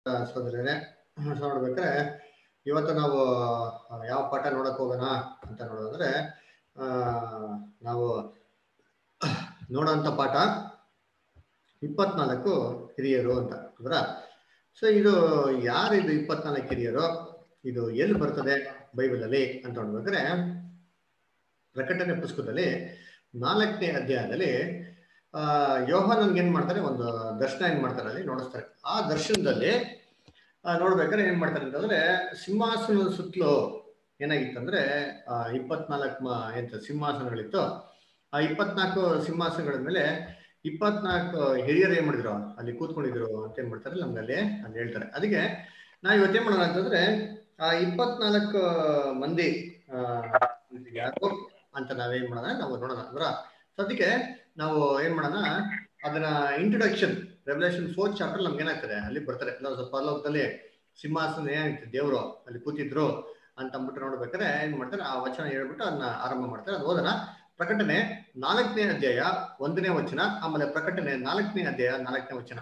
ಸೋದರೇ ನೋಡ್ಬೇಕಾದ್ರೆ ಇವತ್ತು ನಾವು ಆ, ಯಾವ ಪಾಠ ನೋಡಕ್ ಹೋಗೋಣ ಅಂತ ನೋಡೋದಾದ್ರೆ ಆ, ನಾವು ನೋಡೋಂಥ ಪಾಠ ಇಪ್ಪತ್ನಾಲ್ಕು ಹಿರಿಯರು ಅಂತ ಅಂದ್ರ ಸೊ ಇದು ಯಾರಿದು ಇಪ್ಪತ್ನಾಲ್ಕು ಹಿರಿಯರು ಇದು ಎಲ್ಲಿ ಬರ್ತದೆ ಬೈಬಲ್ ಅಲ್ಲಿ ಅಂತ ನೋಡ್ಬೇಕಾದ್ರೆ ಪ್ರಕಟಣೆ ಪುಸ್ತಕದಲ್ಲಿ ನಾಲ್ಕನೇ ಅಧ್ಯಾಯದಲ್ಲಿ ಆ ಯೋಹಾನನ್ಗೆ ಏನ್ ಮಾಡ್ತಾರೆ ಒಂದು ದರ್ಶನ ಏನ್ ಮಾಡ್ತಾರೆ ಅಲ್ಲಿ ನೋಡಿಸ್ತಾರೆ ಆ ದರ್ಶನದಲ್ಲಿ ಆ, ನೋಡ್ಬೇಕಾದ್ರೆ ಏನ್ ಮಾಡ್ತಾರೆ ಅಂತಂದ್ರೆ ಸಿಂಹಾಸನದ ಸುತ್ತಲೂ ಏನಾಗಿತ್ತಂದ್ರೆ ಆ ಇಪ್ಪತ್ನಾಲ್ಕು ಮ ಎಂತ ಸಿಂಹಾಸನಗಳಿತ್ತು ಆ ಇಪ್ಪತ್ನಾಲ್ಕು ಸಿಂಹಾಸನಗಳ ಮೇಲೆ ಇಪ್ಪತ್ನಾಲ್ಕು ಹಿರಿಯರು ಏನ್ ಮಾಡಿದ್ರು ಅಲ್ಲಿ ಕೂತ್ಕೊಂಡಿದ್ರು ಅಂತ ಏನ್ ಮಾಡ್ತಾರೆ ನಮ್ಗೆ ಅಲ್ಲಿ ಅಲ್ಲಿ ಹೇಳ್ತಾರೆ ಅದಕ್ಕೆ ನಾವ್ ಇವತ್ತೇನ್ ಮಾಡೋಣ ಅಂತಂದ್ರೆ ಆ ಇಪ್ಪತ್ನಾಲ್ಕು ಮಂದಿ ಆ ಯಾರು ಅಂತ ನಾವೇನ್ ಮಾಡೋಣ ನಾವು ನೋಡೋಣ ಅಂದ್ರ ಸದ್ಯಕ್ಕೆ ನಾವು ಏನ್ ಮಾಡೋಣ ಅದನ್ನ ಇಂಟ್ರೊಡಕ್ಷನ್ ರೆವಲ್ಯೂಷನ್ ಫೋರ್ತ್ ಚಾಪ್ಟರ್ ನಮ್ಗೆ ಏನಾಗ್ತದೆ ಅಲ್ಲಿ ಬರ್ತಾರೆ ಎಲ್ಲ ಸ್ವಲ್ಪ ಪರಲೋಕದಲ್ಲಿ ಸಿಂಹಾಸನ ಏನಾಗ್ತದೆ ದೇವರು ಅಲ್ಲಿ ಕೂತಿದ್ರು ಅಂತ ಅಂದ್ಬಿಟ್ಟು ನೋಡ್ಬೇಕಾದ್ರೆ ಏನ್ ಮಾಡ್ತಾರೆ ಆ ವಚನ ಹೇಳ್ಬಿಟ್ಟು ಅದನ್ನ ಆರಂಭ ಮಾಡ್ತಾರೆ ಅದು ಹೋದನ ಪ್ರಕಟಣೆ ನಾಲ್ಕನೇ ಅಧ್ಯಾಯ ಒಂದನೇ ವಚನ ಆಮೇಲೆ ಪ್ರಕಟಣೆ ನಾಲ್ಕನೇ ಅಧ್ಯಾಯ ನಾಲ್ಕನೇ ವಚನ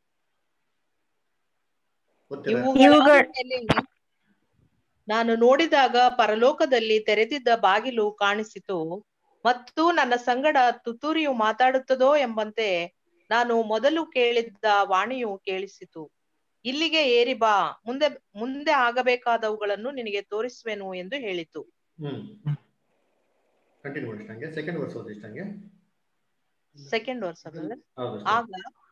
ಗೊತ್ತಿಲ್ಲ ಇವುಗಳ ಮೇಲೆ ನಾನು ನೋಡಿದಾಗ ಪರಲೋಕದಲ್ಲಿ ತೆರೆದಿದ್ದ ಬಾಗಿಲು ಕಾಣಿಸಿತು ಮತ್ತು ನನ್ನ ಸಂಗಡ ತುತ್ತೂರಿಯು ಮಾತಾಡುತ್ತದೋ ಎಂಬಂತೆ ನಾನು ಮೊದಲು ಕೇಳಿದ್ದ ವಾಣಿಯು ಕೇಳಿಸಿತು ಇಲ್ಲಿಗೆ ಏರಿ ಬಾ ಮುಂದೆ ಮುಂದೆ ಆಗಬೇಕಾದವುಗಳನ್ನು ನಿನಗೆ ತೋರಿಸುವೆನು ಎಂದು ಹೇಳಿತು ಹ್ಮ್ ಕಂಟಿನ್ಯೂ ಮಾಡಿ ಇಷ್ಟಂಗೆ ಸೆಕೆಂಡ್ ವರ್ಸ್ ಓದಿ ಇಷ್ಟಂಗೆ ಸೆಕೆಂಡ್ ವರ್ಷ brother. ಹೌದು ಆಗ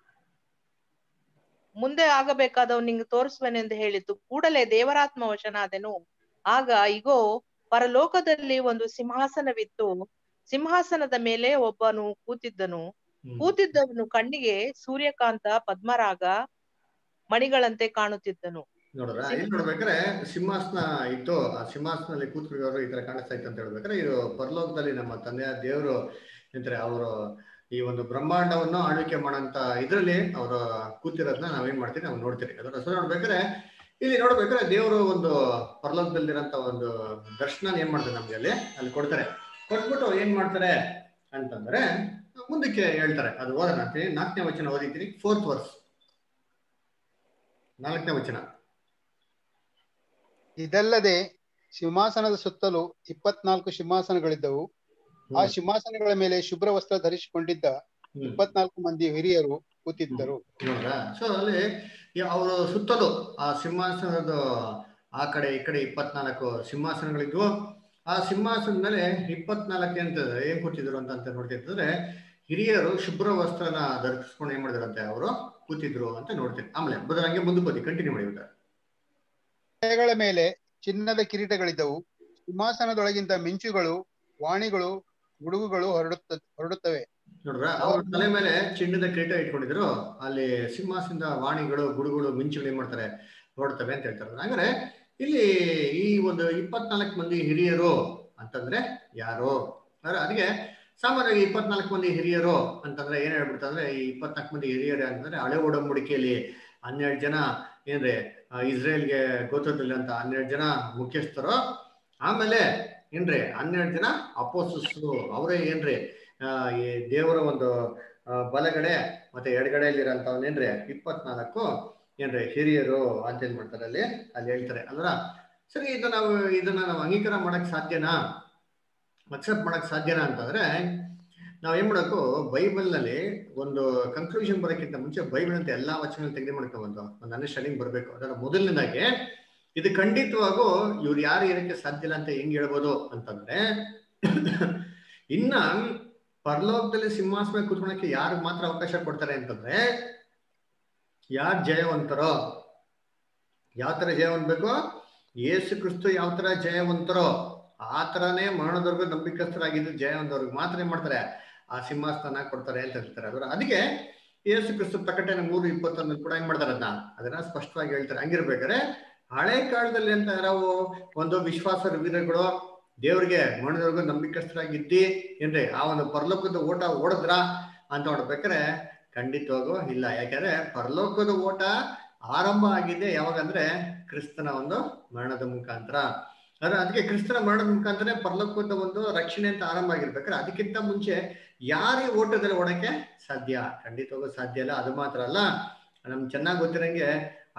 ಮುಂದೆ ಆಗಬೇಕಾದವ್ ನಿಂಗೆ ತೋರಿಸುವೆನೆಂದು ಹೇಳಿತು ಕೂಡಲೇ ದೇವರಾತ್ಮ ವಶನಾದೆನು ಆಗ ಇಗೋ ಪರಲೋಕದಲ್ಲಿ ಒಂದು ಸಿಂಹಾಸನವಿತ್ತು ಸಿಂಹಾಸನದ ಮೇಲೆ ಒಬ್ಬನು ಕೂತಿದ್ದನು ಹ್ಮ್. ಕೂತಿದ್ದವನು ಕಣ್ಣಿಗೆ ಸೂರ್ಯಕಾಂತ ಪದ್ಮರಾಗ ಮಣಿಗಳಂತೆ ಕಾಣುತ್ತಿದ್ದನು ನೋಡ್ರ ಇಲ್ಲಿ ನೋಡ್ಬೇಕಾದ್ರೆ ಸಿಂಹಾಸನ ಇತ್ತು ಆ ಸಿಂಹಾಸನಲ್ಲಿ ಕೂತ್ಕೊಳ್ಳೋರು ಈ ತರ ಕಾಣಿಸ್ತಾ ಇತ್ತು ಅಂತ ಹೇಳ್ಬೇಕಾದ್ರೆ ಇದು ಪರಲೋಕದಲ್ಲಿ ನಮ್ಮ ತಂದೆಯ ದೇವರು ಎಂತಾರೆ ಅವರು ಈ ಒಂದು ಬ್ರಹ್ಮಾಂಡವನ್ನು ಆಳ್ವಿಕೆ ಮಾಡೋಂತ ಇದ್ರಲ್ಲಿ ಅವರು ಕೂತಿರೋದನ್ನ ನಾವೇನ್ ಮಾಡ್ತೀವಿ ನಾವು ನೋಡ್ತೀವಿ ಅದರ ಹೆಸರು ನೋಡ್ಬೇಕಾದ್ರೆ ಇಲ್ಲಿ ನೋಡ್ಬೇಕಾದ್ರೆ ದೇವರು ಒಂದು ಪರಲೋಕದಲ್ಲಿರೋಂಥ ಒಂದು ದರ್ಶನ ಏನ್ ಮಾಡ್ತಾರೆ ನಮ್ಗೆ ಅಲ್ಲಿ ಅಲ್ಲಿ ಕೊಡ್ತಾರೆ ಕೊಟ್ಬಿಟ್ಟು ಏನ್ ಮಾಡ್ತಾರೆ ಅಂತಂದ್ರೆ ಮುಂದಕ್ಕೆ ಹೇಳ್ತಾರೆ ಅದು ಓದೋಣ ಅಂತೀನಿ ನಾಲ್ಕನೇ ವಚನ ಓದಿದ್ದೀನಿ ಫೋರ್ತ್ ವರ್ಸ್ ನಾಲ್ಕನೇ ವಚನ ಇದಲ್ಲದೆ ಸಿಂಹಾಸನದ ಸುತ್ತಲೂ ಇಪ್ಪತ್ನಾಲ್ಕು ಸಿಂಹಾಸನಗಳಿದ್ದವು ಆ ಸಿಂಹಾಸನಗಳ ಮೇಲೆ ಶುಭ್ರ ವಸ್ತ್ರ ಧರಿಸಿಕೊಂಡಿದ್ದ ಹ್ಮ್. ಇಪ್ಪತ್ನಾಲ್ಕು ಮಂದಿ ಹಿರಿಯರು ಕೂತಿದ್ದರು ನೋಡ್ರಾ ಸೊ ಅಲ್ಲಿ ಅವರು ಸುತ್ತಲೂ ಆ ಸಿಂಹಾಸನದ ಆ ಕಡೆ ಈ ಕಡೆ ಇಪ್ಪತ್ನಾಲ್ಕು ಸಿಂಹಾಸನಗಳಿದ್ವು ಆ ಸಿಂಹಾಸನದ ಮೇಲೆ ಇಪ್ಪತ್ನಾಲ್ಕು ಅಂತ ಏನ್ ಕೂತಿದ್ರು ಅಂತ ಅಂತ ನೋಡ್ತಿದ್ರೆ ಹಿರಿಯರು ಶುಭ್ರ ವಸ್ತ್ರನ ಧರಿಸ್ಕೊಂಡು ಏನ್ ಮಾಡಿದ್ರಂತೆ ಅವರು ಕೂತಿದ್ರು ಅಂತ ನೋಡ್ತೀವಿ ಆಮೇಲೆ ಬದ ಹಂಗೆ ಮುಂದೆ ಬದಿ ಕಂಟಿನ್ಯೂ ಮಾಡಿ ತಲೆಗಳ ಮೇಲೆ ಚಿನ್ನದ ಕಿರೀಟಗಳಿದ್ದವು ಸಿಂಹಾಸನದೊಳಗಿಂದ ಮಿಂಚುಗಳು ವಾಣಿಗಳು ಗುಡುಗುಗಳು ಹೊರಡುತ್ತ ಹೊರಡುತ್ತವೆ ನೋಡ್ರ ಅವ್ರ ತಲೆ ಮೇಲೆ ಚಿನ್ನದ ಕಿರೀಟ ಇಟ್ಕೊಂಡಿದ್ರು ಅಲ್ಲಿ ಸಿಂಹಾಸನದ ವಾಣಿಗಳು ಗುಡುಗಳು ಮಿಂಚುಗಳು ಏನ್ ಮಾಡ್ತಾರೆ ನೋಡ್ತವೆ ಅಂತ ಹೇಳ್ತಾರೆ ಹಾಗಾದ್ರೆ ಇಲ್ಲಿ ಈ ಒಂದು ಇಪ್ಪತ್ನಾಲ್ಕು ಮಂದಿ ಹಿರಿಯರು ಅಂತಂದ್ರೆ ಯಾರು ಅಂದ್ರೆ ಅದಕ್ಕೆ ಸಾಮಾನ್ಯವಾಗಿ ಇಪ್ಪತ್ನಾಲ್ಕು ಮಂದಿ ಹಿರಿಯರು ಅಂತಂದ್ರೆ ಏನ್ ಹೇಳ್ಬಿಡ್ತಂದ್ರೆ ಈ ಇಪ್ಪತ್ನಾಲ್ಕು ಮಂದಿ ಹಿರಿಯರು ಅಂತಂದ್ರೆ ಹಳೆ ಒಡಂಬಡಿಕೆಯಲ್ಲಿ ಹನ್ನೆರಡು ಜನ ಏನ್ರಿ ಆ, ಇಸ್ರೇಲ್ಗೆ ಗೋತ್ರದಲ್ಲಿ ಅಂತ ಹನ್ನೆರಡು ಜನ ಮುಖ್ಯಸ್ಥರು ಆಮೇಲೆ ಏನ್ರಿ ಹನ್ನೆರಡು ಜನ ಅಪೋಸಸ್ಸು ಅವರೇ ಏನ್ರಿ ಆ, ಈ ದೇವರ ಒಂದು ಆ, ಬಲಗಡೆ ಮತ್ತೆ ಎಡಗಡೆಯಲ್ಲಿರೋಂಥವನ್ನೇನ್ರಿ ಇಪ್ಪತ್ನಾಲ್ಕು ಏನ್ರಿ ಹಿರಿಯರು ಅಂತ ಏನ್ ಮಾಡ್ತಾರೆ ಅಲ್ಲಿ ಅಲ್ಲಿ ಹೇಳ್ತಾರೆ ಅಲ್ರ ಸರಿ ಇದು ನಾವು ಇದನ್ನ ನಾವು ಅಂಗೀಕಾರ ಮಾಡಕ್ ಸಾಧ್ಯನಾ ಅಕ್ಸೆಪ್ಟ್ ಮಾಡಕ್ ಸಾಧ್ಯನಾ ಅಂತಂದ್ರೆ ನಾವ್ ಏನ್ ಮಾಡಬೇಕು ಬೈಬಲ್ ನಲ್ಲಿ ಒಂದು ಕನ್ಕ್ಲೂಷನ್ ಬರೋಕ್ಕಿಂತ ಮುಂಚೆ ಬೈಬಲ್ ಅಂತ ಎಲ್ಲಾ ವಚನ ತೆಗೆದು ಮಾಡ್ಕೊಂಡು ಒಂದು ಅಂಡರ್ಸ್ಟ್ಯಾಂಡಿಂಗ್ ಬರಬೇಕು ಅದರ ಮೊದಲನೇದಾಗಿ ಇದು ಖಂಡಿತವಾಗೂ ಇವ್ರು ಯಾರು ಇರಕ್ಕೆ ಸಾಧ್ಯ ಇಲ್ಲ ಅಂತ ಹೆಂಗ್ ಹೇಳ್ಬೋದು ಅಂತಂದ್ರೆ ಇನ್ನ ಪರಲೋಕದಲ್ಲಿ ಸಿಂಹಾಸನ ಕೂತ್ಕೊಳಕ್ಕೆ ಯಾರು ಮಾತ್ರ ಅವಕಾಶ ಕೊಡ್ತಾರೆ ಅಂತಂದ್ರೆ ಯಾರು ಜಯವಂತರೋ ಯಾವ ತರ ಜಯವಂತಬೇಕು ಯೇಸು ಕ್ರಿಸ್ತು ಯಾವ ತರ ಜಯವಂತರೋ ಆ ತರನೇ ಮರಣದವರೆಗೂ ನಂಬಿಕಸ್ಥರಾಗಿದ್ದು ಜಯವಂತವ್ರಿಗೆ ಮಾತ್ರ ಏನ್ ಮಾಡ್ತಾರೆ ಆ ಸಿಂಹಾಸನ ಕೊಡ್ತಾರೆ ಅಂತ ಹೇಳ್ತಾರೆ ಅದರ ಅದಕ್ಕೆ ಯೇಸು ಕ್ರಿಸ್ತು ಪ್ರಕಟಣೆ ಮೂರು ಇಪ್ಪತ್ತೊಂದು ಕೂಡ ಏನ್ ಮಾಡ್ತಾರೆ ಅದನ್ನ ಅದನ್ನ ಸ್ಪಷ್ಟವಾಗಿ ಹೇಳ್ತಾರೆ ಹಂಗಿರ್ಬೇಕಾದ್ರೆ ಹಳೆ ಕಾಲದಲ್ಲಿ ಅಂತ ನಾವು ಒಂದು ವಿಶ್ವಾಸ ವೀರಗಳು ದೇವ್ರಿಗೆ ಮರಣದವರೆಗೂ ನಂಬಿಕಸ್ಥರಾಗಿದ್ದಿ ಏನ್ರಿ ಆ ಒಂದು ಪರಲೋಕದ ಓಟ ಓಡಿದ್ರ ಅಂತ ನೋಡ್ಬೇಕಾದ್ರೆ ಖಂಡಿತವಾಗೂ ಇಲ್ಲ ಯಾಕಂದ್ರೆ ಪರಲೋಕದ ಓಟ ಆರಂಭ ಆಗಿದೆ ಯಾವಾಗಂದ್ರೆ ಕ್ರಿಸ್ತನ ಒಂದು ಮರಣದ ಮುಖಾಂತರ ಅದ್ರ ಅದಕ್ಕೆ ಕ್ರಿಸ್ತನ ಮರಣದ ಮುಖಾಂತರ ಪರಲೋಕದ ಒಂದು ರಕ್ಷಣೆ ಅಂತ ಆರಂಭ ಆಗಿರ್ಬೇಕಾದ್ರೆ ಅದಕ್ಕಿಂತ ಮುಂಚೆ ಯಾರೇ ಓಟದಲ್ಲಿ ಓಡಕ್ಕೆ ಸಾಧ್ಯ ಖಂಡಿತವಾಗೂ ಸಾಧ್ಯ ಇಲ್ಲ ಅದು ಮಾತ್ರ ಅಲ್ಲ ನಮ್ಗೆ ಚೆನ್ನಾಗಿ ಗೊತ್ತಿರಂಗೆ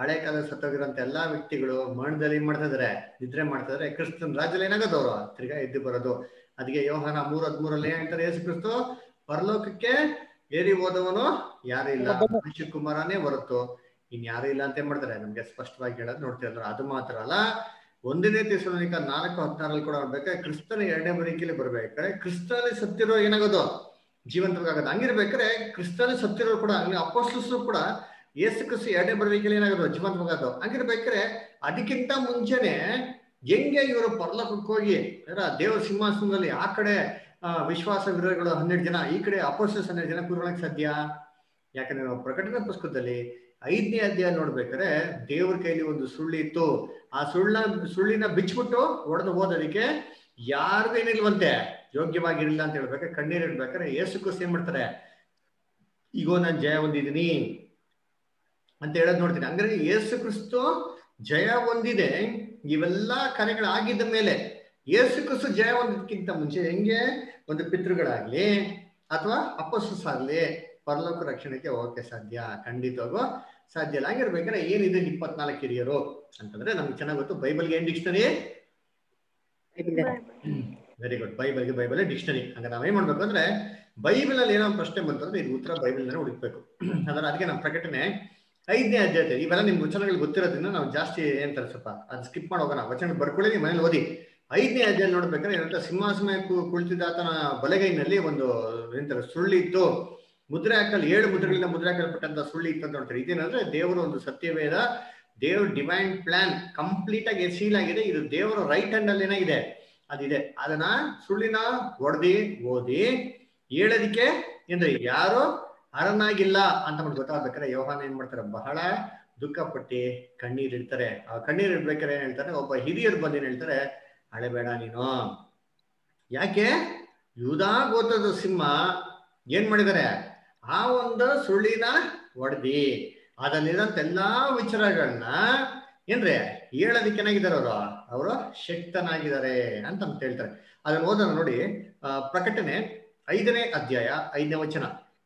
ಹಳೆ ಕಾಲ ಸತ್ತೋಗಿರೋಂಥ ಎಲ್ಲಾ ವ್ಯಕ್ತಿಗಳು ಮರಣದಲ್ಲಿ ಏನ್ ಮಾಡ್ತಾ ಇದಾರೆ ನಿದ್ರೆ ಮಾಡ್ತಾ ಇದಾರೆ ಕ್ರಿಸ್ತನ್ ರಾಜ್ಯದಲ್ಲಿ ಏನಾಗೋದು ಅವರು ತಿರ್ಗಾ ಎದ್ದು ಬರೋದು ಅದಕ್ಕೆ ಯೋಹಾನ ಮೂರ್ ಹದ್ಮೂರಲ್ಲಿ ಏನ್ ಹೇಳ್ತಾರೆ ಯೇಸು ಕ್ರಿಸ್ತು ಪರಲೋಕಕ್ಕೆ ಏರಿ ಹೋದವನು ಯಾರು ಇಲ್ಲ ಮನುಷ್ಯ ಕುಮಾರನೇ ಹೊರತು ಇನ್ ಯಾರು ಇಲ್ಲ ಅಂತ ಏನ್ ಮಾಡ್ತಾರೆ ನಮ್ಗೆ ಸ್ಪಷ್ಟವಾಗಿ ಹೇಳೋದು ನೋಡ್ತಿರಲ್ಲ ಅದು ಮಾತ್ರ ಅಲ್ಲ ಒಂದನೇ ತಿಸುವನಿಕ ನಾಲ್ಕು ಹದಿನಾರಲ್ಲಿ ಕೂಡ ನೋಡ್ಬೇಕಾದ್ರೆ ಕ್ರಿಸ್ತನ ಎರಡನೇ ಬರೀಕೆಯಲ್ಲಿ ಬರ್ಬೇಕಾದ್ರೆ ಕ್ರಿಸ್ತನಲ್ಲಿ ಸತ್ತಿರೋ ಏನಾಗೋದು ಜೀವಂತವಾಗೋದು ಹಂಗಿರ್ಬೇಕಾದ್ರೆ ಕ್ರಿಸ್ತನಲ್ಲಿ ಸತ್ತಿರೋ ಕೂಡ ಹಂಗೆ ಅಪೋಸ್ಟಲ್ಸ್ ಕೂಡ ಏಸು ಕ್ರಿಸ್ತು ಎರಡನೇ ಬರಬೇಕಲ್ಲಿ ಏನಾಗೋದು ಜೀವಂತವಾಗೋದು ಹಂಗಿರ್ಬೇಕಾದ್ರೆ ಅದಕ್ಕಿಂತ ಮುಂಚೆನೆ ಹೆಂಗೆ ಇವರು ಪರಲೋಕಕ್ಕೆ ಹೋಗಿ ಅಂದ್ರೆ ದೇವರ ಸಿಂಹಾಸನದಲ್ಲಿ ಆ ಕಡೆ ಆ, ವಿಶ್ವಾಸ ವಿರೋಧಿಗಳು ಹನ್ನೆರಡು ಜನ ಈ ಕಡೆ ಅಪೋಸ್ಟಲ್ಸ್ ಹನ್ನೆರಡು ಜನ ಕೂರ್ಗೊಳಕ್ ಸಾಧ್ಯ ಯಾಕಂದ್ರೆ ನಾವು ಪ್ರಕಟಣೆ ಪುಸ್ತಕದಲ್ಲಿ ಐದನೇ ಅಧ್ಯಾಯ ನೋಡ್ಬೇಕಾದ್ರೆ ದೇವ್ರ ಕೈಲಿ ಒಂದು ಸುಳ್ಳು ಇತ್ತು ಆ ಸುಳ್ಳ ಸುಳ್ಳಿನ ಬಿಚ್ಬಿಟ್ಟು ಹೊಡೆದು ಹೋದೋದಕ್ಕೆ ಯಾರಿಗೂ ಏನಿಲ್ವಂತೆ ಯೋಗ್ಯವಾಗಿರಲಿಲ್ಲ ಅಂತ ಹೇಳ್ಬೇಕಾದ್ರೆ ಕಣ್ಣೀರ್ ಇಡ್ಬೇಕಾದ್ರೆ ಏಸು ಕ್ರಿಸ್ತು ಏನ್ ಮಾಡ್ತಾರೆ ಈಗೋ ನಾನು ಜಯ ಹೊಂದಿದ್ದೀನಿ ಅಂತ ಹೇಳೋದ್ ನೋಡ್ತೀನಿ ಹಂಗಾರೆ ಯೇಸು ಕ್ರಿಸ್ತು ಜಯ ಹೊಂದಿದೆ ಇವೆಲ್ಲಾ ಕಾರ್ಯಗಳಾಗಿದ್ದ ಮೇಲೆ ಯೇಸು ಕ್ರಿಸ್ತು ಜಯ ಹೊಂದೋದಕ್ಕಿಂತ ಮುಂಚೆ ಹೆಂಗೆ ಒಂದು ಪಿತೃಗಳಾಗ್ಲಿ ಅಥವಾ ಅಪಸ್ಸಸ್ ಆಗ್ಲಿ ಪರಲೋಕ ರಕ್ಷಣೆಗೆ ಹೋಗಕ್ಕೆ ಸಾಧ್ಯ ಖಂಡಿತವಾಗೂ ಸಾಧ್ಯ ಇಲ್ಲ ಹಂಗಿರ್ಬೇಕಾದ್ರೆ ಏನಿದೆ ಇಪ್ಪತ್ನಾಲ್ಕು ಹಿರಿಯರು ಅಂತಂದ್ರೆ ನಮ್ಗೆ ಚೆನ್ನಾಗ್ ಗೊತ್ತು ಬೈಬಲ್ಗೆ ಏನ್ ಡಿಕ್ಷನರಿ ವೆರಿ ಗುಡ್ ಬೈಬಲ್ಗೆ ಬೈಬಲ್ ಡಿಕ್ಷನರಿ ಹಂಗ ನಾವೇನ್ ಮಾಡ್ಬೇಕು ಅಂದ್ರೆ ಬೈಬಲ್ ಅಲ್ಲಿ ಏನೋ ಒಂದ್ ಪ್ರಶ್ನೆ ಬಂತಂದ್ರೆ ಇದು ಉತ್ತರ ಬೈಬಲ್ ನಲ್ಲಿ ಹುಡುಕ್ಬೇಕು ಅಂದ್ರೆ ಅದಕ್ಕೆ ನಮ್ಮ ಪ್ರಕಟಣೆ ಐದನೇ ಅಧ್ಯಾಯ ಇವೆಲ್ಲ ನಿಮ್ಗೆ ವಚನಗಳು ಗೊತ್ತಿರೋದ್ರಿಂದ ನಾವು ಜಾಸ್ತಿ ಏನಂತಾರೆ ಸ್ವಲ್ಪ ಅದು ಸ್ಕಿಪ್ ಮಾಡಿ ಹೋಗೋಣ ವಚನ ಬರ್ಕೊಳ್ಳಿ ನೀವು ಮನೇಲಿ ಓದಿ ಐದನೇ ಅಧ್ಯಾಯ ನೋಡ್ಬೇಕಾದ್ರೆ ಏನಂತ ಸಿಂಹಾಸನ ಕು- ಕುಳಿತಿದ್ದ ಆತನ ಬಲಗೈನಲ್ಲಿ ಒಂದು ಏನಂತಾರೆ ಸುಳ್ಳಿ ಇತ್ತು ಮುದ್ರೆ ಹಾಕಲ್ ಏಳು ಮುದ್ರೆಗಳಿಂದ ಮುದ್ರೆ ಹಾಕಲ್ಪಟ್ಟಂತ ಸುಳ್ಳಿ ಇತ್ತು ಅಂತ ನೋಡ್ತಾರೆ ಇದೇನಂದ್ರೆ ದೇವರ ಒಂದು ಸತ್ಯವೇದ ದೇವ್ರ ಡಿವೈನ್ ಪ್ಲಾನ್ ಕಂಪ್ಲೀಟ್ ಆಗಿ ಸೀಲ್ ಆಗಿದೆ ಇದು ದೇವರ ರೈಟ್ ಹ್ಯಾಂಡ್ ಅಲ್ಲಿ ಏನಾಗಿದೆ ಅದಿದೆ ಅದನ್ನ ಸುಳ್ಳಿನ ಹೊಡೆದಿ ಓದಿ ಹೇಳೋದಿಕ್ಕೆ ಏನ್ರಿ ಯಾರು ಅರನಾಗಿಲ್ಲ ಅಂತ ಮಾಡಿ ಗೊತ್ತಾಗ್ಬೇಕಾದ್ರೆ ಯೋಹಾನ ಏನ್ ಮಾಡ್ತಾರೆ ಬಹಳ ದುಃಖಪಟ್ಟು ಕಣ್ಣೀರ್ ಇಡ್ತಾರೆ ಆ ಕಣ್ಣೀರ್ ಇಡ್ಬೇಕಾದ್ರೆ ಏನ್ ಹೇಳ್ತಾರೆ ಒಬ್ಬ ಹಿರಿಯರು ಬಂದು ಏನ್ ಹೇಳ್ತಾರೆ ಅಳೆಬೇಡ ನೀನು ಯಾಕೆ ಯೂದಾ ಗೋತ್ರದ ಸಿಂಹ ಏನ್ ಮಾಡಿದ್ದಾರೆ ಆ ಒಂದು ಸುಳ್ಳಿನ ಹೊಡೆದಿ ಅದರಲ್ಲಿರೋಂಥ ಎಲ್ಲಾ ವಿಚಾರಗಳನ್ನ ಏನ್ರಿ ಹೇಳೋದಕ್ಕೆ ಏನಾಗಿದ್ದಾರೆ ಅವರು ಅವರು ಶಕ್ತನಾಗಿದ್ದಾರೆ ಅಂತ ಅಂತ ಹೇಳ್ತಾರೆ ಅದನ್ನ ಓದೋಣ ನೋಡಿ ಆ, ಪ್ರಕಟಣೆ ಐದನೇ ಅಧ್ಯಾಯ ಐದನೇ ವಚನ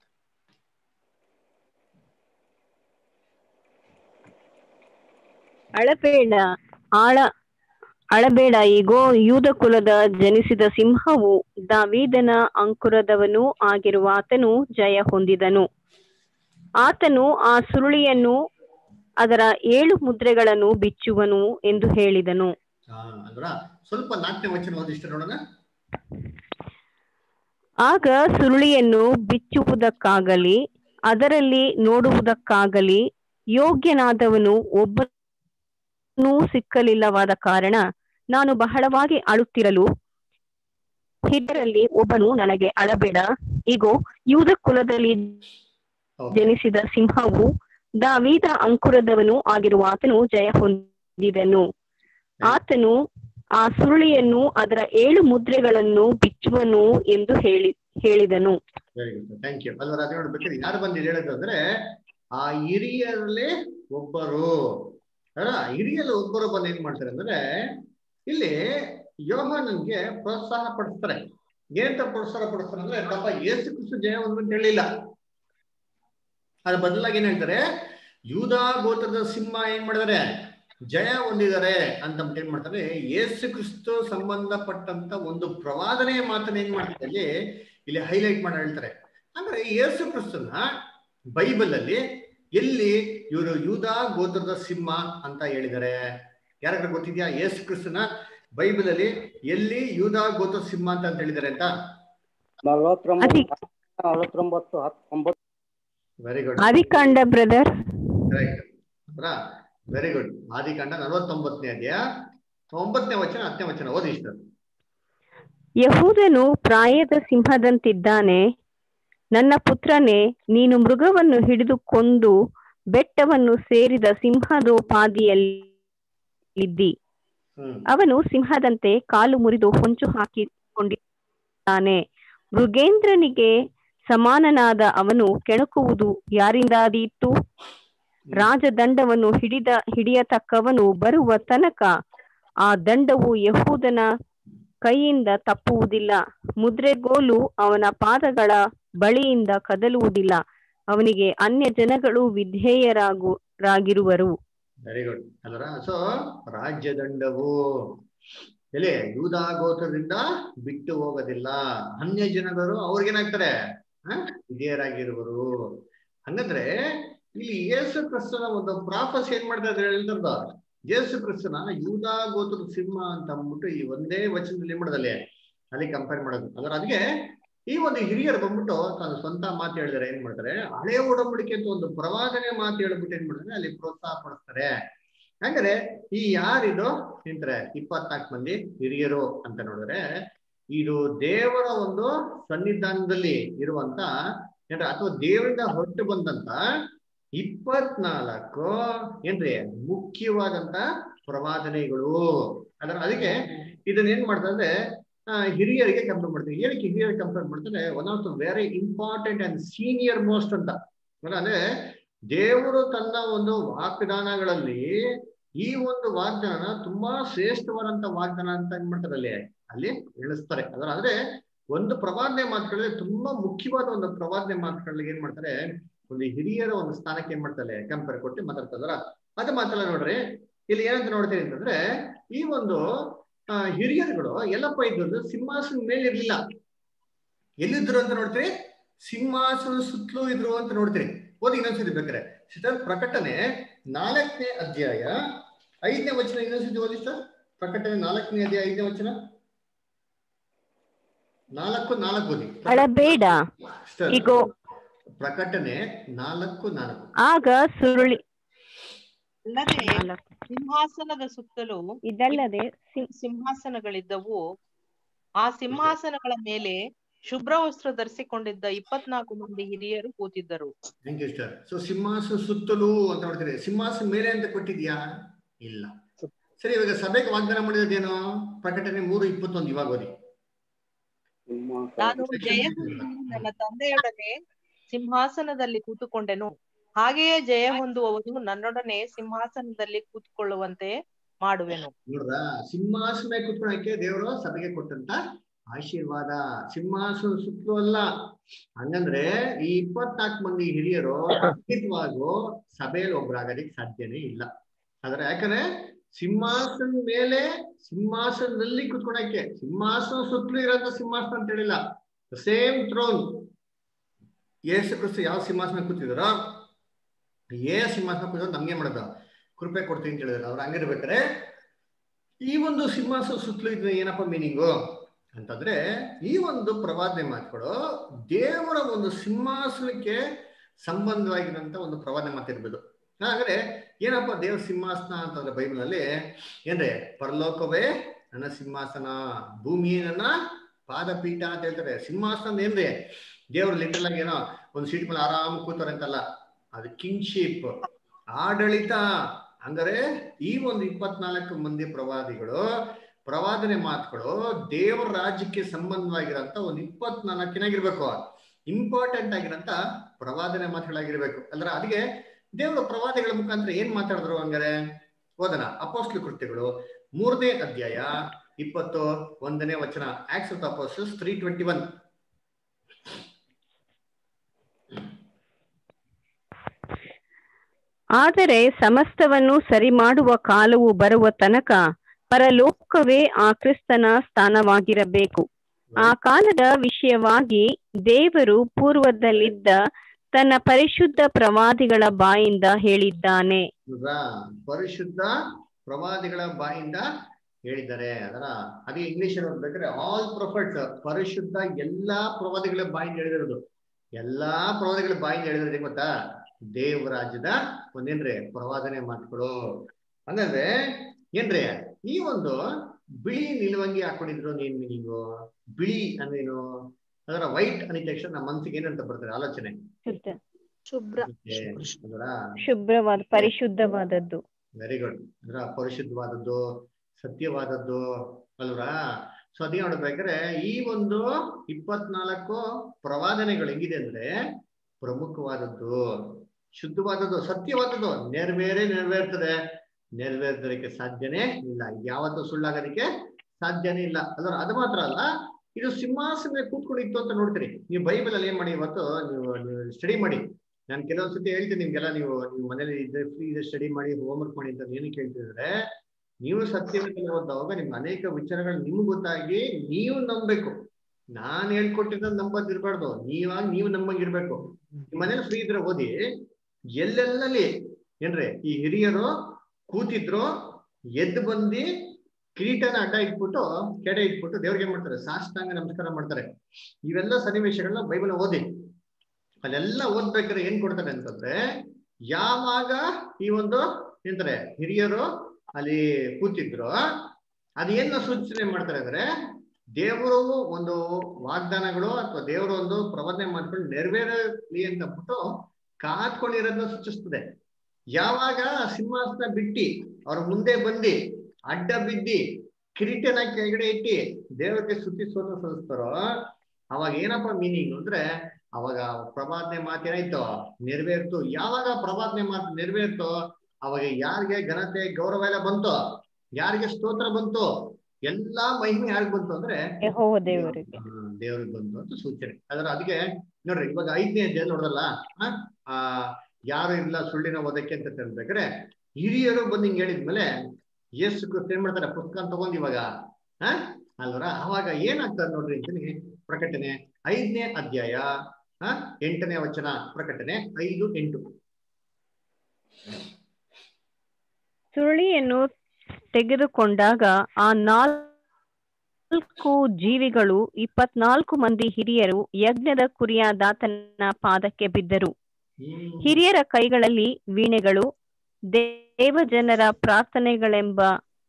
ಅಳಬೇಡ ಆಳ ಅಳಬೇಡ ಈಗೋ ಯೂದ ಕುಲದ ಜನಿಸಿದ ಸಿಂಹವು ದಾವೀದನ ಅಂಕುರದವನೂ ಆಗಿರುವ ಆತನು ಜಯ ಹೊಂದಿದನು ಆತನು ಆ ಸುರುಳಿಯನ್ನು ಅದರ ಏಳು ಮುದ್ರೆಗಳನ್ನು ಬಿಚ್ಚುವನು ಎಂದು ಹೇಳಿದನು ಆ, ಅಲ್ವಾ ಸ್ವಲ್ಪ ನಾಲ್ಕನೇ ವಚನ ಓದಿಷ್ಟು ನೋಡೋಣ ಆಗ ಸುರುಳಿಯನ್ನು ಬಿಚ್ಚುವುದಕ್ಕಾಗಲಿ ಅದರಲ್ಲಿ ನೋಡುವುದಕ್ಕಾಗಲಿ ಯೋಗ್ಯನಾದವನು ಒಬ್ಬನೂ ಸಿಕ್ಕಲಿಲ್ಲವಾದ ಕಾರಣ ನಾನು ಬಹಳವಾಗಿ ಅಳುತ್ತಿರಲು ಹಿರಿಯರಲ್ಲಿ ಒಬ್ಬನು ನನಗೆ ಅಳಬೇಡ ಇಗೋ ಯೂದ ಕುಲದಲ್ಲಿ Okay. ಜನಿಸಿದ ಸಿಂಹವು ದಾವೀದ ಅಂಕುರದವನು ಆಗಿರುವ ಆತನು ಜಯ ಹೊಂದಿದನು ಆತನು ಆ ಸುರುಳಿಯನ್ನು ಅದರ ಏಳು ಮುದ್ರೆಗಳನ್ನು ಬಿಚ್ಚುವನು ಎಂದು ಹೇಳಿ ಹೇಳಿದನು ವೆರಿ ಗುಡ್ ಥ್ಯಾಂಕ್ ಯು ಅಲ್ವಾ ಅದೇ ನೋಡ್ಬೇಕಾದ್ರೆ ಯಾರು ಬಂದು ಹೇಳಿದ್ರು ಅಂದ್ರೆ ಆ ಹಿರಿಯರಲ್ಲಿ ಒಬ್ಬರು ಅಲ್ಲ ಹಿರಿಯರಲ್ಲಿ ಒಬ್ಬರು ಬಂದು ಏನ್ ಮಾಡ್ತಾರೆ ಅಂದ್ರೆ ಇಲ್ಲಿ ಯೋಹಾನನ್ಗೆ ಪ್ರೋತ್ಸಾಹ ಪಡಿಸ್ತಾರೆ ಏನಂತ ಪ್ರೋತ್ಸಾಹ ಪಡಿಸ್ತಾರೆ ಅಂದ್ರೆ ತಪ್ಪ ಏಸು ಕ್ರಿಸ್ತು ಜಯ ಒಂದು ಅಂತ ಹೇಳಿಲ್ಲ ಅದ್ರ ಬದಲಾಗಿ ಏನ್ ಹೇಳ್ತಾರೆ ಯೂದಾ ಗೋತ್ರದ ಸಿಂಹ ಏನ್ ಮಾಡಿದಾರೆ ಜಯ ಹೊಂದಿದ್ದಾರೆ ಅಂತ ಅಂದ್ಬಿಟ್ಟು ಏನ್ ಮಾಡ್ತಾರೆ ಏಸು ಕ್ರಿಸ್ತು ಸಂಬಂಧಪಟ್ಟಂತ ಒಂದು ಪ್ರವಾದನೆಯ ಮಾತನ್ನ ಏನ್ ಮಾಡ್ತಾರೆ ಇಲ್ಲಿ ಇಲ್ಲಿ ಹೈಲೈಟ್ ಮಾಡಿ ಹೇಳ್ತಾರೆ ಅಂದ್ರೆ ಯೇಸು ಕ್ರಿಸ್ತನ ಬೈಬಲ್ ಅಲ್ಲಿ ಎಲ್ಲಿ ಇವರು ಯೂದಾ ಗೋತ್ರದ ಸಿಂಹ ಅಂತ ಹೇಳಿದ್ದಾರೆ ಯಾರಾದ್ರೂ ಗೊತ್ತಿದ್ಯಾ ಯೇಸು ಕ್ರಿಸ್ತನ ಬೈಬಲ್ ಅಲ್ಲಿ ಎಲ್ಲಿ ಯೂದಾ ಗೋತ್ರ ಸಿಂಹ ಅಂತ ಅಂತ ಹೇಳಿದ್ದಾರೆ ಅಂತ ಅದಿ ನಲವತ್ತೊಂಬತ್ತು ಹತ್ತೊಂಬತ್ತು ವೆರಿ ಗುಡ್ ಆದಿಕಾಂಡ ಬ್ರದರ್ ರೈಟ್ ವೆರಿ ಗುಡ್ ಆದಿಕಾಂಡ ನಲವತ್ತೊಂಬತ್ತನೇ ಅಧ್ಯಾಯ ಒಂಬತ್ತನೇ ವಚನ ಹತ್ತನೇ ವಚನ ಓದಿ ಇಷ್ಟ ಯಹೂದನು ಪ್ರಾಯದ ಸಿಂಹದಂತಿದ್ದಾನೆ ನನ್ನ ಪುತ್ರನೇ ನೀನು ಮೃಗವನ್ನು ಹಿಡಿದು ಕೊಂದು ಬೆಟ್ಟವನ್ನು ಸೇರಿದ ಸಿಂಹದೋಪಾದಿಯಲ್ಲಿದ್ದಿ ಹ್ಮ್ ಅವನು ಸಿಂಹದಂತೆ ಕಾಲು ಮುರಿದು ಹೊಂಚು ಹಾಕಿಕೊಂಡಿದ್ದಾನೆ ಮೃಗೇಂದ್ರನಿಗೆ ಸಮಾನನಾದ ಅವನು ಕೆಣಕುವುದು ಯಾರಿಂದಾದೀತು ರಾಜದಂಡವನ್ನು ಹಿಡಿದ ಹಿಡಿಯತಕ್ಕವನು ಬರುವ ತನಕ ಆ ದಂಡವು ಯಹೂದನ ಕೈಯಿಂದ ತಪ್ಪುವುದಿಲ್ಲ ಮುದ್ರೆಗೋಲು ಅವನ ಪಾದಗಳ ಬಳಿಯಿಂದ ಕದಲುವುದಿಲ್ಲ ಅವನಿಗೆ ಅನ್ಯ ಜನಗಳು ವಿಧೇಯರಾಗು ರಾಗಿರುವರು ವೆರಿ ಗುಡ್ ಅಲ್ಲರ ಸೊ ರಾಜ್ಯದಂಡವು ಎಲೆ ಯೂದಾ ಗೋತ್ರದಿಂದ ಬಿಟ್ಟು ಹೋಗೋದಿಲ್ಲ ಅನ್ಯ ಜನರು ಅವ್ರಿಗೇನಾಗ್ತಾರೆ ಹ ವಿಧೇಯರಾಗಿರುವರು ಹಂಗಂದ್ರೆ ಇಲ್ಲಿ ಯೇಸು ಕ್ರಿಸ್ತನ ಒಂದು ಪ್ರಾಫಸ್ ಏನ್ ಮಾಡ್ತಾ ಇದ್ರೆ ಹೇಳ್ತಾರದ ಯೇಸು ಕ್ರಿಸ್ತನ ಯೂದಾ ಗೋತ್ರದ ಸಿಂಹ ಅಂತ ಅಂದ್ಬಿಟ್ಟು ಈ ಒಂದೇ ವಚನದಲ್ಲಿ ಏನ್ ಮಾಡೋದಲ್ಲಿ ಅಲ್ಲಿ ಕಂಪೇರ್ ಮಾಡೋದು ಅದರ ಅದಕ್ಕೆ ಈ ಒಂದು ಹಿರಿಯರು ಬಂದ್ಬಿಟ್ಟು ತನ್ನ ಸ್ವಂತ ಮಾತು ಹೇಳಿದಾರೆ ಏನ್ ಮಾಡ್ತಾರೆ ಹಳೆ ಒಡಂಬಡಿಕೆ ಅಂತ ಒಂದು ಪ್ರವಾದನೆ ಮಾತು ಹೇಳ್ಬಿಟ್ಟು ಏನ್ ಮಾಡ್ತಾರೆ ಅಲ್ಲಿ ಪ್ರೋತ್ಸಾಹ ಪಡಿಸ್ತಾರೆ ಹಂಗಾರೆ ಈ ಯಾರಿದು ನಿಂತಾರೆ ಇಪ್ಪತ್ನಾಲ್ಕು ಮಂದಿ ಹಿರಿಯರು ಅಂತ ನೋಡಿದ್ರೆ ಇದು ದೇವರ ಒಂದು ಸನ್ನಿಧಾನದಲ್ಲಿ ಇರುವಂತ ಏನ್ರಿ ಅಥವಾ ದೇವರಿಂದ ಹೊರಟು ಬಂದಂತ ಇಪ್ಪತ್ನಾಲ್ಕು ಏನ್ರಿ ಮುಖ್ಯವಾದಂತ ಪ್ರವಾದನೆಗಳು ಅದರ ಅದಕ್ಕೆ ಇದನ್ನ ಏನ್ ಮಾಡ್ತಾರೆ ಅಂದ್ರೆ ಆ, ಹಿರಿಯರಿಗೆ ಕಂಪೇರ್ ಮಾಡ್ತೀವಿ ಏನಕ್ಕೆ ಹಿರಿಯರಿಗೆ ಕಂಪೇರ್ ಮಾಡ್ತಾರೆ one of the very important and senior most ಅಂತ ಅಲ್ಲ, ಅಂದ್ರೆ ದೇವರು ತನ್ನ ಒಂದು ವಾಗ್ದಾನಗಳಲ್ಲಿ ಈ ಒಂದು ವಾಗ್ದಾನ ತುಂಬಾ ಶ್ರೇಷ್ಠವಾದಂತ ವಾಗ್ದಾನ ಅಂತ ಏನ್ ಮಾಡ್ತಾರೆ ಅಲ್ಲಿ ಅಲ್ಲಿ ಎಣಿಸ್ತಾರೆ ಅದರ ಅಂದ್ರೆ ಒಂದು ಪ್ರವಾದನೆ ಮಾತುಗಳಲ್ಲಿ ತುಂಬಾ ಮುಖ್ಯವಾದ ಒಂದು ಪ್ರವಾದನೆ ಮಾತುಗಳಿಗೆ ಏನ್ ಮಾಡ್ತಾರೆ ಒಂದು ಹಿರಿಯರ ಒಂದು ಸ್ಥಾನಕ್ಕೆ ಏನ್ ಮಾಡ್ತಾರೆ ಕಂಪೇರ್ ಕೊಟ್ಟು ಮಾತಾಡ್ತಾರ ಅದು ಮಾತಲ್ಲ ನೋಡ್ರಿ ಇಲ್ಲಿ ಏನಂತ ನೋಡ್ತೀರಿ ಅಂತಂದ್ರೆ ಈ ಒಂದು ಆ, ಹಿರಿಯರುಗಳು ಎಲ್ಲಪ್ಪ ಇದ್ದದ್ದು ಸಿಂಹಾಸನ ಮೇಲೆ ಇರ್ಲಿಲ್ಲ ಎಲ್ಲಿದ್ರು ಅಂತ ನೋಡ್ತೀರಿ ಸಿಂಹಾಸನ ಸುತ್ತಲೂ ಇದ್ರು ಅಂತ ನೋಡ್ತೀರಿ ಓದಿ ಇನ್ನೊಂದ್ಸತಿ ಬೇಕಾರೆ ಸಿಸ್ಟರ್ ಪ್ರಕಟಣೆ ನಾಲ್ಕನೇ ಅಧ್ಯಾಯ ಐದನೇ ವಚನ ಇನ್ನೊಂದ್ಸತಿ ಓದಿ ಸರ್ ಪ್ರಕಟಣೆ ನಾಲ್ಕನೇ ಅಧ್ಯಾಯ ಐದನೇ ವಚನ ನಾಲ್ಕು ನಾಲ್ಕು ಓದಿ ಅಳಬೇಡ ಸಿಸ್ಟರ್, ಇಗೋ ಪ್ರಕಟಣೆ ನಾಲ್ಕು ನಾಲ್ಕು ಆಗ ಸುರುಳಿ ಅಲ್ಲದೆ ಸಿಂಹಾಸನದ ಸುತ್ತಲೂ ಇದಲ್ಲದೆ ಸಿಂ- ಸಿಂಹಾಸನಗಳಿದ್ದವು ಆ ಸಿಂಹಾಸನಗಳ ಮೇಲೆ ಶುಭ್ರ ವಸ್ತ್ರ ಧರಿಸಿಕೊಂಡಿದ್ದ ಇಪ್ಪತ್ನಾಲ್ಕು ಮಂದಿ ಹಿರಿಯರು ಕೂತಿದ್ದರು ಥ್ಯಾಂಕ್ ಯು ಸರ್ ಸೊ ಸಿಂಹಾಸನ ಸುತ್ತಲೂ ಅಂತ ನೋಡ್ತೀರಿ ಸಿಂಹಾಸನ ಮೇಲೆ ಅಂತ ಕೊಟ್ಟಿದ್ಯಾ ಇಲ್ಲ ಸರಿ ಇವಾಗ ಸಭೆಗೆ ವಾಗ್ದಾನ ಮಾಡಿರೋದೇನು ಪ್ರಕಟಣೆ ಮೂರು ಇಪ್ಪತ್ತೊಂದು ಇವಾಗ ಓದಿ ನಾನು ಜಯ ಹೊಂದಿ ನನ್ನ ತಂದೆಯೊಡನೆ ಸಿಂಹಾಸನದಲ್ಲಿ ಕೂತುಕೊಂಡೆನು ಹಾಗೆಯೇ ಜಯ ಹೊಂದುವವನು ನನ್ನೊಡನೆ ಸಿಂಹಾಸನದಲ್ಲಿ ಕೂತ್ಕೊಳ್ಳುವಂತೆ ಮಾಡುವೆನು ನೋಡ್ರ ಸಿಂಹಾಸನ ಕುತ್ಕೊಳಕ್ಕೆ ದೇವರು ಸಭೆಗೆ ಕೊಟ್ಟಂತ ಆಶೀರ್ವಾದ ಸಿಂಹಾಸನ ಸುತ್ತಲೂ ಅಲ್ಲ ಹಂಗಂದ್ರೆ ಈ ಇಪ್ಪತ್ನಾಲ್ಕು ಮಂದಿ ಹಿರಿಯರು ಖಂಡಿತವಾಗೂ ಸಭೆಯಲ್ಲಿ ಒಬ್ರಾಗೋದಿಕ್ ಸಾಧ್ಯನೇ ಇಲ್ಲ ಆದ್ರೆ ಯಾಕಂದ್ರೆ ಸಿಂಹಾಸನ ಮೇಲೆ ಸಿಂಹಾಸನದಲ್ಲಿ ಕುತ್ಕೊಳಕ್ಕೆ ಸಿಂಹಾಸನ ಸುತ್ತಲೂ ಇರೋಂಥ ಸಿಂಹಾಸನ ಅಂತ ಹೇಳಿಲ್ಲ ಸೇಮ್ ಥ್ರೋನ್ ಯೇಸು ಕ್ರಿಸ್ತು ಯಾವ ಸಿಂಹಾಸನ ಕೂತಿದಾರೋ ಏ ಸಿಂಹಾಸನ ಕೂತಿರೋ ನಮ್ಗೆ ಮಾಡೋದು ಕೃಪೆ ಕೊಡ್ತೀನಿ ಅಂತ ಹೇಳಿದ್ರು ಅವ್ರು ಹಂಗಿರ್ಬೇಕಾರೆ ಈ ಒಂದು ಸಿಂಹಾಸನ ಸುತ್ತಲೂ ಇದ್ರೆ ಏನಪ್ಪ ಮೀನಿಂಗು ಅಂತಂದ್ರೆ ಈ ಒಂದು ಪ್ರವಾದನೆ ಮಾತುಗಳು ದೇವರ ಒಂದು ಸಿಂಹಾಸನಕ್ಕೆ ಸಂಬಂಧವಾಗಿರೋಂಥ ಒಂದು ಪ್ರವಾದನೆ ಮಾತಿರ್ಬೋದು ಹಾಗಾದ್ರೆ ಏನಪ್ಪ ದೇವ್ರ ಸಿಂಹಾಸನ ಅಂತಂದ್ರೆ ಬೈಬಲ್ ನಲ್ಲಿ ಏನ್ರಿ ಪರಲೋಕವೇ ನನ್ನ ಸಿಂಹಾಸನ ಭೂಮಿಯೇ ನನ್ನ ಪಾದಪೀಠ ಅಂತ ಹೇಳ್ತಾರೆ ಸಿಂಹಾಸನ ಅಂದ್ರೆ ಏನ್ರಿ ದೇವ್ರು ಲಿಟಲ್ ಆಗಿ ಏನೋ ಒಂದು ಸೀಟ್ ಮೇಲೆ ಆರಾಮ್ ಕೂತಾರೆ ಅಂತಲ್ಲ ಅದು ಕಿಂಗ್ಶಿಪ್ ಆಡಳಿತ ಹಂಗಾರೆ ಈ ಒಂದು ಇಪ್ಪತ್ನಾಲ್ಕು ಮಂದಿ ಪ್ರವಾದಿಗಳು ಪ್ರವಾದನೆ ಮಾತುಗಳು ದೇವರ ರಾಜ್ಯಕ್ಕೆ ಸಂಬಂಧವಾಗಿರೋಂಥ ಒಂದು ಇಪ್ಪತ್ನಾಲ್ಕಿನಾಗಿರ್ಬೇಕು ಇಂಪಾರ್ಟೆಂಟ್ ಆಗಿರೋಂಥ ಪ್ರವಾದನೆ ಮಾತುಗಳಾಗಿರ್ಬೇಕು ಅಂದ್ರೆ ಅದಕ್ಕೆ ದೇವರ ಪ್ರವಾದಿಗಳ ಮುಖಾಂತರ ಏನ್ ಮಾತಾಡಿದ್ರು ಹಂಗಾರೆ ಓದನ ಅಪೋಸ್ಲು ಕೃತ್ಯಗಳು ಮೂರನೇ ಅಧ್ಯಾಯ ಇಪ್ಪತ್ತು ಒಂದನೇ ವಚನ Acts of Apostles three twenty one ಆದರೆ ಸಮಸ್ತವನ್ನು ಸರಿ ಮಾಡುವ ಕಾಲವು ಬರುವ ತನಕ ಪರಲೋಕವೇ ಆ ಕ್ರಿಸ್ತನ ಸ್ಥಾನವಾಗಿರಬೇಕು ಆ ಕಾಲದ ವಿಷಯವಾಗಿ ದೇವರು ಪೂರ್ವದಲ್ಲಿದ್ದ ತನ್ನ ಪರಿಶುದ್ಧ ಪ್ರವಾದಿಗಳ ಬಾಯಿಂದ ಹೇಳಿದ್ದಾನೆ ಹೌದಾ? ಪರಿಶುದ್ಧ ಪ್ರವಾದಿಗಳ ಬಾಯಿಂದ ಹೇಳಿದ್ದಾರೆ ಅದರ ಅದೇ ಇಂಗ್ಲಿಷ್ ಅಲ್ಲಿ ಓದ್ಬೇಕಾದ್ರೆ ಆಲ್ ಪ್ರೊಫೆಟ್ಸ್ ಪರಿಶುದ್ಧ ಎಲ್ಲಾ ಪ್ರವಾದಿಗಳ ಬಾಯಿಂದ ಹೇಳಿದಿರೋದು ಎಲ್ಲಾ ಪ್ರವಾದಿಗಳ ಬಾಯಿಂದ ಹೇಳಿದ್ರೆ ಗೊತ್ತಾ ದೇವರಾಜ್ಯದ ಒಂದೇನ್ರಿ ಪ್ರವಾದನೆ ಮಾತುಗಳು ಹಂಗಂದ್ರೆ ಏನ್ರಿ ಈ ಒಂದು ಬಿಳಿ ನಿಲುವಂಗಿ ಹಾಕೊಂಡಿದ್ರು ನೀನ್ ಮೀನಿಂಗು ಬಿಳಿ ಅಂದ್ರೇನು ಅದರ ವೈಟ್ ಅಂದಿದ ತಕ್ಷಣ ನಮ್ಮ ಮನ್ಸಿಗೆ ಏನಂತ ಬರ್ತಾರೆ ಆಲೋಚನೆ ಶುದ್ಧ ಶುಭ್ರ ಅದರ ಶುಭ್ರವಾದ ಪರಿಶುದ್ಧವಾದದ್ದು ವೆರಿ ಗುಡ್ ಅಂದ್ರ ಪರಿಶುದ್ಧವಾದದ್ದು ಸತ್ಯವಾದದ್ದು ಅಲ್ವಾ ಸೊ ಅದೇ ನೋಡ್ಬೇಕಾದ್ರೆ ಈ ಒಂದು ಇಪ್ಪತ್ನಾಲ್ಕು ಪ್ರವಾದನೆಗಳು ಹೆಂಗಿದೆ ಅಂದ್ರೆ ಪ್ರಮುಖವಾದದ್ದು ಶುದ್ಧವಾದದ್ದು ಸತ್ಯವಾದದ್ದು ನೆರವೇರೇ ನೆರವೇರ್ತದೆ ನೆರವೇರ್ದಕ್ಕೆ ಸಾಧ್ಯನೇ ಇಲ್ಲ ಯಾವತ್ತೂ ಸುಳ್ಳಾಗೋದಕ್ಕೆ ಸಾಧ್ಯನೇ ಇಲ್ಲ ಅದ್ರ ಅದು ಮಾತ್ರ ಅಲ್ಲ ಇದು ಸಿಂಹಾಸನ ಕೂತ್ಕೊಂಡಿತ್ತು ಅಂತ ನೋಡ್ತೀರಿ ನೀವು ಬೈಬಲ್ ಅಲ್ಲಿ ಏನ್ ಮಾಡಿ ಇವತ್ತು ನೀವು ಸ್ಟಡಿ ಮಾಡಿ ನಾನು ಕೆಲವೊಂದ್ಸತಿ ಹೇಳ್ತೀನಿ ನಿಮ್ಗೆಲ್ಲ ನೀವು ನೀವು ಮನೇಲಿ ಇದ್ರೆ ಫ್ರೀ ಇದೆ ಸ್ಟಡಿ ಮಾಡಿ ಹೋಮ್ವರ್ಕ್ ಮಾಡಿ ಅಂತ ಏನಕ್ಕೆ ಹೇಳ್ತಿದ್ರೆ ನೀವು ಸತ್ಯವೇದನೆ ಓದುವಾಗ ನಿಮ್ಗೆ ಅನೇಕ ವಿಚಾರಗಳು ನಿಮ್ಗೆ ಗೊತ್ತಾಗಿ ನೀವು ನಂಬಬೇಕು ನಾನ್ ಹೇಳ್ಕೊಟ್ಟಿದ್ದ ನಂಬದ್ ಇರ್ಬಾರ್ದು ನೀವಾಗಿ ನೀವು ನಂಬಂಗಿರ್ಬೇಕು ನಿಮ್ ಮನೇಲಿ ಫ್ರೀ ಇದ್ರೆ ಓದಿ ಎಲ್ಲೆಲ್ಲಲ್ಲಿ ಏನ್ರಿ ಈ ಹಿರಿಯರು ಕೂತಿದ್ರು ಎದ್ದು ಬಂದು ಕಿರೀಟನ ಅಡ್ಡ ಇಟ್ಬಿಟ್ಟು ಕೆಡೆ ಇಟ್ಬಿಟ್ಟು ದೇವ್ರಿಗೆ ಏನ್ ಮಾಡ್ತಾರೆ ಸಾಷ್ಟಾಂಗ ನಮಸ್ಕಾರ ಮಾಡ್ತಾರೆ ಇವೆಲ್ಲ ಸನ್ನಿವೇಶಗಳನ್ನ ಬೈಬಲ್ ಓದಿ ಅಲ್ಲೆಲ್ಲ ಓದ್ಬೇಕಾದ್ರೆ ಏನ್ ಕೊಡ್ತಾರೆ ಅಂತಂದ್ರೆ ಯಾವಾಗ ಈ ಒಂದು ಏನಂತಾರೆ ಹಿರಿಯರು ಅಲ್ಲಿ ಕೂತಿದ್ರು ಅದೇನ ಸೂಚನೆ ಮಾಡ್ತಾರೆ ಅಂದ್ರೆ ದೇವರು ಒಂದು ವಾಗ್ದಾನಗಳು ಅಥವಾ ದೇವರು ಒಂದು ಪ್ರವಚನೆ ಮಾಡ್ಕೊಂಡು ನೆರವೇರಲಿ ಅಂತ ಬಿಟ್ಟು ಕಾತ್ಕೊಂಡಿರೋದನ್ನ ಸೂಚಿಸ್ತದೆ ಯಾವಾಗ ಸಿಂಹಾಸನ ಬಿಟ್ಟಿ ಅವ್ರ ಮುಂದೆ ಬಂದಿ ಅಡ್ಡ ಬಿದ್ದಿ ಕಿರೀಟನ ಕೆಳಗಡೆ ಇಟ್ಟಿ ದೇವರಿಗೆ ಸ್ತುತಿಸೋದು ಸಲ್ಲಿಸ್ತಾರೋ ಅವಾಗ ಏನಪ್ಪ ಮೀನಿಂಗ್ ಅಂದ್ರೆ ಅವಾಗ ಪ್ರವಾದನೆ ಮಾತೇನಾಯ್ತು ನೆರವೇರ್ತು ಯಾವಾಗ ಪ್ರವಾದನೆ ಮಾತು ನೆರವೇರ್ತು ಅವಾಗ ಯಾರಿಗೆ ಘನತೆ ಗೌರವ ಎಲ್ಲ ಬಂತು ಯಾರಿಗೆ ಸ್ತೋತ್ರ ಬಂತು ಎಲ್ಲಾ ಮಹಿಮೆ ಯಾರಿಗ್ ಬಂತು ಅಂದ್ರೆ ಯೆಹೋವ ದೇವರಿಗೆ ಹ್ಮ್, ದೇವ್ರಿಗೆ ಬಂತು ಅಂತ ಸೂಚನೆ ಅದರ ಅದಕ್ಕೆ ನೋಡ್ರಿ ಇವಾಗ ಐದನೇ ಅಧ್ಯಾಯ ನೋಡೋದಲ್ಲ ಆ, ಆ ಯಾರು ಇಲ್ಲ ಸುಳ್ಳಿನ ಓದಕ್ಕೆ ಅಂತ ಹೇಳ್ಬೇಕಾದ್ರೆ ಹಿರಿಯರು ಬಂದು ಹಿಂಗ್ ಹೇಳಿದ್ಮೇಲೆ ಯೇಸು ಕ್ರಿಸ್ತ ಏನ್ ಮಾಡ್ತಾರೆ ಪುಸ್ತಕ ತಗೊಂಡ್ ಇವಾಗ ಹ ಅಲ್ವರ ಅವಾಗ ಏನಾಗ್ತದೆ ನೋಡ್ರಿ ಅಂತೀನಿ ಪ್ರಕಟಣೆ ಐದನೇ ಅಧ್ಯಾಯ ಹ ಎಂಟನೇ ವಚನ ಪ್ರಕಟಣೆ ಐದು ಎಂಟು ಸುರುಳಿಯನ್ನು ತೆಗೆದುಕೊಂಡಾಗ ಆ ನಾಲ್ಕು ಜೀವಿಗಳು ಇಪ್ಪತ್ನಾಲ್ಕು ಮಂದಿ ಹಿರಿಯರು ಯಜ್ಞದ ಕುರಿಯಾದಾತನ ಪಾದಕ್ಕೆ ಬಿದ್ದರು ಹ್ಮ್. ಹಿರಿಯರ ಕೈಗಳಲ್ಲಿ ವೀಣೆಗಳು ದೇವಜನರ ಪ್ರಾರ್ಥನೆಗಳೆಂಬ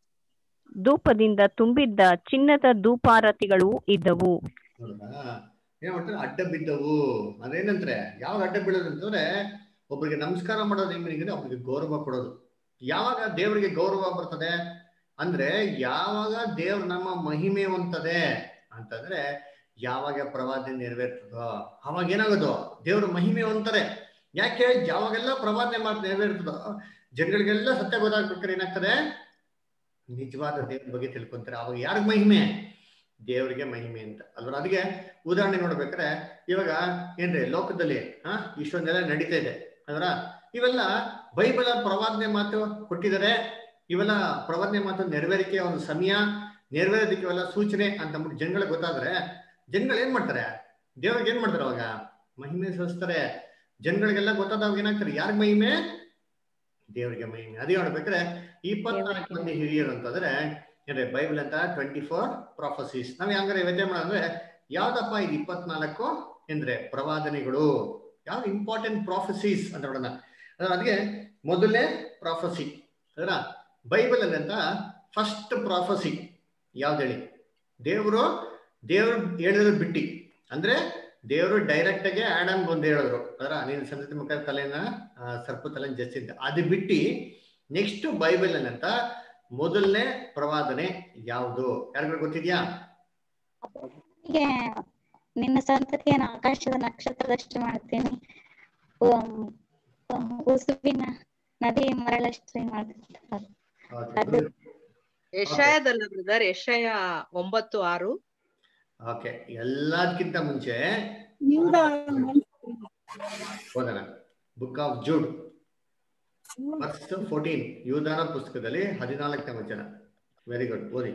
ಧೂಪದಿಂದ ತುಂಬಿದ್ದ ಚಿನ್ನದ ಧೂಪಾರತಿಗಳು ಇದ್ದವು ನೋಡ್ದಾ ಏನ್ ಮಾಡ್ತಾರೆ ಅಡ್ಡ ಬಿದ್ದವು ಅದೇನಂದ್ರೆ ಯಾವಾಗ ಅಡ್ಡ ಬೀಳೋದು ಅಂತಂದ್ರೆ ಒಬ್ರಿಗೆ ನಮಸ್ಕಾರ ಮಾಡೋದು ಹೆಂಗಿದೆ ಒಬ್ರಿಗೆ ಗೌರವ ಕೊಡೋದು ಯಾವಾಗ ದೇವರಿಗೆ ಗೌರವ ಬರ್ತದೆ ಅಂದ್ರೆ ಯಾವಾಗ ದೇವ್ರ ನಮ್ಮ ಮಹಿಮೆ ಹೊಂತದೆ ಅಂತಂದ್ರೆ ಯಾವಾಗ ಪ್ರವಾದನೆ ನೆರವೇರ್ತದೋ ಅವಾಗ ಏನಾಗೋದು ದೇವ್ರ ಮಹಿಮೆ ಹೊಂತಾರೆ ಯಾಕೆ ಯಾವಾಗೆಲ್ಲ ಪ್ರವಾದನೆ ಮಾತು ನೆರವೇರ್ತದೋ ಜನಗಳಿಗೆಲ್ಲ ಸತ್ಯ ಗೊತ್ತಾಗ್ಬೇಕಾದ್ರೆ ಏನಾಗ್ತದೆ ನಿಜವಾದ ದೇವ್ರ ಬಗ್ಗೆ ತಿಳ್ಕೊಂತಾರೆ ಅವಾಗ ಯಾರಿಗ್ ಮಹಿಮೆ ದೇವರಿಗೆ ಮಹಿಮೆ ಅಂತ ಅಲ್ವ ಅದಕ್ಕೆ ಉದಾಹರಣೆ ನೋಡ್ಬೇಕಾದ್ರೆ ಇವಾಗ ಏನ್ರಿ ಲೋಕದಲ್ಲಿ ಹಾ ಇಷ್ಟೊಂದೆಲ್ಲ ನಡೀತಾ ಇದೆ ಅದರ ಇವೆಲ್ಲ ಬೈಬಲ್ ಪ್ರವಾದನೆ ಮಾತು ಕೊಟ್ಟಿದ್ದಾರೆ ಇವೆಲ್ಲ ಪ್ರವಾದನೆ ಮಾತು ನೆರವೇರಿಕೆ ಒಂದು ಸಮಯ ನೆರವೇರೋದಕ್ಕೆ ಇವೆಲ್ಲ ಸೂಚನೆ ಅಂತ ಅಂದ್ಬಿಟ್ಟು ಜನಗಳಿಗೆ ಗೊತ್ತಾದ್ರೆ ಜನಗಳು ಏನ್ ಮಾಡ್ತಾರೆ ದೇವ್ರಿಗೆ ಏನ್ ಮಾಡ್ತಾರೆ ಅವಾಗ ಮಹಿಮೆ ಸಲ್ಲಿಸ್ತಾರೆ ಜನಗಳಿಗೆಲ್ಲ ಗೊತ್ತಾದಾಗ ಏನಾಗ್ತಾರೆ ಯಾರಿಗ್ ಮಹಿಮೆ ದೇವರಿಗೆ ಮಹಿಮೆ ಅದೇ ನೋಡ್ಬೇಕಾದ್ರೆ ಇಪ್ಪತ್ನಾಲ್ಕು ಮಂದಿ ಹಿರಿಯರು ಅಂತಂದ್ರೆ ಏನ್ರಿ ಬೈಬಲ್ ಅಂತ ಟ್ವೆಂಟಿ ಫೋರ್ ಪ್ರಾಫಸೀಸ್ ನಾವ್ ಹಂಗಾರೆ ವ್ಯತ್ಯಾಸ ಮಾಡೋದಂದ್ರೆ ಯಾವ್ದಪ್ಪ ಇದು ಇಪ್ಪತ್ನಾಲ್ಕು ಅಂದ್ರೆ ಪ್ರವಾದನೆಗಳು ಯಾವ್ದು ಇಂಪಾರ್ಟೆಂಟ್ ಪ್ರಾಫಸೀಸ್ ಅಂತ ನೋಡೋಣ ಅದ್ರ ಅದಕ್ಕೆ ಮೊದಲನೇ ಪ್ರಾಫಸಿ ಅದರ ಬೈಬಲ್ ಅಲ್ಲಿ ಅಂತ ಫಸ್ಟ್ ಪ್ರಾಫಸಿ ಯಾವ್ದು ಹೇಳಿ ದೇವರು ದೇವ್ರು ಹೇಳಿದ್ರು ಬಿಟ್ಟಿ ಅಂದ್ರೆ ದೇವರು ಡೈರೆಕ್ಟ್ ಆಗಿ ಆಡಮ್ ಬಂದು ಹೇಳಿದ್ರು ಅದರ ನೀನು ಸಂತತಿ ಮುಖ ತಲೆನ ಆ, ಸರ್ಪ ತಲೆನ ಜಸ್ತಿದ್ದ ಅದು ಬಿಟ್ಟಿ ನೆಕ್ಸ್ಟ್ ಬೈಬಲ್ ಅಂತ ಮೊದಲನೇ ಪ್ರವಾದನೆ ಯಾವುದು ಯಾರಿಗೂ ಗೊತ್ತಿದ್ಯಾ ಹೀಗೆ ನಿನ್ನ ಸಂತತಿಯನ್ನು ಆಕಾಶದ ನಕ್ಷತ್ರದಷ್ಟು ಮಾಡ್ತೀನಿ ಉ- ಉ- ಉಸುಬಿನ ನದಿ ಮರಳಷ್ಟು ಮಾಡ್ತೀನಿ ಅದು ಯಶಯದಲ್ಲ ಬ್ರದರ್ ಯಶಯ ಒಂಬತ್ತು ಆರು ಓಕೆ ಎಲ್ಲದಕ್ಕಿಂತ ಮುಂಚೆ ಓದೋಣ book of Jude verse fourteen ಯೂದಾನ ಪುಸ್ತಕದಲ್ಲಿ ಹದಿನಾಲ್ಕನೇ ವಚನ ವೆರಿ ಗುಡ್ ಓದಿ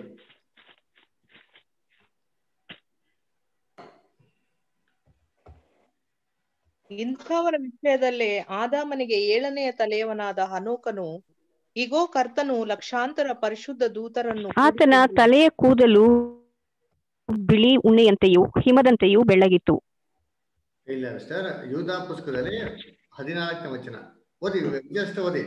ಇಂಥವರ ವಿಷಯದಲ್ಲಿ ಆದಾಮನಿಗೆ ಏಳನೆಯ ತಲೆಯವನಾದ ಹನೋಕನು ಇಗೋ ಕರ್ತನು ಲಕ್ಷಾಂತರ ಪರಿಶುದ್ಧ ದೂತರನ್ನು ಆತನ ಕೂಡಿಕೊಂಡು ತಲೆಯ ಕೂದಲು ಬಿಳಿ ಉಣ್ಣೆಯಂತೆಯೂ ಹಿಮದಂತೆಯೂ ಬೆಳ್ಳಗಿತ್ತು ಇಲ್ಲ ಸರ್ ಯೂದಾ ಪುಸ್ತಕದಲ್ಲಿ ಹದಿನಾಲ್ಕನೇ ವಚನ ಓದಿ ಜಸ್ಟ್ ಓದಿ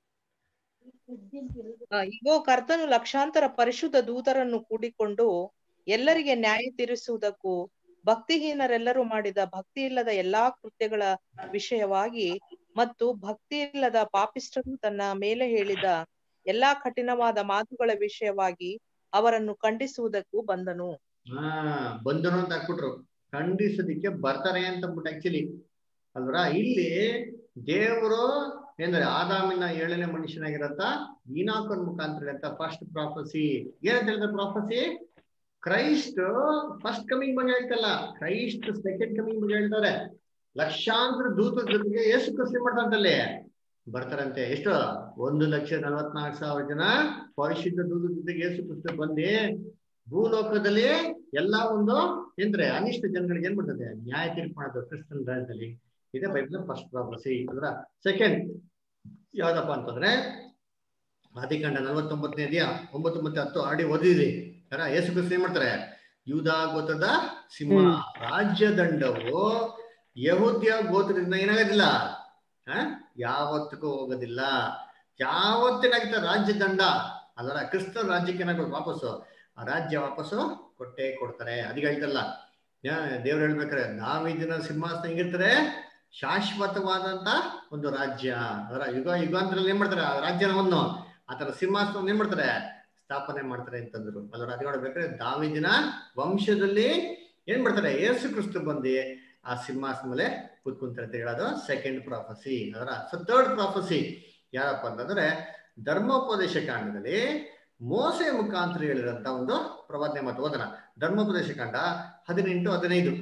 ಆ, ಇಗೋ ಕರ್ತನು ಲಕ್ಷಾಂತರ ಪರಿಶುದ್ಧ ದೂತರನ್ನು ಕೂಡಿಕೊಂಡು ಎಲ್ಲರಿಗೆ ನ್ಯಾಯ ತೀರಿಸುವುದಕ್ಕೂ ಭಕ್ತಿಹೀನರೆಲ್ಲರೂ ಮಾಡಿದ ಭಕ್ತಿ ಇಲ್ಲದ ಎಲ್ಲಾ ಕೃತ್ಯಗಳ ವಿಷಯವಾಗಿ ಮತ್ತು ಭಕ್ತಿ ಇಲ್ಲದ ಪಾಪಿಷ್ಠರು ತನ್ನ ಮೇಲೆ ಹೇಳಿದ ಎಲ್ಲಾ ಕಠಿಣವಾದ ಮಾತುಗಳ ವಿಷಯವಾಗಿ ಅವರನ್ನು ಖಂಡಿಸುವುದಕ್ಕೂ ಬಂದನು ಹಾ ಬಂದನು ಅಂತ ಹಾಕ್ಬಿಟ್ರು ಖಂಡಿಸೋದಿಕ್ಕೆ ಬರ್ತಾರೆ ಅಂತ ಅಂದ್ಬಿಟ್ಟು ಆಕ್ಚುಲಿ ಅಲ್ವರ ಇಲ್ಲಿ ದೇವರು ಏನಂದ್ರೆ ಆದಾಮಿನ ಏಳನೇ ಮನುಷ್ಯನಾಗಿರತ್ತ ಈನಾಕನ್ ಮುಖಾಂತರ ಅಂತ ಫಸ್ಟ್ ಪ್ರಾಫಸಿ ಏನಂತ ಹೇಳಿದ್ರೆ ಪ್ರಾಫಸಿ ಕ್ರೈಸ್ಟ್ ಫಸ್ಟ್ ಕಮಿಂಗ್ ಬಗ್ಗೆ ಹೇಳ್ತಲ್ಲ ಕ್ರೈಸ್ಟ್ ಸೆಕೆಂಡ್ ಕಮಿಂಗ್ ಬಗ್ಗೆ ಹೇಳ್ತಾರೆ ಲಕ್ಷಾಂತರ ದೂತರ ಜೊತೆಗೆ ಯೇಸು ಕ್ರಿಸ್ತ ಏನ್ ಮಾಡ್ತಾರಂತಲ್ಲಿ ಬರ್ತಾರಂತೆ ಎಷ್ಟು ಒಂದು ಲಕ್ಷ ನಲವತ್ನಾಲ್ಕು ಸಾವಿರ ಜನ ಪರಿಶುದ್ಧ ದೂತರ ಜೊತೆಗೆ ಯೇಸು ಕ್ರಿಸ್ತ ಬಂದು ಭೂಲೋಕದಲ್ಲಿ ಎಲ್ಲಾ ಒಂದು ಏನ್ರೆ ಅನಿಷ್ಟ ಜನಗಳಿಗೆ ಏನ್ ಮಾಡ್ತದೆ ನ್ಯಾಯ ತೀರ್ಪು ಮಾಡೋದು ಕ್ರಿಸ್ತನ್ ರಾಜ್ಯದಲ್ಲಿ ಇದೇ ಬೈಬಲ್ ಫಸ್ಟ್ ಪ್ರಾಪಸಿ ಅದರ ಸೆಕೆಂಡ್ ಯಾವ್ದಪ್ಪ ಅಂತಂದ್ರೆ ಆದಿಕಾಂಡ ನಲವತ್ತೊಂಬತ್ತನೇ ಅಧ್ಯಾಯ ಒಂಬತ್ತು ಮತ್ತೆ ಹತ್ತು ಆಡಿ ಓದಿದ್ರಿ ಯಾರ ಯೇಸು ಕ್ರಿಸ್ತ ಏನ್ ಮಾಡ್ತಾರೆ ಯೂದಾ ಗೋತ್ರದ ಸಿಂಹ ಹ್ಮ್. ರಾಜ್ಯದಂಡವು ಯಹೂದ್ಯ ಗೋತ್ರದಿಂದ ಏನಾಗೋದಿಲ್ಲ ಆ ಯಾವತ್ತಿಗೂ ಹೋಗೋದಿಲ್ಲ ಯಾವತ್ತೇನಾಗುತ್ತೆ ರಾಜ್ಯದಂಡ ಅದರ ಕ್ರಿಸ್ತ ರಾಜ್ಯಕ್ಕೆ ಏನಾಗೋದು ವಾಪಸ್ಸು ಆ ರಾಜ್ಯ ವಾಪಸ್ಸು ಕೊಟ್ಟೆ ಕೊಡ್ತಾರೆ ಅದಕ್ಕೆ ಹೇಳ್ತಲ್ಲ ದೇವ್ರು ಹೇಳ್ಬೇಕಾರೆ ನಾವಿದಿನ ಸಿಂಹಾಸನ ಹೆಂಗಿರ್ತಾರೆ ಶಾಶ್ವತವಾದಂತ ಒಂದು ರಾಜ್ಯ ಅದರ ಯುಗ ಯುಗಾಂತರಲ್ಲಿ ಏನ್ ಮಾಡ್ತಾರೆ ಆ ರಾಜ್ಯವನ್ನು ಆತರ ಸಿಂಹಾಸನ ಏನ್ ಮಾಡ್ತಾರೆ ಸ್ಥಾಪನೆ ಮಾಡ್ತಾರೆ ಅಂತಂದ್ರು ಅದರ ಅದು ನೋಡ್ಬೇಕಾದ್ರೆ ದಾವಿದಿನ ವಂಶದಲ್ಲಿ ಏನ್ ಮಾಡ್ತಾರೆ ಯೇಸು ಕ್ರಿಸ್ತು ಬಂದು ಆ ಸಿಂಹಾಸನ ಮೇಲೆ ಕೂತ್ಕೊಂತಾರೆ ಅಂತ ಹೇಳೋದು ಸೆಕೆಂಡ್ ಪ್ರಾಫಸಿ ಅದರ ಸೊ ಥರ್ಡ್ ಪ್ರಾಫಸಿ ಯಾರಪ್ಪ ಅಂತಂದ್ರೆ ಧರ್ಮೋಪದೇಶ ಕಾಂಡದಲ್ಲಿ ಮೋಸೆ ಮುಖಾಂತರ ಹೇಳಿದಂತ ಒಂದು ಪ್ರವಾದನೆ ಮತ್ತು ಓದನ ಧರ್ಮೋಪದೇಶ ಕಾಂಡ ಹದಿನೆಂಟು ಹದಿನೈದು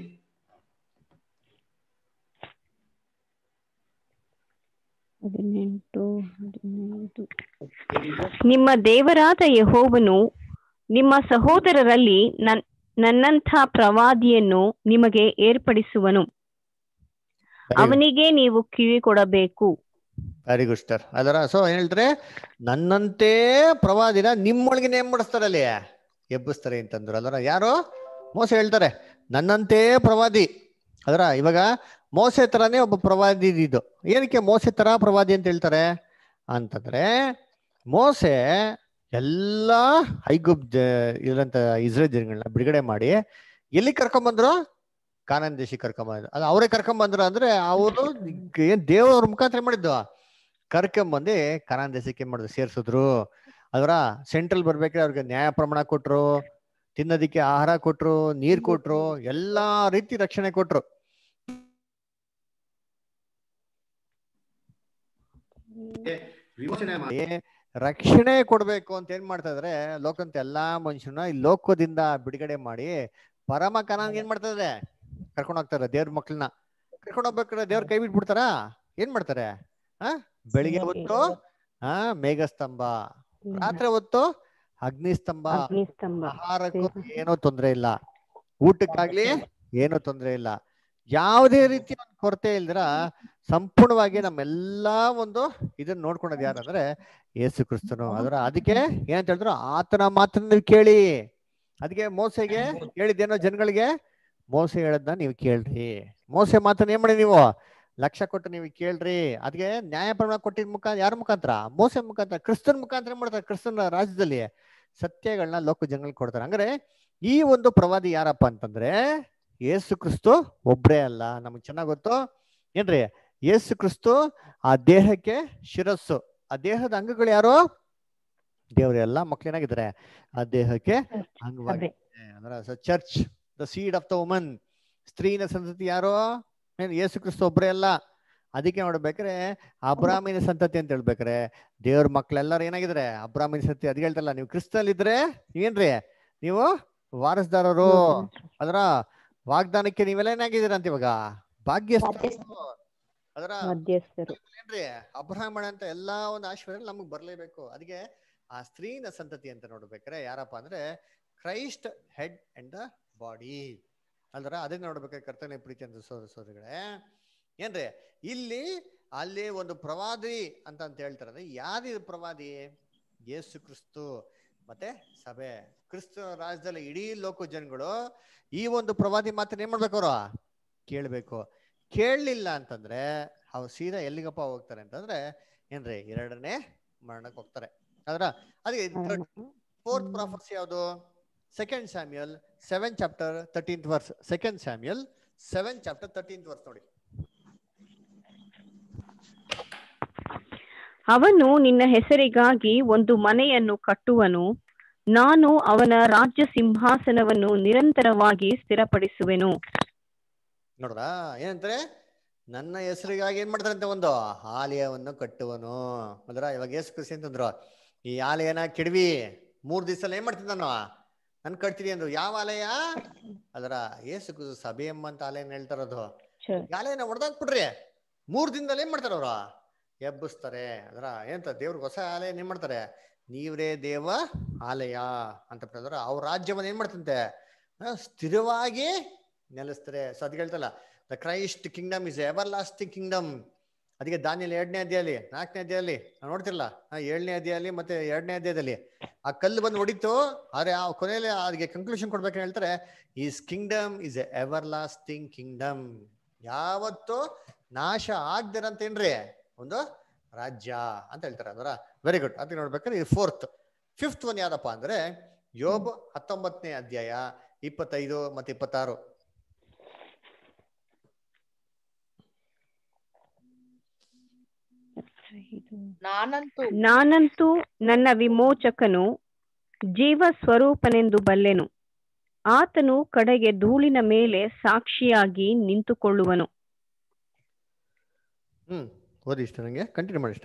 ಹದಿನೆಂಟು ಹದಿನೈದು ನಿಮ್ಮ ದೇವರಾದ ಯಹೋವನು ನಿಮ್ಮ ಸಹೋದರರಲ್ಲಿ ನನ್ ನನ್ನಂಥ ಪ್ರವಾದಿಯನ್ನು ನಿಮಗೆ ಏರ್ಪಡಿಸುವನು ಅವನಿಗೆ ನೀವು ಕಿವಿ ಕೊಡಬೇಕು ವೆರಿ ಗುಡ್ ಸರ್ ಅದರ ಸೊ ಏನ್ ಹೇಳ್ತಾರೆ ನನ್ನಂತೆ ಪ್ರವಾದಿನ ನಿಮ್ಮೊಳಗೆ ನೇಮ್ ಮಾಡಿಸ್ತಾರೆ ಅಲ್ಲಿ ಎಬ್ಬಿಸ್ತಾರೆ ಅಂತಂದ್ರು ಅದರ ಯಾರು ಮೋಸ ಹೇಳ್ತಾರೆ ನನ್ನಂತೆ ಪ್ರವಾದಿ ಅದರ ಇವಾಗ ಮೋಸೆ ತರಾನೇ ಒಬ್ಬ ಪ್ರವಾದಿ ಇದ್ದು ಏನಕ್ಕೆ ಮೋಸೆ ತರ ಪ್ರವಾದಿ ಅಂತ ಹೇಳ್ತಾರೆ ಅಂತಂದ್ರೆ ಮೋಸೆ ಎಲ್ಲಾ ಐಗುಪ್ ಇರಂತ ಇಸ್ರೇಲ್ ಜನಗಳನ್ನ ಬಿಡುಗಡೆ ಮಾಡಿ ಎಲ್ಲಿ ಕರ್ಕೊಂಬಂದ್ರು ಕಾನಾನ್ ದೇಶಕ್ಕೆ ಕರ್ಕೊಂಬಂದ್ರು ಅದು ಅವರೇ ಕರ್ಕೊಂಬಂದ್ರು ಅಂದ್ರೆ ಅವರು ಏನ್ ದೇವ್ರ ಮುಖಾಂತರ ಏನ್ ಮಾಡಿದ್ದು ಕರ್ಕೊಂಬಂದು ಕಾನಾನ್ ದೇಶಕ್ಕೆ ಏನ್ ಮಾಡಿದ್ರು ಸೇರ್ಸಿದ್ರು ಅದರ ಸೆಂಟ್ರಲ್ ಬರ್ಬೇಕಾದ್ರೆ ಅವ್ರಿಗೆ ನ್ಯಾಯ ಪ್ರಮಾಣ ಕೊಟ್ರು ತಿನ್ನೋದಿಕ್ಕೆ ಆಹಾರ ಕೊಟ್ರು ನೀರ್ ಕೊಟ್ರು ಎಲ್ಲಾ ರೀತಿ ರಕ್ಷಣೆ ಕೊಟ್ರು ವಿಮೋಚನೆ ಮಾಡಿ ರಕ್ಷಣೆ ಕೊಡ್ಬೇಕು ಅಂತ ಏನ್ ಮಾಡ್ತಾ ಇದಾರೆ ಲೋಕಂತ ಎಲ್ಲಾ ಮನುಷ್ಯನ ಈ ಲೋಕದಿಂದ ಬಿಡುಗಡೆ ಮಾಡಿ ಪರಮ ಕನಾನ್ ಏನ್ ಮಾಡ್ತಾ ಇದಾರೆ ಕರ್ಕೊಂಡು ಹೋಗ್ತಾರೆ ದೇವ್ರ ಮಕ್ಳನ್ನ ಕರ್ಕೊಂಡು ಹೋಗ್ಬೇಕಾದ್ರೆ ದೇವ್ರ ಕೈ ಬಿಟ್ಬಿಡ್ತಾರ ಏನ್ ಮಾಡ್ತಾರೆ ಆ ಬೆಳಿಗ್ಗೆ ಹೊತ್ತು ಆ ಮೇಘಸ್ತಂಭ ರಾತ್ರಿ ಹೊತ್ತು ಅಗ್ನಿಸ್ತಂಭ ಅಗ್ನಿಸ್ತಂಭ ಆಹಾರಕ್ಕೂ ಏನೋ ತೊಂದ್ರೆ ಇಲ್ಲ ಊಟಕ್ಕಾಗ್ಲಿ ಏನೋ ತೊಂದ್ರೆ ಇಲ್ಲ ಯಾವುದೇ ರೀತಿ ಒಂದು ಕೊರತೆ ಇಲ್ದಿರ ಸಂಪೂರ್ಣವಾಗಿ ನಮ್ಮೆಲ್ಲಾ ಒಂದು ಇದನ್ನ ನೋಡ್ಕೊಂಡದ್ ಯಾರಂದ್ರೆ ಯೇಸು ಕ್ರಿಸ್ತನು ಅದರ ಅದಕ್ಕೆ ಏನಂತ ಹೇಳಿದ್ರು ಆತನ ಮಾತನ್ನ ನೀವು ಕೇಳಿ ಅದಕ್ಕೆ ಮೋಸೆಗೆ ಹೇಳಿದ್ದೇನೋ ಜನಗಳಿಗೆ ಮೋಸೆ ಹೇಳದ್ನ ನೀವು ಕೇಳ್ರಿ ಮೋಸೆ ಮಾತನ್ನ ಏನ್ ಮಾಡಿ ನೀವು ಲಕ್ಷ ಕೊಟ್ಟು ನೀವು ಕೇಳ್ರಿ ಅದಕ್ಕೆ ನ್ಯಾಯ ಪ್ರಮಾಣ ಕೊಟ್ಟಿದ್ ಮುಖ ಯಾರ ಮುಖಾಂತರ ಮೋಸೆ ಮುಖಾಂತರ ಕ್ರಿಸ್ತನ್ ಮುಖಾಂತರ ಏನ್ ಮಾಡ್ತಾರೆ ಕ್ರಿಸ್ತನ ರಾಜ್ಯದಲ್ಲಿ ಸತ್ಯಗಳನ್ನ ಲೋಕ ಜನಗಳಿಗೆ ಕೊಡ್ತಾರೆ ಅಂದ್ರೆ ಈ ಒಂದು ಪ್ರವಾದಿ ಯಾರಪ್ಪ ಅಂತಂದ್ರೆ ಯೇಸು ಕ್ರಿಸ್ತು ಒಬ್ರೇ ಅಲ್ಲ ನಮ್ಗೆ ಚೆನ್ನಾಗ್ ಗೊತ್ತು ಏನ್ರಿ ಯೇಸು ಕ್ರಿಸ್ತು ಆ ದೇಹಕ್ಕೆ ಶಿರಸ್ಸು ಆ ದೇಹದ ಅಂಗಗಳು ಯಾರು ದೇವ್ರ ಎಲ್ಲಾ ಮಕ್ಳು ಏನಾಗಿದ್ದಾರೆ ಆ ದೇಹಕ್ಕೆ ಅಂಗವಾಗಿ ಅಂದ್ರೆ church the seed of the woman ಸ್ತ್ರೀನ ಸಂತತಿ ಯಾರು ಏನ್ ಯೇಸು ಕ್ರಿಸ್ತು ಒಬ್ರೇ ಅಲ್ಲ ಅದಕ್ಕೆ ನೋಡ್ಬೇಕಾರೆ ಅಬ್ರಾಮಿನ ಸಂತತಿ ಅಂತ ಹೇಳ್ಬೇಕಾರೆ ದೇವ್ರ ಮಕ್ಳೆಲ್ಲರೂ ಏನಾಗಿದ್ರೆ ಅಬ್ರಾಮಿನ ಸಂತತಿ ಅದ್ ಹೇಳ್ತಲ್ಲ ನೀವು ಕ್ರಿಸ್ತಲ್ ಇದ್ರೆ ಏನ್ರಿ ನೀವು ವಾರಸ್ದಾರರು ಅದರ ವಾಗ್ದಾನಕ್ಕೆ ನೀವೆಲ್ಲ ಏನಾಗಿದ್ದೀರ ಅಂತ ಇವಾಗ ಭಾಗ್ಯಸ್ಥರು ಅದರ ಮಧ್ಯಸ್ಥರು ಏನ್ರಿ ಅಬ್ರಾಹ್ಮಣ ಅಂತ ಎಲ್ಲಾ ಒಂದು ಆಶೀರ್ವಾದ ನಮಗ್ ಬರ್ಲೇಬೇಕು ಅದಕ್ಕೆ ಆ ಸ್ತ್ರೀನ ಸಂತತಿ ಅಂತ ನೋಡ್ಬೇಕಾರೆ ಯಾರಪ್ಪ ಅಂದ್ರೆ Christ head and the body ಅಂದ್ರ ಅದೇ ನೋಡ್ಬೇಕಾದ್ರೆ ಕರ್ತನೆ ಪ್ರೀತಿ ಅಂತ ಸೋದರ ಸೋದರಿಗಳೇ ಏನ್ರಿ ಇಲ್ಲಿ ಅಲ್ಲಿ ಒಂದು ಪ್ರವಾದಿ ಅಂತ ಅಂತ ಹೇಳ್ತಾರೆ ಅಂದ್ರೆ ಯಾರಿದು ಪ್ರವಾದಿ ಯೇಸು ಕ್ರಿಸ್ತು ಮತ್ತೆ ಸಭೆ ಕ್ರಿಸ್ತ ರಾಜ್ಯದಲ್ಲಿ ಇಡೀ ಲೋಕ ಜನಗಳು ಈ ಒಂದು ಪ್ರವಾದಿ ಮಾತನ್ನ ಏನ್ ಮಾಡ್ಬೇಕು ಅವರು ಕೇಳ್ಬೇಕು ಕೇಳಲಿಲ್ಲ ಅಂತಂದ್ರೆ ಅವ್ರು ಸೀದಾ ಎಲ್ಲಿಗಪ್ಪ ಹೋಗ್ತಾರೆ ಅಂತಂದ್ರೆ ಏನ್ರಿ ಎರಡನೇ ಮರಣಕ್ಕೆ ಹೋಗ್ತಾರೆ ಅದರ ಅದಕ್ಕೆ ಫೋರ್ತ್ ಪ್ರಾಫರ್ಸಿ ಯಾವುದು second Samuel seven chapter thirteenth verse second Samuel seven chapter thirteenth verse ನೋಡಿ ಅವನು ನಿನ್ನ ಹೆಸರಿಗಾಗಿ ಒಂದು ಮನೆಯನ್ನು ಕಟ್ಟುವನು ನಾನು ಅವನ ರಾಜ್ಯ ಸಿಂಹಾಸನವನ್ನು ನಿರಂತರವಾಗಿ ಸ್ಥಿರಪಡಿಸುವೆನು ನೋಡ್ರಾ ಏನಂತಾರೆ ನನ್ನ ಹೆಸರಿಗಾಗಿ ಏನ್ ಮಾಡ್ತಾರಂತೆ ಒಂದು ಆಲಯವನ್ನು ಕಟ್ಟುವನು ಅಂದ್ರ ಇವಾಗ ಯೇಸು ಕೃಷಿ ಅಂತಂದ್ರು ಈ ಆಲಯನ ಕೆಡವಿ ಮೂರ್ ದಿವಸ ಏನ್ ಮಾಡ್ತೀನಿ ನಾನು ನನ್ ಕಟ್ತೀನಿ ಅಂದ್ರು ಯಾವ ಆಲಯ ಅದರ ಯೇಸು ಕ್ರಿಸ್ತು ಸಭೆ ಎಂಬಂತ ಆಲಯನ ಹೇಳ್ತಾರದು Sure. ಗಾಲೆನ ಹೊಡೆದಾಕ್ಬಿಡ್ರಿ ಮೂರ್ ದಿನದಲ್ಲಿ ಏನ್ ಮಾಡ್ತಾರೆ ಅವ್ರು ಎಬ್ಬಿಸ್ತಾರೆ ಅದರ ಏನಂತ ದೇವ್ರಿಗೆ ಹೊಸ ಆಲಯ ಏನ್ ಮಾಡ್ತಾರೆ ನೀವ್ರೇ ದೇವ ಆಲಯ ಅಂತ ಹೇಳಿದ್ರೆ ಅವ್ರ ರಾಜ್ಯವನ್ನ ಏನ್ ಮಾಡ್ತಂತೆ ಆ, ಸ್ಥಿರವಾಗಿ ನೆಲೆಸ್ತಾರೆ ಸೊ ಅದಕ್ಕೆ ಹೇಳ್ತಲ್ಲ the Christ kingdom is everlasting kingdom ಅದಕ್ಕೆ ದಾನಿಯಲ್ಲಿ ಎರಡನೇ ಅಧ್ಯಾಯಲ್ಲಿ ನಾಲ್ಕನೇ ಅಧ್ಯಾಯಲ್ಲಿ ನಾವು ನೋಡ್ತಿರಲ್ಲ ಆ, ಏಳನೇ ಅಧ್ಯಾಯಲ್ಲಿ ಮತ್ತೆ ಎರಡನೇ ಅಧ್ಯಾಯದಲ್ಲಿ ಆ ಕಲ್ಲು ಬಂದು ಹೊಡಿತು ಆದ್ರೆ ಆ ಕೊನೆಯಲ್ಲಿ ಅದಕ್ಕೆ ಕನ್ಕ್ಲೂಷನ್ ಕೊಡ್ಬೇಕಂತ ಹೇಳ್ತಾರೆ his kingdom is a everlasting kingdom ಯಾವತ್ತು ನಾಶ ಆಗ್ದಿರಂತೇನ್ರಿ ಒಂದು ರಾಜ್ಯ ಅಂತ ಹೇಳ್ತಾರೆ ಅದರ ವೆರಿ ಗುಡ್ ಅದಕ್ಕೆ ನೋಡ್ಬೇಕಾದ್ರೆ ಇದು ಫೋರ್ತ್ ಫಿಫ್ತ್ ಒನ್ ಯಾವ್ದಪ್ಪ ಅಂದ್ರೆ ಯೋಬ್ ಹತ್ತೊಂಬತ್ತನೇ ಅಧ್ಯಾಯ ಇಪ್ಪತ್ತೈದು ಮತ್ತೆ ಇಪ್ಪತ್ತಾರು ನಾನಂತೂ ನಾನಂತೂ ನನ್ನ ವಿಮೋಚಕನು ಜೀವ ಸ್ವರೂಪನೆಂದು ಬಲ್ಲೆನು ಆತನು ಕಡೆಗೆ ಧೂಳಿನ ಮೇಲೆ ಸಾಕ್ಷಿಯಾಗಿ ನಿಂತುಕೊಳ್ಳುವನು ಹ್ಮ್ ಓದಿ ಇಷ್ಟ ನಂಗೆ ಕಂಟಿನ್ಯೂ ಮಾಡಿ ಇಷ್ಟ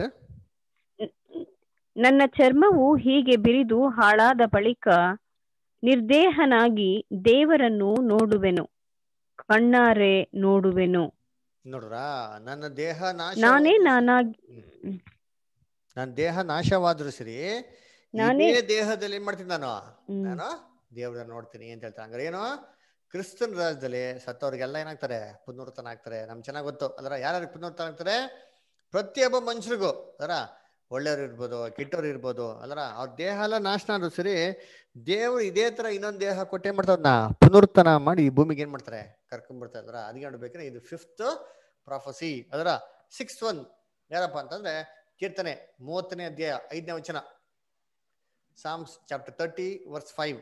ನನ್ನ ಚರ್ಮವು ಹೀಗೆ ಬಿರಿದು ಹಾಳಾದ ಬಳಿಕ ನಿರ್ದೇಹನಾಗಿ ದೇವರನ್ನು ನೋಡುವೆನು ಕಣ್ಣಾರೆ ನೋಡುವೆನು ನೋಡ್ರಾ ನನ್ನ ದೇಹ ನಾಶ ನಾನೇ ನಾನಾಗಿ ನನ್ನ ದೇಹ ನಾಶವಾದ್ರು ಸರಿ ನಾನೇ- ಇದೇ ದೇಹದಲ್ಲಿ ಏನ್ ಮಾಡ್ತೀನಿ ನಾನು ಹ್ಮ್. ನಾನು ದೇವ್ರನ್ನ ನೋಡ್ತೀನಿ ಅಂತ ಹೇಳ್ತಾರೆ ಹಂಗಾರೆ ಏನು ಕ್ರಿಸ್ತನ್ ರಾಜ್ಯದಲ್ಲಿ ಸತ್ತವ್ರಿಗೆಲ್ಲ ಏನಾಗ್ತಾರೆ ಪುನರ್ತನ ಆಗ್ತಾರೆ ನಮ್ಗೆ ಚೆನ್ನಾಗ್ ಗೊತ್ತು ಅದರ ಯಾರ್ಯಾರಿಗೆ ಪುನರ್ತನ ಆಗ್ತಾರೆ ಪ್ರತಿಯೊಬ್ಬ ಮನುಷ್ಯರಿಗೂ ಅದರ ಒಳ್ಳೆಯವ್ರು ಇರ್ಬೋದು ಕೆಟ್ಟವ್ರು ಇರ್ಬೋದು ಅಲ್ಲರ ಅವ್ರ ದೇಹ ಎಲ್ಲ ನಾಶನ ಆದ್ರೂ ಸರಿ ದೇವ್ರು ಇದೇ ತರ ಇನ್ನೊಂದ್ ದೇಹ ಕೊಟ್ಟೆ ಮಾಡ್ತಾವ್ರನ್ನ ಪುನರ್ತನ ಮಾಡಿ ಈ ಭೂಮಿಗೆ ಏನ್ ಮಾಡ್ತಾರೆ ಕರ್ಕೊಂಡ್ಬಿಡ್ತಾರೆ ಅದರ ಅದಕ್ಕೆ ನೋಡ್ಬೇಕಾದ್ರೆ ಇದು ಫಿಫ್ತ್ ಪ್ರಾಫಸಿ ಅದರ ಸಿಕ್ಸ್ ಒನ್ ಯಾರಪ್ಪ ಅಂತಂದ್ರೆ ಕೀರ್ತನೆ ಮೂವತ್ತನೇ ಅಧ್ಯಾಯ ಐದನೇ ವಚನ Psalms chapter thirty verse five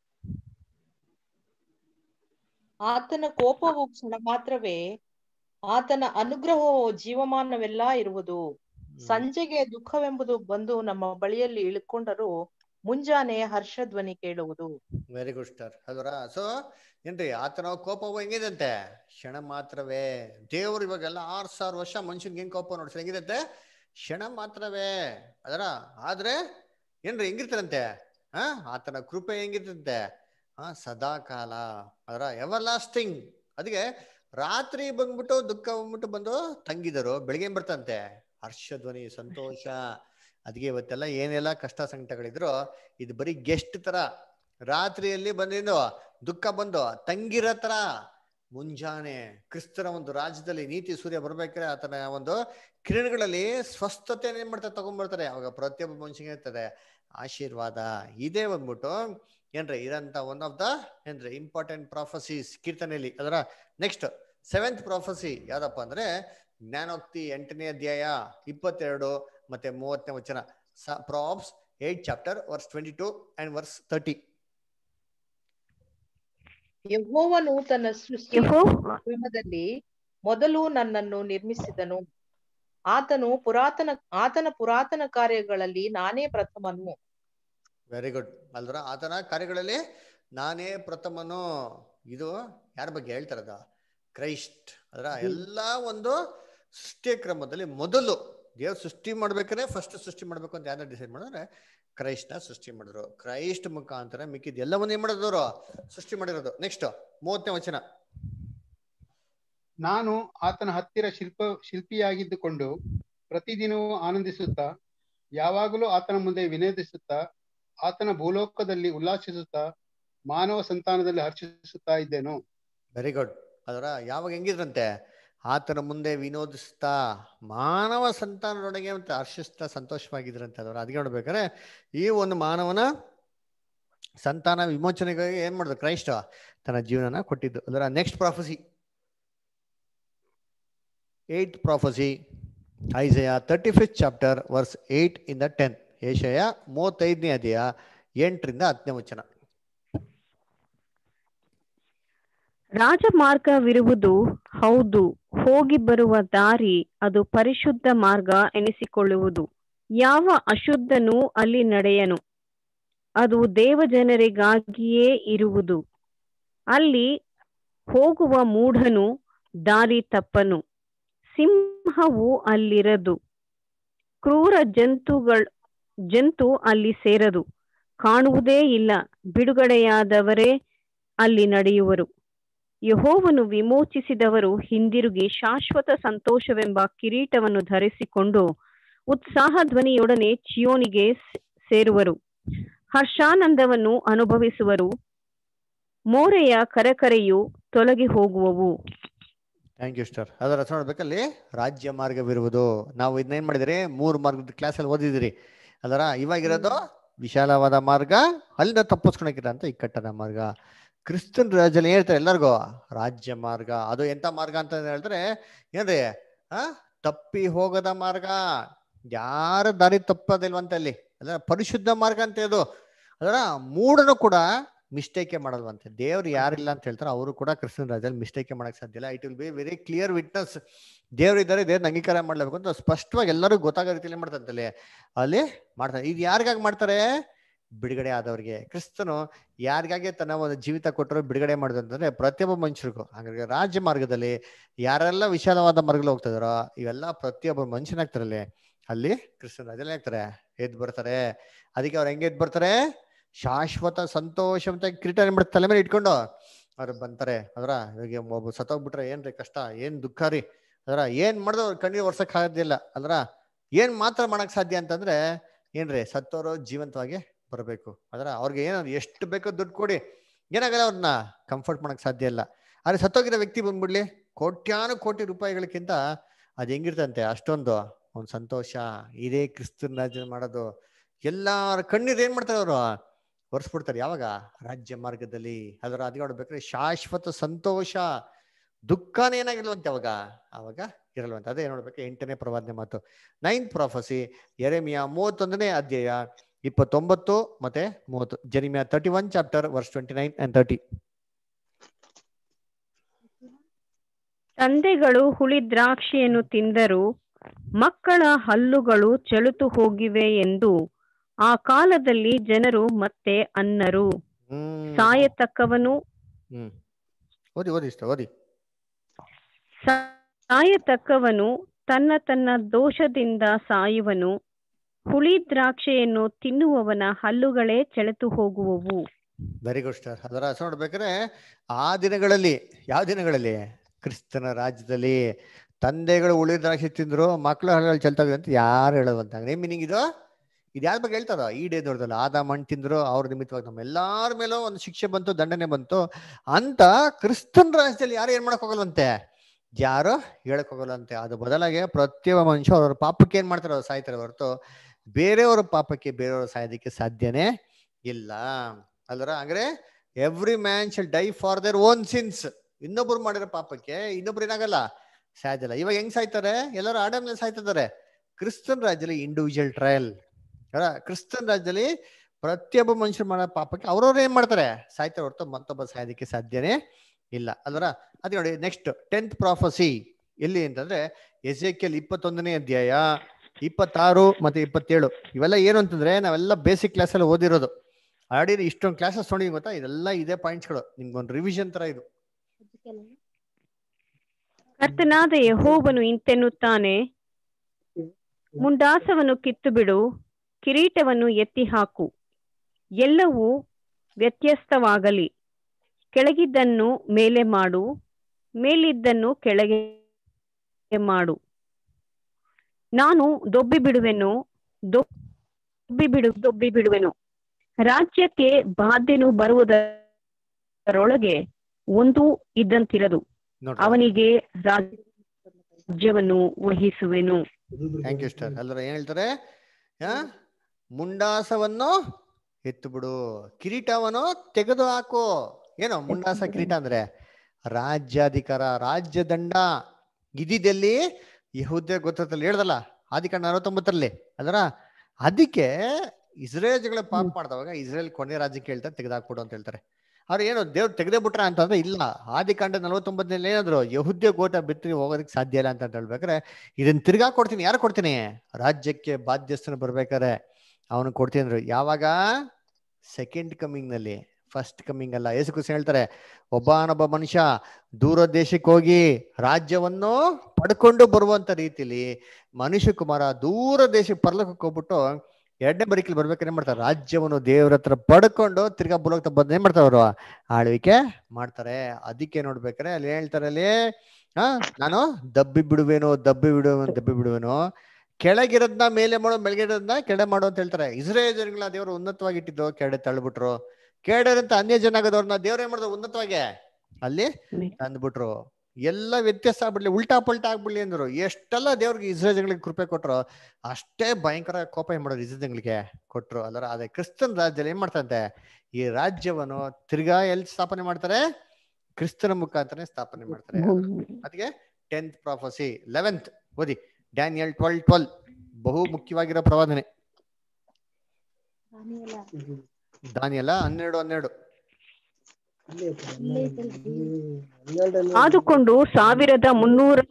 ಆತನ ಕೋಪವು ಕ್ಷಣ ಮಾತ್ರವೇ ಆತನ ಅನುಗ್ರಹವು ಜೀವಮಾನವೆಲ್ಲ ಇರುವುದು ಸಂಜೆಗೆ ದುಃಖವೆಂಬುದು ಬಂದು ನಮ್ಮ ಬಳಿಯಲ್ಲಿ ಇಳ್ಕೊಂಡರೂ ಮುಂಜಾನೆ ಹರ್ಷಧ್ವನಿ ಕೇಳುವುದು ವೆರಿ ಗುಡ್ ಸ್ಟಾರ್ ಅದರ ಸೊ ಏನ್ರಿ ಆತನ ಕೋಪವು ಹೆಂಗಿದಂತೆ ಕ್ಷಣ ಮಾತ್ರವೇ ದೇವ್ರು ಇವಾಗೆಲ್ಲ ಆರ್ ಸಾವಿರ ವರ್ಷ ಮನುಷ್ಯನ್ಗೆ ಹೆಂಗ್ ಕೋಪ ನೋಡ್ಸಿ ಹೆಂಗಿದಂತೆ ಕ್ಷಣ ಮಾತ್ರವೇ ಅದರ ಆದ್ರೆ ಏನ್ರಿ ಹೆಂಗಿರ್ತದಂತೆ ಹಾ ಆತನ ಕೃಪೆ ಹೆಂಗಿರ್ತಂತೆ ಹಾ ಸದಾ ಕಾಲ ಅದರ ಎವರ್ ಲಾಸ್ಟಿಂಗ್ ಅದಕ್ಕೆ ರಾತ್ರಿ ಬಂದ್ಬಿಟ್ಟು ದುಃಖ ಬಂದ್ಬಿಟ್ಟು ಬಂದು ತಂಗಿದರು ಬೆಳಿಗ್ಗೆ ಏನ್ ಬರ್ತಂತೆ ಹರ್ಷಧ್ವನಿ ಸಂತೋಷ ಅದಕ್ಕೆ ಇವತ್ತೆಲ್ಲ ಏನೆಲ್ಲ ಕಷ್ಟ ಸಂಕಟಗಳಿದ್ರು ಇದು ಬರೀ ಗೆಸ್ಟ್ ತರ ರಾತ್ರಿಯಲ್ಲಿ ಬಂದಿಂದ ದುಃಖ ಬಂದು ತಂಗಿರೋ ತರ ಮುಂಜಾನೆ ಕ್ರಿಸ್ತನ ಒಂದು ರಾಜ್ಯದಲ್ಲಿ ನೀತಿ ಸೂರ್ಯ ಬರ್ಬೇಕಾದ್ರೆ ಆತನ ಒಂದು ಕಿರಣಗಳಲ್ಲಿ ಸ್ವಸ್ಥತೆ ಏನ್ ಮಾಡ್ತಾರೆ ತಗೊಂಡ್ಬರ್ತಾರೆ ಅವಾಗ ಪ್ರತಿಯೊಬ್ಬ ಮನುಷ್ಯನಿಗೆ ಇರ್ತದೆ ಆಶೀರ್ವಾದ ಇದೇ ಬಂದ್ಬಿಟ್ಟು ಏನ್ರಿ ಇದಂತ ಒನ್ ಆಫ್ ದ ಏನ್ರಿ ಇಂಪಾರ್ಟೆಂಟ್ ಪ್ರಾಫಸೀಸ್ ಕೀರ್ತನೆಯಲ್ಲಿ ಅದರ ನೆಕ್ಸ್ಟ್ ಸೆವೆಂತ್ ಪ್ರಾಫಸಿ ಯಾವ್ದಪ್ಪ ಅಂದ್ರೆ ಜ್ಞಾನೋಕ್ತಿ ಎಂಟನೇ ಅಧ್ಯಾಯ ಇಪ್ಪತ್ತೆರಡು ಮತ್ತೆ ಮೂವತ್ತನೇ ವಚನ Proverbs eight chapter verse twenty two and verse thirty ಯೆಹೋವನು ತನ್ನ ಸೃಷ್ಟಿ ಯೆಹೋವ ವಿಮದಲ್ಲಿ ಮೊದಲು ನನ್ನನ್ನು ನಿರ್ಮಿಸಿದನು ಆತನು ಪುರಾತನ ಆತನ ಪುರಾತನ ಕಾರ್ಯಗಳಲ್ಲಿ ನಾನೇ ಪ್ರಥಮನು ವೆರಿ ಗುಡ್ ಅಲ್ದ್ರ ಆತನ ಕಾರ್ಯಗಳಲ್ಲಿ ನಾನೇ ಪ್ರಥಮನು ಇದು ಯಾರ ಬಗ್ಗೆ ಹೇಳ್ತಾರದ ಕ್ರೈಸ್ಟ್ ಅದರ ಎಲ್ಲಾ ಒಂದು ಸೃಷ್ಟಿಯ ಕ್ರಮದಲ್ಲಿ ಮೊದಲು ದೇವ್ರು ಸೃಷ್ಟಿ ಮಾಡ್ಬೇಕಾದ್ರೆ ಫಸ್ಟ್ ಸೃಷ್ಟಿ ಮಾಡ್ಬೇಕು ಅಂತ ಯಾರು ಡಿಸೈಡ್ ಮಾಡಿದ್ರೆ ಕ್ರೈಸ್ಟ್ ನ ಸೃಷ್ಟಿ ಮಾಡಿದ್ರು ಕ್ರೈಸ್ಟ್ ಮುಖಾಂತರ ಮಿಕ್ಕಿದ್ ಎಲ್ಲವನ್ನ ಏನ್ ಮಾಡಿದ್ರು ಸೃಷ್ಟಿ ಮಾಡಿರೋದು ನೆಕ್ಸ್ಟ್ ಮೂವತ್ತನೇ ವಚನ ನಾನು ಆತನ ಹತ್ತಿರ ಶಿಲ್ಪ ಶಿಲ್ಪಿಯಾಗಿದ್ದುಕೊಂಡು ಪ್ರತಿದಿನವೂ ಆನಂದಿಸುತ್ತಾ ಯಾವಾಗಲೂ ಆತನ ಮುಂದೆ ವಿನೋದಿಸುತ್ತಾ ಆತನ ಭೂಲೋಕದಲ್ಲಿ ಉಲ್ಲಾಸಿಸುತ್ತಾ ಮಾನವ ಸಂತಾನದಲ್ಲಿ ಹರ್ಷಿಸುತ್ತಾ ಇದ್ದೇನು ವೆರಿ ಗುಡ್ ಅದರ ಯಾವಾಗ ಹೆಂಗಿದ್ರಂತೆ ಆತನ ಮುಂದೆ ವಿನೋದಿಸ್ತಾ ಮಾನವ ಸಂತಾನದೊಳಗೆ ಅಂತ ಹರ್ಷಿಸ್ತಾ ಸಂತೋಷವಾಗಿದ್ರಂತೆ ಅದರ ಅದಕ್ಕೆ ನೋಡ್ಬೇಕಾದ್ರೆ ಈ ಒಂದು ಮಾನವನ ಸಂತಾನ ವಿಮೋಚನೆಗಾಗಿ ಏನ್ ಮಾಡಿದ್ರು ಕ್ರೈಸ್ಟ್ ತನ್ನ ಜೀವನನ ಕೊಟ್ಟಿದ್ದು ಅದರ next prophecy eight prophecy Isaiah thirty fifth chapter verse eight ಇಂದ ಟೆನ್ ಏಷಯ ಮೂವತ್ತೈದನೇ ಅಧ್ಯಾಯ ಎಂಟರಿಂದ ಹತ್ತನೇ ವಚನ ರಾಜಮಾರ್ಗವಿರುವುದು ಹೌದು ಹೋಗಿ ಬರುವ ದಾರಿ ಅದು ಪರಿಶುದ್ಧ ಮಾರ್ಗ ಎನಿಸಿಕೊಳ್ಳುವುದು ಯಾವ ಅಶುದ್ಧನೂ ಅಲ್ಲಿ ನಡೆಯನು ಅದು ದೇವಜನರಿಗಾಗಿಯೇ ಇರುವುದು ಅಲ್ಲಿ ಹೋಗುವ ಮೂಢನು ದಾರಿ ತಪ್ಪನು ಸಿಂಹವು ಅಲ್ಲಿರದು ಕ್ರೂರ ಜಂತುಗಳ ಜಂತು ಅಲ್ಲಿ ಸೇರದು ಕಾಣುವುದೇ ಇಲ್ಲ ಬಿಡುಗಡೆಯಾದವರೇ ಅಲ್ಲಿ ನಡೆಯುವರು ಯಹೋವನು ವಿಮೋಚಿಸಿದವರು ಹಿಂದಿರುಗಿ ಶಾಶ್ವತ ಸಂತೋಷವೆಂಬ ಕಿರೀಟವನ್ನು ಧರಿಸಿಕೊಂಡು ಉತ್ಸಾಹ ಧ್ವನಿಯೊಡನೆ ಚಿಯೋನಿಗೆ ಸ್- ಸೇರುವರು ಹರ್ಷಾನಂದವನ್ನು ಅನುಭವಿಸುವರು ಮೋರೆಯ ಕರಕರೆಯು ತೊಲಗಿ ಹೋಗುವವು ಥ್ಯಾಂಕ್ ಯು ಸ್ಟಾರ್ ಅದರ ರಚನೆ ನೋಡ್ಬೇಕಲ್ಲಿ ರಾಜ್ಯ ಮಾರ್ಗವಿರುವುದು ನಾವು ಇದನ್ನೇನ್ ಮಾಡಿದಿರಿ ಮೂರು ಮಾರ್ಗದ ಕ್ಲಾಸಲ್ಲಿ ಓದಿದಿರಿ ಅದರ ಇವಾಗಿರೋದು ವಿಶಾಲವಾದ ಮಾರ್ಗ ಅಲ್ಲಿಂದ ತಪ್ಪಿಸ್ಕೊಳಕ್ಕಿರಂತ ಇಕ್ಕಟ್ಟದ ಮಾರ್ಗ ಕ್ರಿಸ್ತನ್ ರಾಜ್ಯದಲ್ಲಿ ಹೇಳ್ತಾರೆ ಎಲ್ಲರಿಗೂ ರಾಜ್ಯ ಮಾರ್ಗ ಅದು ಎಂತ ಮಾರ್ಗ ಅಂತ ಹೇಳ್ತಾರೆ ಏನ್ರಿ ಆ ತಪ್ಪಿ ಹೋಗದ ಮಾರ್ಗ ಯಾರ ದಾರಿ ತಪ್ಪದಿಲ್ವಂತ ಅಲ್ಲಿ ಅದರ ಪರಿಶುದ್ಧ ಮಾರ್ಗ ಅಂತ ಇದು ಅದರ ಮೂಡನು ಕೂಡ ಮಿಸ್ಟೇಕೆ ಮಾಡಲ್ವಂತೆ ದೇವ್ರು ಯಾರಿಲ್ಲ ಅಂತ ಹೇಳ್ತಾರೆ ಅವರು ಕೂಡ ಕ್ರಿಸ್ತನ ರಾಜ್ಯದಲ್ಲಿ ಮಿಸ್ಟೇಕೆ ಮಾಡಕ್ ಸಾಧ್ಯ ಇಲ್ಲ it will be very clear witness ದೇವ್ರು ಇದ್ದಾರೆ ದೇವ್ರ ಅಂಗೀಕಾರ ಮಾಡ್ಲೇಬೇಕು ಅಂತ ಸ್ಪಷ್ಟವಾಗಿ ಎಲ್ಲರೂ ಗೊತ್ತಾಗೋ ರೀತಿಯಲ್ಲಿ ಮಾಡ್ತಂತಲ್ಲಿ ಅಲ್ಲಿ ಮಾಡ್ತಾರೆ ಇದು ಯಾರಿಗಾಗಿ ಮಾಡ್ತಾರೆ ಬಿಡುಗಡೆ ಆದವ್ರಿಗೆ ಕ್ರಿಸ್ತನು ಯಾರಿಗಾಗಿ ತನ್ನ ಒಂದು ಜೀವಿತ ಕೊಟ್ಟರು ಬಿಡುಗಡೆ ಮಾಡಿದಂತಂದ್ರೆ ಪ್ರತಿಯೊಬ್ಬ ಮನುಷ್ಯರಿಗೂ ಹಾಗಾಗಿ ರಾಜ್ಯ ಮಾರ್ಗದಲ್ಲಿ ಯಾರೆಲ್ಲ ವಿಶಾಲವಾದ ಮಾರ್ಗದಲ್ಲಿ ಹೋಗ್ತಾ ಇದಾರೋ ಇವೆಲ್ಲ ಪ್ರತಿಯೊಬ್ಬ ಮನುಷ್ಯನಾಗ್ತಾರಲ್ಲಿ ಅಲ್ಲಿ ಕ್ರಿಸ್ತನ ರಾಜ್ಯದಲ್ಲಿ ಆಗ್ತಾರೆ ಎದ್ದು ಬರ್ತಾರೆ ಅದಕ್ಕೆ ಅವ್ರು ಹೆಂಗೆ ಎದ್ದು ಬರ್ತಾರೆ ಶಾಶ್ವತ ಸಂತೋಷ ಅಂತ ಕಿರೀಟ ಏನ್ಬಿಡ್ತಾರೆ ತಲೆ ಮೇಲೆ ಇಟ್ಕೊಂಡು ಅವ್ರು ಬಂತಾರೆ ಅದರ ಇವಾಗ ಒಬ್ಬ ಸತ್ತೋಗ್ಬಿಟ್ರೆ ಏನ್ರಿ ಕಷ್ಟ ಏನ್ ದುಃಖ ರೀ ಅದರ ಏನ್ ಮಾಡಿದ್ರು ಅವ್ರ ಕಣ್ಣೀರ್ ಒರ್ಸಕ್ ಆಗೋದಿಲ್ಲ ಅದ್ರ ಏನ್ ಮಾತ್ರ ಮಾಡಕ್ ಸಾಧ್ಯ ಅಂತಂದ್ರೆ ಏನ್ರಿ ಸತ್ತೋರು ಜೀವಂತವಾಗಿ ಬರಬೇಕು ಅದರ ಅವ್ರಿಗೆ ಏನಾದ್ರು ಎಷ್ಟು ಬೇಕೋ ದುಡ್ಡು ಕೊಡಿ ಏನಾಗಲ್ಲ ಅವ್ರನ್ನ ಕಂಫರ್ಟ್ ಮಾಡಕ್ ಸಾಧ್ಯ ಇಲ್ಲ ಆದ್ರೆ ಸತ್ತೋಗಿರೋ ವ್ಯಕ್ತಿ ಬಂದ್ಬಿಡ್ಲಿ ಕೋಟ್ಯಾನು ಕೋಟಿ ರೂಪಾಯಿಗಳಕ್ಕಿಂತ ಅದ್ ಹೆಂಗಿರ್ತಂತೆ ಅಷ್ಟೊಂದು ಒಂದ್ ಸಂತೋಷ ಇದೇ ಕ್ರಿಸ್ತನ ರಾಜ್ಯ ಮಾಡೋದು ಎಲ್ಲಾರ ಕಣ್ಣೀರ್ ಏನ್ ಮಾಡ್ತಾರೆ ಅವರು ಒರೆಸ್ಬಿಡ್ತಾರೆ ಯಾವಾಗ ರಾಜ್ಯ ಮಾರ್ಗದಲ್ಲಿ ಅದರ ಅದ್ ನೋಡ್ಬೇಕ್ರೆ ಶಾಶ್ವತ ಸಂತೋಷ ದುಃಖನೇ ಏನಾಗಿಲ್ವಂತೆ ಅವಾಗ ಅವಾಗ ಇರಲ್ವಂತೆ ಅದೇ ನೋಡ್ಬೇಕು ಎಂಟನೇ ಪ್ರವಾದನೆ ಮಾತು ನೈನ್ತ್ ಪ್ರಾಫಸಿ ಎರೆಮಿಯಾ ಮೂವತ್ತೊಂದನೇ ಅಧ್ಯಾಯ ಇಪ್ಪತ್ತೊಂಬತ್ತು ಮತ್ತೆ ಮೂವತ್ತು Jeremiah thirty one chapter verse twenty nine and thirty ತಂದೆಗಳು ಹುಳಿ ದ್ರಾಕ್ಷಿಯನ್ನು ತಿಂದರು ಮಕ್ಕಳ ಹಲ್ಲುಗಳು ಚೆಳುತು ಹೋಗಿವೆ ಎಂದು ಆ ಕಾಲದಲ್ಲಿ ಜನರು ಮತ್ತೆ ಅನ್ನರು ಹ್ಮ್ ಸಾಯತಕ್ಕವನು ಹ್ಮ್ ಓದಿ ಓದಿ ಇಷ್ಟ ಓದಿ ಸಾಯತಕ್ಕವನು ತನ್ನ ತನ್ನ ದೋಷದಿಂದ ಸಾಯುವನು ಹುಳಿ ದ್ರಾಕ್ಷಿಯನ್ನು ತಿನ್ನುವವನ ಹಲ್ಲುಗಳೇ ಚೆಳೆತು ಹೋಗುವವು ವೆರಿ ಗುಡ್ ಸ್ಟಾರ್ ಅದರ ಹೆಸರು ನೋಡ್ಬೇಕಾದ್ರೆ ಆ ದಿನಗಳಲ್ಲಿ ಯಾವ ದಿನಗಳಲ್ಲಿ ಕ್ರಿಸ್ತನ ರಾಜ್ಯದಲ್ಲಿ ತಂದೆಗಳು ಉಳಿದ ದ್ರಾಕ್ಷಿ ತಿಂದ್ರು ಮಕ್ಕಳು ಹಳ್ಳಿಗಳು ಚೆಲ್ತಾವೆ ಅಂತ ಯಾರು ಹೇಳೋದಂತ ಏನ್ ಮೀನಿಂಗ್ ಇದು ಇದು ಯಾರ ಬಗ್ಗೆ ಹೇಳ್ತಾರ ಈ ಡೇ ದೊಡ್ಡದಲ್ಲ ಆದ ಮಣ್ಣು ತಿಂದ್ರು ಅವ್ರ ನಿಮಿತ್ತವಾಗಿ ನಮ್ಮ ಎಲ್ಲಾರ ಮೇಲೂ ಒಂದು ಶಿಕ್ಷೆ ಬಂತು ದಂಡನೆ ಬಂತು ಅಂತ ಕ್ರಿಸ್ತನ್ ರಾಜ್ಯದಲ್ಲಿ ಯಾರು ಏನ್ ಮಾಡಕ್ ಹೋಗಲ್ವಂತೆ ಯಾರು ಹೇಳಕ್ ಹೋಗಲ್ಲಂತೆ ಅದು ಬದಲಾಗಿ ಪ್ರತಿಯೊಬ್ಬ ಮನುಷ್ಯ ಅವ್ರ ಪಾಪಕ್ಕೆ ಏನ್ ಮಾಡ್ತಾರೆ ಅವ್ರು ಸಾಯ್ತಾರೆ ಹೊರತು ಬೇರೆಯವರ ಪಾಪಕ್ಕೆ ಬೇರೆಯವರು ಸಾಯೋದಕ್ಕೆ ಸಾಧ್ಯನೇ ಇಲ್ಲ ಅಲ್ರ ಅಂದ್ರೆ every man shall die for their own sins ಇನ್ನೊಬ್ರು ಮಾಡಿರೋ ಪಾಪಕ್ಕೆ ಇನ್ನೊಬ್ರು ಏನಾಗಲ್ಲ ಸಾಯ್ದಿಲ್ಲ ಇವಾಗ ಹೆಂಗ್ ಸಾಯ್ತಾರೆ ಎಲ್ಲರೂ ಆಡಮ್ಲೆ ಸಾಯ್ತಿದ್ದಾರೆ ಕ್ರಿಸ್ತನ್ ರಾಜ್ಯದಲ್ಲಿ ಇಂಡಿವಿಜುವಲ್ ಟ್ರಯಲ್ ಕ್ರಿಸ್ತನ್ ರಾಜ್ಯದಲ್ಲಿ ಪ್ರತಿಯೊಬ್ಬ ಮನುಷ್ಯರು ಮಾಡೋ ಪಾಪಕ್ಕೆ ಅವ್ರವ್ರು ಏನ್ ಮಾಡ್ತಾರೆ ಸಾಯ್ತಾರೆ ಹೊರತು ಮತ್ತೊಬ್ಬ ಸಾಯೋದಕ್ಕೆ ಸಾಧ್ಯನೇ ಇಲ್ಲ ಅಲ್ವರ ಅದ್ ನೋಡಿ ನೆಕ್ಸ್ಟ್ ಟೆಂತ್ ಪ್ರಾಫಸಿ ಎಲ್ಲಿ ಅಂತಂದ್ರೆ ಎಲ್ ಇಪ್ಪತ್ತೊಂದನೇ ಅಧ್ಯಾಯ ಇಪ್ಪತ್ತಾರು ಮತ್ತೆ ಇಪ್ಪತ್ತೇಳು ಇವೆಲ್ಲ ಏನು ಅಂತಂದ್ರೆ ನಾವೆಲ್ಲ ಬೇಸಿಕ್ ಕ್ಲಾಸ್ ಅಲ್ಲಿ ಓದಿರೋದು ಆಲ್ರೆಡಿ ಇಷ್ಟೊಂದು ಕ್ಲಾಸಸ್ ನೋಡಿ ಗೊತ್ತಾ ಇದೆಲ್ಲ ಇದೇ ಪಾಯಿಂಟ್ಸ್ಗಳು ನಿಮ್ಗೊಂದು ರಿವಿಷನ್ ತರ ಇದು ಕರ್ತನಾದ ಯಹೋವನು ಇಂತೆನ್ನುತ್ತಾನೆ ಮುಂಡಾಸವನ್ನು ಕಿತ್ತು ಬಿಡು ಕಿರೀಟವನ್ನು ಎತ್ತಿ ಹಾಕು ಎಲ್ಲವೂ ವ್ಯತ್ಯಸ್ತವಾಗಲಿ ಕೆಳಗಿದ್ದನ್ನು ಮೇಲೆ ಮಾಡು ಮೇಲಿದ್ದನ್ನು ಕೆಳಗೆ ಮಾಡು ನಾನು ದೊಬ್ಬಿ ಬಿಡುವೆನು ದೊಬ್ಬಿ ಬಿಡು ದೊಬ್ಬಿ ಬಿಡುವೆನು ರಾಜ್ಯಕ್ಕೆ ಬಾಧ್ಯನು ಬರುವುದರೊಳಗೆ ಒಂದು ಇದ್ದಂತಿರದು ನೋಡ್ರಿ ಅವನಿಗೆ ರಾಜ್ಯವನ್ನು ವಹಿಸುವೆನು ಥ್ಯಾಂಕ್ ಯು ಸ್ಟಾರ್ ಅಲ್ಲರ ಏನ್ ಹೇಳ್ತಾರೆ ಆ ಮುಂಡಾಸವನ್ನು ಎತ್ತು ಬಿಡು ಕಿರೀಟವನ್ನು ತೆಗೆದು ಹಾಕು ಏನು ಮುಂಡಾಸ ಕಿರೀಟ ಅಂದ್ರೆ ರಾಜ್ಯಾಧಿಕಾರ ರಾಜ್ಯದಂಡ ಇದಿದೆಲ್ಲಿ ಯಹೂದ್ಯ ಗೋತ್ರದಲ್ಲಿ ಹೇಳ್ದಲ್ಲ ಆದಿಕಾಂಡ ನಲವತ್ತೊಂಬತ್ತರಲ್ಲಿ ಅದರ ಅದಕ್ಕೆ ಇಸ್ರೇಲ್ಗಳ ಪಾಪ ಮಾಡಿದವಾಗ ಇಸ್ರೇಲ್ ಕೊನೆ ರಾಜ್ಯಕ್ಕೆ ಹೇಳ್ತಾರೆ ತೆಗೆದಾಕ್ಬಿಡು ಅಂತ ಹೇಳ್ತಾರೆ ಅವ್ರು ಏನು ದೇವ್ರು ತೆಗೆದೇ ಬಿಟ್ರ ಅಂತಂದ್ರೆ ಇಲ್ಲ ಆದಿಕಾಂಡ ನಲವತ್ತೊಂಬತ್ತನಲ್ಲಿ ಏನಾದ್ರು ಯಹುದ್ಯ ಗೋಟ ಬಿಟ್ಟು ಹೋಗೋದಕ್ಕೆ ಸಾಧ್ಯ ಇಲ್ಲ ಅಂತ ಹೇಳ್ಬೇಕಾರೆ ಇದನ್ನ ತಿರ್ಗಾ ಕೊಡ್ತೀನಿ ಯಾರು ಕೊಡ್ತೀನಿ ರಾಜ್ಯಕ್ಕೆ ಬಾಧ್ಯಸ್ಥನ ಬರ್ಬೇಕಾರೆ ಅವನು ಕೊಡ್ತೀನಿ ಅಂದ್ರು ಯಾವಾಗ ಸೆಕೆಂಡ್ ಕಮಿಂಗ್ ನಲ್ಲಿ ಫಸ್ಟ್ ಕಮಿಂಗ್ ಅಲ್ಲ ಯೇಸು ಕ್ರಿಸ್ತ ಹೇಳ್ತಾರೆ ಒಬ್ಬನೊಬ್ಬ ಮನುಷ್ಯ ದೂರ ದೇಶಕ್ಕೆ ಹೋಗಿ ರಾಜ್ಯವನ್ನು ಪಡ್ಕೊಂಡು ಬರುವಂತ ರೀತಿಲಿ ಮನುಷ್ಯ ಕುಮಾರ ದೂರ ದೇಶಕ್ಕೆ ಪರ್ಲಕ್ಕೆ ಹೋಗ್ಬಿಟ್ಟು ಎರಡನೇ ಬರೀಕಲ್ಲಿ ಬರ್ಬೇಕಾದ್ರೆ ಏನ್ ಮಾಡ್ತಾರೆ ರಾಜ್ಯವನ್ನು ದೇವ್ರ ಹತ್ರ ಪಡ್ಕೊಂಡು ತಿರ್ಗಾ ಬುಲೋಕ್ತ ಬಂದ್ ಏನ್ ಮಾಡ್ತಾರೆ ಅವರು ಆಳ್ವಿಕೆ ಮಾಡ್ತಾರೆ ಅದಕ್ಕೆ ನೋಡ್ಬೇಕಾರೆ ಅಲ್ಲಿ ಹೇಳ್ತಾರೆ ಅಲ್ಲಿ ಹಾ ನಾನು ದಬ್ಬಿ ಬಿಡುವೇನೋ ದಬ್ಬಿ ಬಿಡುವೇನೋ ದಬ್ಬಿ ಬಿಡುವೇನೋ ಕೆಳಗಿರೋದ್ನ ಮೇಲೆ ಮಾಡೋ ಬೆಳಗಿರೋದ್ನ ಕೆಳ ಮಾಡೋ ಅಂತ ಹೇಳ್ತಾರೆ ಇಸ್ರೇಲ್ ಜನಗಳ ದೇವರು ಉನ್ನತವಾಗಿ ಇಟ್ಟಿದ್ದು ಕೆಡೆ ತಳ್ಳಿಬಿಟ್ರು ಕೆಡರಂತ ಅನ್ಯ ಜನ ಆಗೋದವ್ರನ್ನ ದೇವ್ರ ಏನ್ ಮಾಡಿದ್ರು ಉನ್ನತವಾಗಿ ಅಲ್ಲಿ ತಂದ್ಬಿಟ್ರು ಎಲ್ಲ ವ್ಯತ್ಯಾಸ ಆಗ್ಬಿಡ್ಲಿ ಉಲ್ಟಾ ಪಲ್ಟಾ ಆಗ್ಬಿಡ್ಲಿ ಅಂದ್ರು ಎಷ್ಟೆಲ್ಲ ದೇವ್ರಿಗೆ ಇಸ್ರೇಲ್ ಜನಗಳಿಗೆ ಕೃಪೆ ಕೊಟ್ರು ಅಷ್ಟೇ ಭಯಂಕರ ಕೋಪ ಏನ್ ಮಾಡೋದು ಇಸ್ರೇಲ್ ಜನಗಳಿಗೆ ಕೊಟ್ರು ಅಲ್ಲರ ಅದೇ ಕ್ರಿಸ್ತನ್ ರಾಜ್ಯದಲ್ಲಿ ಏನ್ ಮಾಡ್ತಂತೆ ಈ ರಾಜ್ಯವನ್ನು ತಿರ್ಗಾ ಎಲ್ಲಿ ಸ್ಥಾಪನೆ ಮಾಡ್ತಾರೆ ಕ್ರಿಸ್ತನ ಮುಖಾಂತರನೇ ಸ್ಥಾಪನೆ ಮಾಡ್ತಾರೆ ಅದಕ್ಕೆ ಟೆಂತ್ ಪ್ರಾಫಸಿ ಲೆವೆಂತ್ ಓದಿ ಡ್ಯಾನಿಯಲ್ ಟ್ವೆಲ್ ಟ್ವೆಲ್ ಬಹು ಮುಖ್ಯವಾಗಿರೋ ಪ್ರವಾದನೆ ದಾನಿಯಲ್ಲ ಹನ್ನೆರಡು ಹನ್ನೆರಡು ಆದುಕೊಂಡು ಸಾವಿರದ ಮುನ್ನೂರ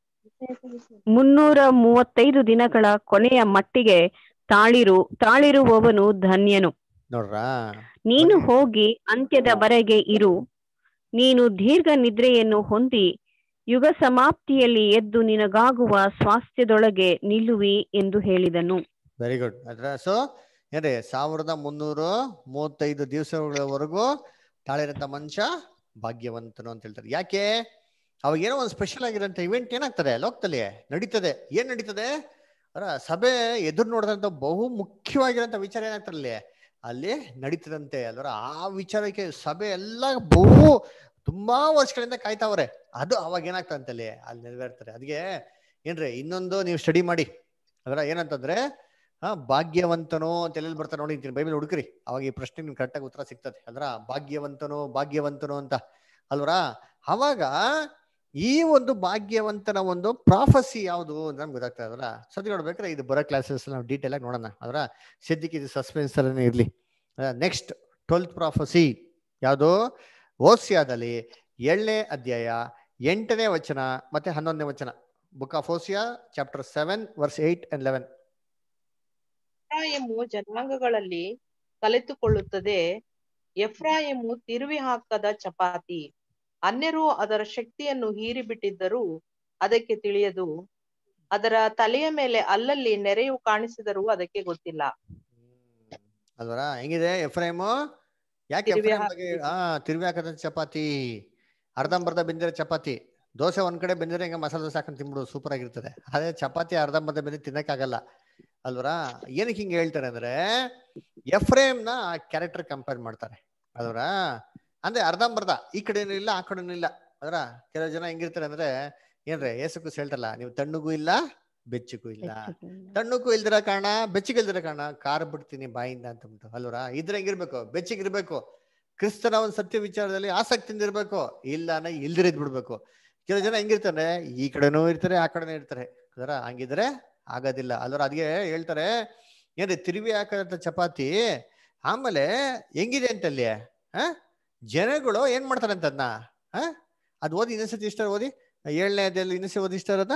ಮುನ್ನೂರ ಮೂವತ್ತೈದು ದಿನಗಳ ಕೊನೆಯ ಮಟ್ಟಿಗೆ ತಾಳಿರು ತಾಳಿರುವವನು ಧನ್ಯನು ನೋಡ್ರಾ ನೀನು ಹೋಗಿ ಅಂತ್ಯದವರೆಗೆ ಇರು ನೀನು ದೀರ್ಘ ನಿದ್ರೆಯನ್ನು ಹೊಂದಿ ಯುಗ ಸಮಾಪ್ತಿಯಲ್ಲಿ ಎದ್ದು ನಿನಗಾಗುವ ಸ್ವಾಸ್ಥ್ಯದೊಳಗೆ ನಿಲ್ಲುವಿ ಎಂದು ಹೇಳಿದನು ವೆರಿ ಗುಡ್ ಅದ್ರ ಸೊ ಏನ್ರಿ ಸಾವಿರದ ಮುನ್ನೂರು ಮೂವತ್ತೈದು ದಿವಸಗಳವರೆಗೂ ತಾಳಿರಂತ ಮನುಷ್ಯ ಭಾಗ್ಯವಂತನು ಅಂತ ಹೇಳ್ತಾರೆ ಯಾಕೆ ಅವಾಗ ಏನೋ ಒಂದು ಸ್ಪೆಷಲ್ ಆಗಿರೋಂಥ ಇವೆಂಟ್ ಏನಾಗ್ತದೆ ಲೋಕದಲ್ಲಿ ನಡೀತದೆ ಏನ್ ನಡೀತದೆ ಅರ ಸಭೆ ಎದುರು ನೋಡಿದಂತ ಬಹು ಮುಖ್ಯವಾಗಿರೋಂಥ ವಿಚಾರ ಏನಾಗ್ತದೆ ಅಲ್ಲಿ ಅಲ್ಲಿ ನಡೀತದಂತೆ ಅಲ್ವರ ಆ ವಿಚಾರಕ್ಕೆ ಸಭೆ ಎಲ್ಲ ಬಹು ತುಂಬಾ ವರ್ಷಗಳಿಂದ ಕಾಯ್ತಾವ್ರೆ ಅದು ಅವಾಗ ಏನಾಗ್ತದಂತೆ ಅಲ್ಲಿ ಅಲ್ಲಿ ನೆರವೇರ್ತಾರೆ ಅದಕ್ಕೆ ಏನ್ರಿ ಇನ್ನೊಂದು ನೀವು ಸ್ಟಡಿ ಮಾಡಿ ಅದರ ಏನಂತಂದ್ರೆ ಹಾ ಭಾಗ್ಯವಂತನು ಅಂತ ಎಲ್ಲೆಲ್ಲಿ ಬರ್ತಾರೆ ನೋಡಿ ಬೈಬಲ್ ಹುಡುಕ್ರಿ ಅವಾಗ ಈ ಪ್ರಶ್ನೆ ನಿಮ್ಗೆ ಕರೆಕ್ಟಾಗಿ ಉತ್ತರ ಸಿಗ್ತದೆ ಅಂದ್ರ ಭಾಗ್ಯವಂತನು ಭಾಗ್ಯವಂತನು ಅಂತ ಅಲ್ವರಾ ಅವಾಗ ಈ ಒಂದು ಭಾಗ್ಯವಂತನ ಒಂದು ಪ್ರಾಫಸಿ ಯಾವುದು ಅಂತ ನಮ್ಗೆ ಗೊತ್ತಾಗ್ತದೆ ಅದರ ಸದ್ಯ ನೋಡ್ಬೇಕಾದ್ರೆ ಇದು ಬರೋ ಕ್ಲಾಸಸ್ ನಾವು ಡೀಟೇಲ್ ಆಗಿ ನೋಡೋಣ ಅದರ ಸದ್ಯಕ್ಕೆ ಇದು ಸಸ್ಪೆನ್ಸ್ ಅಲ್ಲೇ ಇರಲಿ ನೆಕ್ಸ್ಟ್ ಟ್ವೆಲ್ತ್ ಪ್ರಾಫಸಿ ಯಾವುದು ಓಸಿಯಾದಲ್ಲಿ ಏಳನೇ ಅಧ್ಯಾಯ ಎಂಟನೇ ವಚನ ಮತ್ತೆ ಹನ್ನೊಂದನೇ ವಚನ book of Hosea chapter seven verse eight and eleven ಎಫ್ರಾಯಮು ಜನಾಂಗಗಳಲ್ಲಿ ಕಲಿತುಕೊಳ್ಳುತ್ತದೆ ಎಫ್ರಾಯಮು ತಿರುವಿ ಹಾಕದ ಚಪಾತಿ ಅನ್ಯರು ಅದರ ಶಕ್ತಿಯನ್ನು ಹೀರಿಬಿಟ್ಟಿದ್ದರೂ ಅದಕ್ಕೆ ತಿಳಿಯದು ಅದರ ತಲೆಯ ಮೇಲೆ ಅಲ್ಲಲ್ಲಿ ನೆರೆಯು ಕಾಣಿಸಿದರೂ ಅದಕ್ಕೆ ಗೊತ್ತಿಲ್ಲ ಅಲ್ವರ ಹೆಂಗಿದೆ ಎಫ್ರೇಮು ಯಾಕೆ ತಿರುವಿ ಎಫ್ರೇಮ್ ಬಗ್ಗೆ ಹಾ ತಿರುವಿ ಹಾಕದ ಚಪಾತಿ ಅರ್ಧಂಬರ್ಧ ಬೆಂದಿರೋ ಚಪಾತಿ ದೋಸೆ ಒಂದ್ ಕಡೆ ಬೆಂದಿದ್ರೆ ಹಿಂಗೆ ಮಸಾಲೆ ದೋಸೆ ಹಾಕೊಂಡು ತಿನ್ಬಿಡು ಸೂಪರ್ ಆಗಿರ್ತದೆ ಅದೇ ಚಪಾತಿ ಅರ್ಧಂಬರ್ಧ ಬೆಂದಿ ತಿನ್ನಕ್ಕಾಗಲ್ಲ ಅಲ್ವರಾ ಏನಕ್ಕೆ ಹಿಂಗೆ ಹೇಳ್ತಾರೆ ಅಂದ್ರೆ ಎಫ್ರೇಮ್ ನ ಕ್ಯಾರೆಕ್ಟರ್ ಕಂಪೇರ್ ಮಾಡ್ತಾರೆ ಅಲ್ವರಾ ಅಂದ್ರೆ ಅರ್ಧಂಬರ್ಧ ಈ ಕಡೆನೂ ಇಲ್ಲ ಆ ಕಡೆನೂ ಇಲ್ಲ ಅದರ ಕೆಲವು ಜನ ಹೆಂಗಿರ್ತಾರೆ ಅಂದ್ರೆ ಏನ್ರಿ ಏಸಕ್ಕೂ ಹೇಳ್ತಾರಲ್ಲ ನೀವು ತಣ್ಣಗೂ ಇಲ್ಲ ಬೆಚ್ಚಗೂ ಇಲ್ಲ ತಣ್ಣಕ್ಕೂ ಇಲ್ದಿರೋ ಕಾರಣ ಬೆಚ್ಚಗಿಲ್ದಿರೋ ಕಾರಣ ಕಾರ್ ಬಿಡ್ತೀನಿ ಬಾಯಿಂದ ಅಂತ ಅಂದ್ಬಿಟ್ಟು ಅಲ್ವರಾ ಇದ್ರೆ ಹೆಂಗಿರ್ಬೇಕು ಬೆಚ್ಚಗಿರ್ಬೇಕು ಕ್ರಿಸ್ತನ ಒಂದು ಸತ್ಯ ವಿಚಾರದಲ್ಲಿ ಆಸಕ್ತಿಯಿಂದ ಇರ್ಬೇಕು ಇಲ್ಲ ಅಂದ್ರೆ ಇಲ್ದಿರದ್ ಬಿಡ್ಬೇಕು ಕೆಲವು ಜನ ಹೆಂಗಿರ್ತಾರೆ ಈ ಕಡೆನೂ ಇರ್ತಾರೆ ಆ ಕಡೆನೂ ಇರ್ತಾರೆ ಅದರ ಹಂಗಿದ್ರೆ ಆಗೋದಿಲ್ಲ ಅಲ್ವರ ಅದಕ್ಕೆ ಹೇಳ್ತಾರೆ ಏನ್ರಿ ತಿರುವಿ ಹಾಕದಂತ ಚಪಾತಿ ಆಮೇಲೆ ಹೆಂಗಿದೆ ಅಂತ ಅಲ್ಲಿ ಹ ಜನಗಳು ಏನ್ ಮಾಡ್ತಾರೆ ಅಂತ ಅದನ್ನ ಹ ಅದ್ ಓದಿ ಇನ್ನೊಂದ್ಸತಿ ಇಷ್ಟ ಓದಿ ಏಳನೇ ಅಧ್ಯಾಯದಲ್ಲಿ ಇನ್ನೊಂದ್ಸತಿ ಓದಿ ಇಷ್ಟ ಇರೋದ